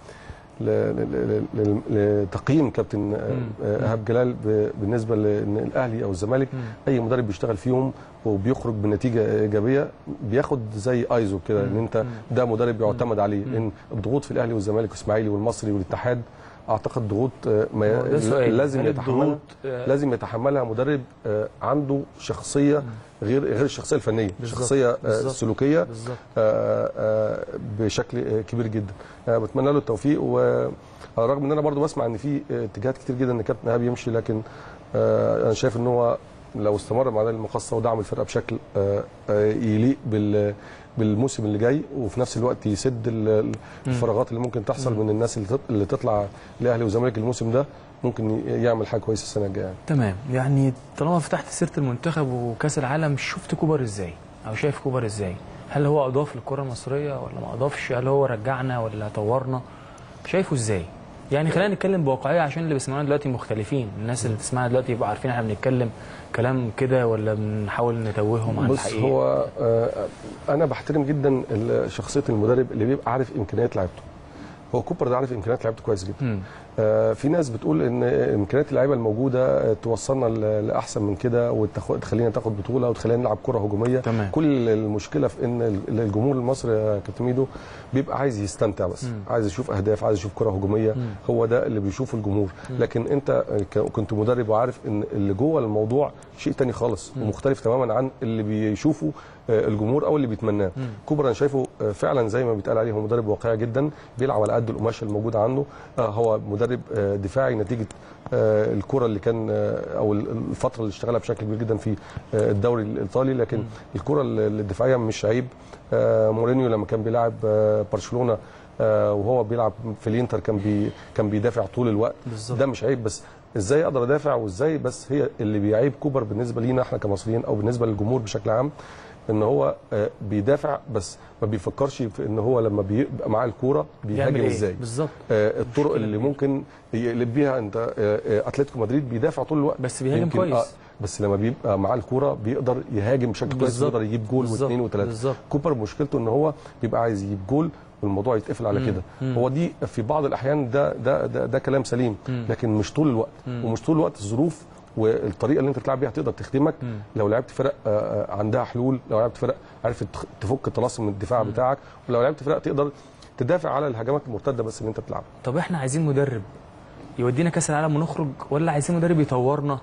ل- ل- ل- ل- لتقييم كابتن آه، مم. آه، ايهاب جلال ب- بالنسبه لان الاهلي او الزمالك مم. اي مدرب بيشتغل فيهم وبيخرج بنتيجه ايجابيه بياخد زي ايزو كده ان انت ده مدرب يعتمد عليه لان الضغوط في الاهلي والزمالك والاسماعيلي والمصري والاتحاد اعتقد ضغوط آه، ما هو ما ده سؤال. لازم هل يتحملها الضغوط، آه، لازم يتحملها مدرب آه، عنده شخصيه غير غير الشخصيه الفنيه بالظبط، شخصيه آه، بالظبط. سلوكيه بالظبط آه، آه، بشكل آه، كبير جدا آه، بتمنى له التوفيق ورغم ان انا برضو بسمع ان في آه، اتجاهات كتير جدا ان كابتن ايهاب يمشي لكن آه، انا شايف ان هو لو استمر مع النادي المخصص ودعم الفرقه بشكل آه، آه، يليق بال بالموسم اللي جاي وفي نفس الوقت يسد ال- الفراغات اللي ممكن تحصل من الناس اللي تط- اللي تطلع لاهلي وزمالك الموسم ده ممكن ي- يعمل حاجه كويسه السنه الجايه يعني. تمام يعني طالما فتحت سيره المنتخب وكاس العالم شفت كوبر ازاي او شايف كوبر ازاي هل هو اضاف للكره المصريه ولا ما اضافش هل هو رجعنا ولا طورنا شايفه ازاي يعني خلينا نتكلم بواقعيه عشان اللي بيسمعونا دلوقتي مختلفين الناس اللي بتسمعنا دلوقتي يبقوا عارفين احنا بنتكلم كلام كده ولا بنحاول نتوههم عن بص الحقيقه هو آه، انا بحترم جدا ال- شخصيه المدرب اللي بيبقى عارف امكانيات لعيبته هو كوبر ده عارف امكانيات لعيبته كويس جدا مم. آه، في ناس بتقول ان امكانيات اللعيبه الموجوده آه، توصلنا ل- لاحسن من كده وتخلينا تاخد بطوله وتخلينا نلعب كره هجوميه تمام. كل المشكله في ان ال- الجمهور المصري يا كابتن ميدو بيبقى عايز يستمتع بس مم. عايز يشوف اهداف عايز يشوف كره هجوميه مم. هو ده اللي بيشوفه الجمهور لكن انت آه، ك- كنت مدرب وعارف ان اللي جوه الموضوع شيء تاني خالص ومختلف تماما عن اللي بيشوفه آه، الجمهور او اللي بيتمناه كوبر انا شايفه آه، فعلا زي ما بيتقال عليه هو مدرب واقعي جدا بيلعب على قد القماشه الموجوده عنده آه، هو مدرب آه، دفاعي نتيجه آه، الكره اللي كان آه، او الفتره اللي اشتغلها بشكل كبير جدا في آه، الدوري الايطالي لكن الكره ال- الدفاعيه مش عيب آه، مورينيو لما كان بيلعب آه، برشلونه آه، وهو بيلعب في الانتر كان بي كان بيدافع طول الوقت بالظبط. ده مش عيب بس ازاي اقدر ادافع وازاي بس هي اللي بيعيب كوبر بالنسبه لينا احنا كمصريين او بالنسبه للجمهور بشكل عام ان هو آه، بيدافع بس ما بيفكرش في ان هو لما بيبقى معاه الكوره يعمل بيهاجم ايه ازاي بالظبط آه، الطرق مشكلة اللي كبيرة. ممكن يقلب بيها انت آه، آه، اتلتيكو مدريد بيدافع طول الوقت بس بيهاجم يمكن- كويس. آه، بس لما بيبقى معاه الكوره بيقدر يهاجم بشكل كويس بالظبط. يقدر يجيب جول بالظبط. واثنين وثلاثه بالظبط. كوبر مشكلته ان هو بيبقى عايز يجيب جول والموضوع يتقفل على كده هو دي في بعض الاحيان ده ده ده, ده كلام سليم لكن مش طول الوقت ومش طول الوقت الظروف والطريقه اللي انت بتلعب بيها تقدر تخدمك لو لعبت فرق آه، آه، عندها حلول لو لعبت فرق عرفت تخ- تفك الطلاسم من الدفاع بتاعك ولو لعبت فرق تقدر تدافع على الهجمات المرتده بس اللي انت بتلعبها طب احنا عايزين مدرب يودينا كاس العالم ونخرج ولا عايزين مدرب يطورنا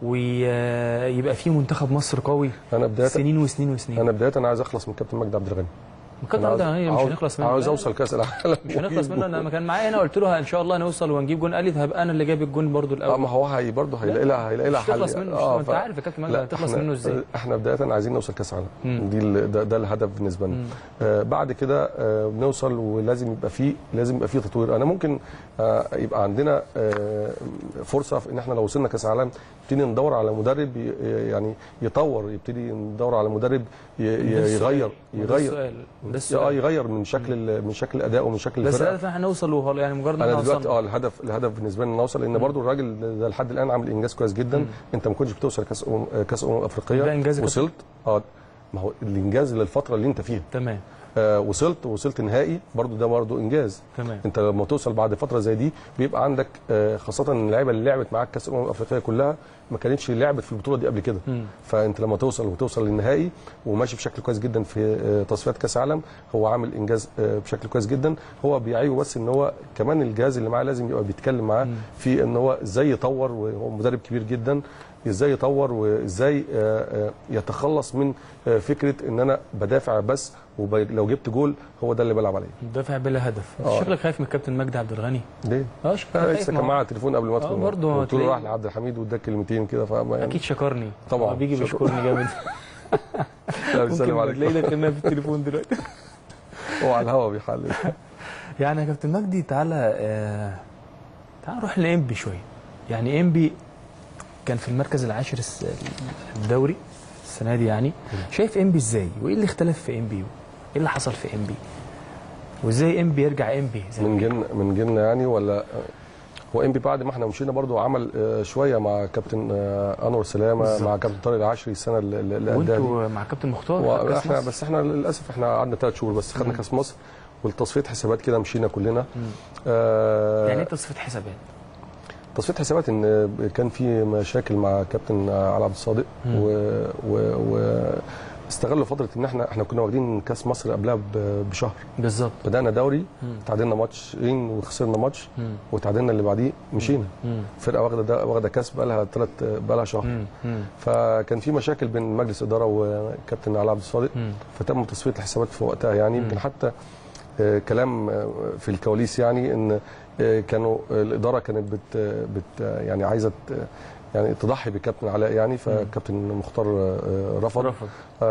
ويبقى فيه منتخب مصر قوي انا بدايه سنين وسنين وسنين انا بدايه انا عايز اخلص من كابتن مجدي عبد الغني كابتن أنا عبد عاوز- الغني مش عاوز- هنخلص منه عاوز لا، اوصل كاس العالم مش هنخلص منه انا لما كان معايا هنا قلت له ان شاء الله هنوصل ونجيب جون قال لي هبقى انا اللي جايب الجون برضو اه الاول ما هو هي برضه هيلاقي لها هيلاقي لها مش هتخلص حل منه آه، مش انت ف- عارف يا كابتن مجدي لا، هتخلص إحنا- منه ازاي احنا بدايه عايزين نوصل كاس عالم مم. دي ال- ده, ده الهدف بالنسبه لنا آه بعد كده آه بنوصل ولازم يبقى فيه لازم يبقى فيه تطوير انا ممكن آه يبقى عندنا آه فرصه في ان احنا لو وصلنا كاس عالم نبتدي ندور على مدرب ي- يعني يطور يبتدي ندور على مدرب ي- ده ي- السؤال. يغير ده يغير السؤال ده اه السؤال يغير من شكل ال- من شكل الاداء ومن شكل بس الفرقه الهدف احنا نوصل وهو يعني مجرد ان انا احنا دلوقتي وصلنا اه الهدف الهدف بالنسبه لنا نوصل لان برضو الراجل ده لحد الان عامل انجاز كويس جدا انت ما كنتش بتوصل كاس امم كاس امم افريقيه ده إنجاز يا كابتن. وصلت اه ما هو الانجاز للفتره اللي انت فيها تمام آه وصلت وصلت نهائي برضو ده برضو انجاز تمام انت لما توصل بعد فتره زي دي بيبقى عندك آه خاصه ان اللعيبه اللي لعبت معاك كاس الامم الافريقيه كلها ما كانتش لعبت في البطوله دي قبل كده مم. فانت لما توصل وتوصل للنهائي وماشي بشكل كويس جدا في آه، تصفيات كاس عالم هو عامل انجاز آه، بشكل كويس جدا هو بيعيبه بس ان هو كمان الجهاز اللي معاه لازم يبقى بيتكلم معاه في ان هو ازاي يطور وهو مدرب كبير جدا ازاي يطور وازاي آه، آه، يتخلص من آه، فكره ان انا بدافع بس ولو جبت جول هو ده اللي بلعب عليه دافع بلا هدف انت آه. شكلك خايف من الكابتن مجدي عبد الغني ليه؟ اه شكلك آه، خايف لسه ما كان هو- معاه تليفون قبل ما ادخل برضه قلت له هتلاقيه- راح لعبد الحميد واداك كلمتين كده فما اكيد شكرني طبعاً. هو بيجي شكر. بيشكرني جامد لا ممكن بيسلم تلاقيه عليك داخلنا في التليفون دلوقتي هو على الهوا بيحلل يعني يا كابتن مجدي تعالى آه تعالى نروح لانبي شويه يعني انبي كان في المركز العاشر الس- الدوري السنه دي يعني شايف انبي ازاي وايه اللي اختلف في انبي ايه اللي حصل في انبي وازاي انبي يرجع انبي زي من جن من جنة يعني ولا هو انبي بعد ما احنا مشينا برضو عمل آه، شويه مع كابتن آه، انور سلامه بالظبط. مع كابتن طارق العشري السنه اللي اللي قدها دي وانتوا مع كابتن مختار خد كأس واحنا مصر. بس احنا للاسف احنا قعدنا ثلاث شهور بس خدنا كاس مصر والتصفيه حسابات كده مشينا كلنا آه يعني ايه تصفيه حسابات تصفيه حسابات ان كان في مشاكل مع كابتن علي عبد الصادق و, و, و استغلوا فتره ان احنا احنا كنا واخدين كاس مصر قبلها ب- بشهر بالظبط بدانا دوري مم. تعادلنا ماتشين وخسرنا ماتش مم. وتعادلنا اللي بعديه مشينا مم. فرقه واخده ده واخده كاس بقى لها ثلاث بقى لها شهر مم. مم. فكان في مشاكل بين مجلس الاداره وكابتن علي عبد الصادق مم. فتم تصفيه الحسابات في وقتها يعني يمكن حتى آه، كلام آه، في الكواليس يعني ان آه، كانوا آه، الاداره كانت بت بت يعني عايزه ت- يعني تضحي بكابتن علاء يعني فكابتن مختار آه، رفض رفض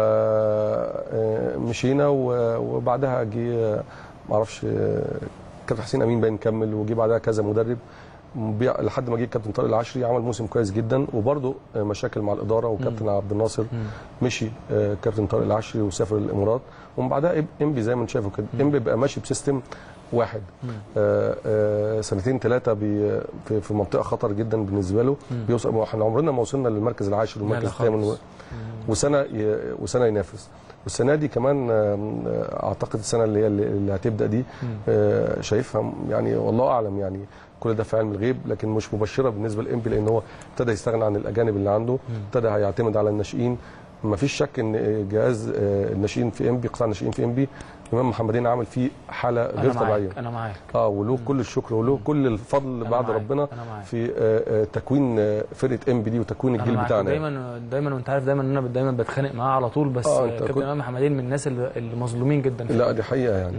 آه، آه، مشينا و- وبعدها جه آه، معرفش آه، كابتن حسين امين باين كمل وجي بعدها كذا مدرب بيع- لحد ما جه كابتن طارق العشري عمل موسم كويس جدا وبرضه آه، مشاكل مع الاداره وكابتن عبد الناصر مشي آه، كابتن طارق العشري وسافر الامارات ومن بعدها إب- انبي زي ما انت شايفه كده انبي بقى ماشي بسيستم واحد آه، آه، سنتين ثلاثه بي- في في منطقه خطر جدا بالنسبه له بيوصل ما احنا عمرنا ما وصلنا للمركز العاشر لا والمركز لا الثامن خالص. وسنه ي- وسنه ينافس والسنه دي كمان آم، آه، اعتقد السنه اللي هي اللي اللي هتبدا دي آه، شايفها م- يعني والله اعلم يعني كل ده في علم الغيب لكن مش مبشره بالنسبه لانبي لان هو ابتدى يستغنى عن الاجانب اللي عنده ابتدى هيعتمد على الناشئين ما فيش شك ان جهاز آه، الناشئين في انبي قطاع الناشئين في انبي امام محمدين عامل فيه حاله غير انا طبيعيه معاك انا معاك اه وله كل الشكر وله كل الفضل أنا بعد معاك، ربنا أنا معاك. في آه، آه، تكوين آه، فرقه انبي دي وتكوين انا الجيل معاك بتاعنا يعني. دايما دايما وانت عارف دايما ان انا دايما بتخانق معاه على طول بس آه، آه أنت كابتن كنت- امام محمدين من الناس اللي, اللي مظلومين جدا في لا دي حقيقه يعني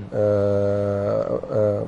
آه آه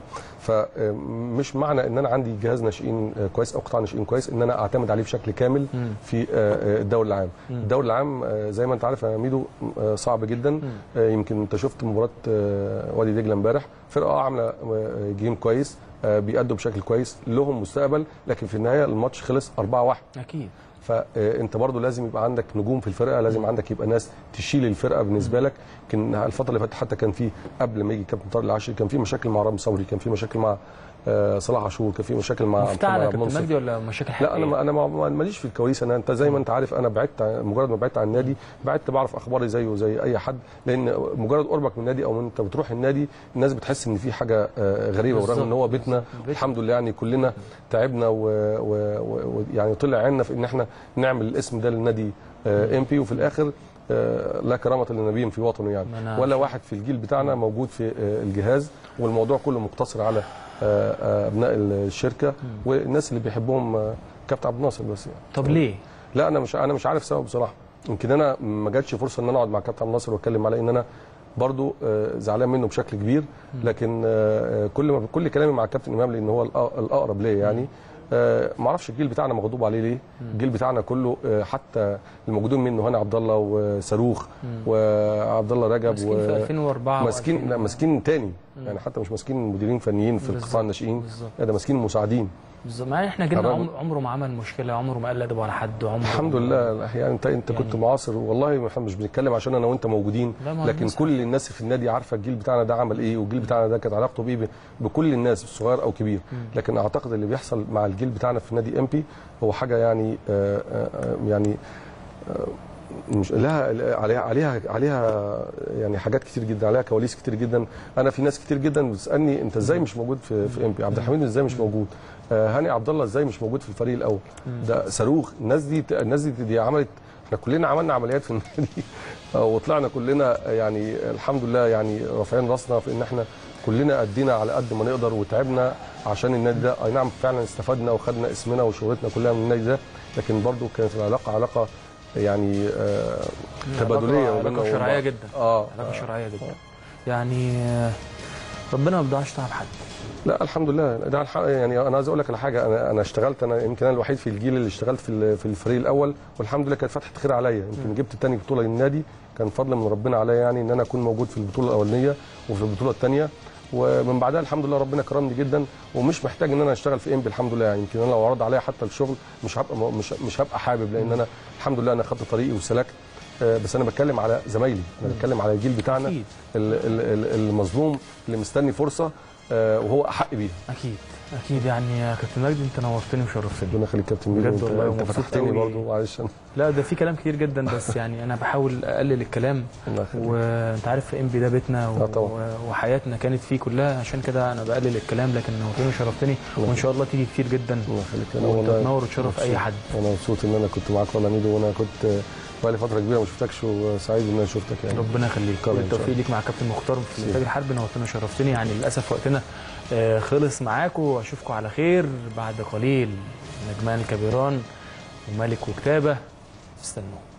فمش معنى ان انا عندي جهاز ناشئين آه، كويس او قطاع ناشئين كويس ان انا اعتمد عليه بشكل كامل في آه، آه، الدوري العام الدوري العام آه، زي ما انت عارف يا ميدو آه، صعب جدا آه، يمكن انت شفت مباراه آه، وادي دجله امبارح فرقه اه عامله آه، جيم كويس آه، بيأدوا بشكل كويس لهم مستقبل لكن في النهايه الماتش خلص 4-1 اكيد فانت برضو لازم يبقى عندك نجوم في الفرقه لازم عندك يبقى ناس تشيل الفرقه بالنسبه لك يمكن الفتره اللي فاتت حتى كان في قبل ما يجي كابتن طارق العاشري كان في مشاكل مع رامي صبري كان في مشاكل مع آه، صلاح عاشور كان في مشاكل مع مفتعله محمد يا عبد كابتن المنصف. مجدي ولا مشاكل لا حقيقيه انا ما انا ما- ما- ماليش في الكواليس انا انت زي ما انت عارف انا بعدت عن- مجرد ما بعدت عن النادي بعدت بعرف اخباري زيه زي اي حد لان مجرد قربك من النادي او انت بتروح النادي الناس بتحس ان في حاجه آه، غريبه بالظبط. ورغم ان هو بيتنا الحمد لله يعني كلنا تعبنا ويعني طلع عنا في ان احنا نعمل الاسم ده للنادي ام بي وفي الاخر آه، لا كرامه للنبي في وطنه ما يعني أنا ولا واحد في الجيل بتاعنا موجود في آه، الجهاز والموضوع كله مقتصر على آه، آه، ابناء الشركه والناس اللي بيحبهم آه، كابتن عبد الناصر بس يعني طب ليه؟ لا انا مش انا مش عارف سبب بصراحه يمكن انا ما جاتش فرصه ان انا اقعد مع كابتن عبد الناصر واتكلم عليه ان انا برضو آه، زعلان منه بشكل كبير لكن آه، آه، كل ما كل كلامي مع الكابتن امام لان هو الأ- الاقرب ليا يعني آه، ما اعرفش الجيل بتاعنا مغضوب عليه ليه الجيل بتاعنا كله آه، حتى الموجودين منه هاني عبد الله وصاروخ وعبد الله رجب ماسكين في 2004 ماسكين لا ماسكين تاني يعني حتى مش ماسكين مديرين فنيين في بالظبط، القطاع الناشئين بالظبط. لا ده ماسكين مساعدين بالظبط مع إن احنا جينا الراجل- عمر عمره ما عمل مشكله عمره ما قال ادب على حد عمره الحمد لله يعني انت انت كنت معاصر والله احنا مش بنتكلم عشان انا وانت موجودين لا، ما هو لكن الناس كل الناس في النادي عارفه الجيل بتاعنا ده عمل ايه والجيل بتاعنا ده كانت علاقته بايه ب- بكل الناس صغير او كبير لكن اعتقد اللي بيحصل مع الجيل بتاعنا في النادي ام بي هو حاجه يعني آه، آه، آه، يعني آه، مش لها عليها عليها عليها يعني حاجات كتير جدا عليها كواليس كتير جدا انا في ناس كتير جدا بتسالني انت ازاي مش موجود في في ام بي عبد الحميد ازاي مش موجود آه هاني عبد الله ازاي مش موجود في الفريق الاول ده صاروخ الناس دي الناس دي, دي عملت احنا كلنا عملنا عمليات في النادي آه، وطلعنا كلنا يعني الحمد لله يعني رافعين راسنا في ان احنا كلنا ادينا على قد ما نقدر وتعبنا عشان النادي ده اي نعم فعلا استفدنا وخدنا اسمنا وشهرتنا كلها من النادي ده لكن برضو كانت العلاقه علاقه يعني آه تبادليه علاقة- ما بيننا علاقه وبين شرعيه بعض. جدا اه علاقه شرعيه جدا يعني آه، ربنا ما بيضيعش تعب حد لا الحمد لله ده الح- يعني انا عايز اقول لك على حاجه انا انا اشتغلت انا يمكن انا الوحيد في الجيل اللي اشتغلت في ال- في الفريق الاول والحمد لله كانت فتحه خير عليا يمكن جبت تاني بطوله للنادي كان فضل من ربنا عليا يعني ان انا اكون موجود في البطوله الاولانيه وفي البطوله الثانيه ومن بعدها الحمد لله ربنا كرمني جدا ومش محتاج ان انا اشتغل في انبي الحمد لله يعني يمكن انا لو عرض عليا حتى الشغل مش هبقى مش مش هبقى حابب لان انا الحمد لله انا خدت طريقي وسلكت آه، بس انا بتكلم على زمايلي انا بتكلم على الجيل بتاعنا أكيد. ال- ال- ال- المظلوم اللي مستني فرصه آه، وهو احق بيها اكيد اكيد يعني يا كابتن مجدي انت نورتني وشرفتني ربنا يخليك كابتن ميدو بجد انت, والله انت ومبسوط فتحتني قوي. برضه معلش أنا- لا ده في كلام كتير جدا بس يعني انا بحاول اقلل الكلام الله يخليك وانت عارف ام بي ده بيتنا آه طبعا. و... وحياتنا كانت فيه كلها عشان كده انا بقلل الكلام لكن نورتني وشرفتني وان شاء الله تيجي كتير جدا الله يخليك انا والله وتتنور وتشرف اي مبسوط. حد انا مبسوط ان انا كنت معاك والله يا ميدو وانا كنت آه، بقالي فتره كبيره ما شفتكش وسعيد ان انا شفتك يعني ربنا يخليك كرم إن شاء بالتوفيق الله. ليك مع كابتن مختار في سيب. الانتاج الحربي نورتنا وشرفتني يعني للاسف وقتنا آه، خلص معاكم واشوفكم على خير بعد قليل نجمان الكبيران ومالك وكتابه استنوا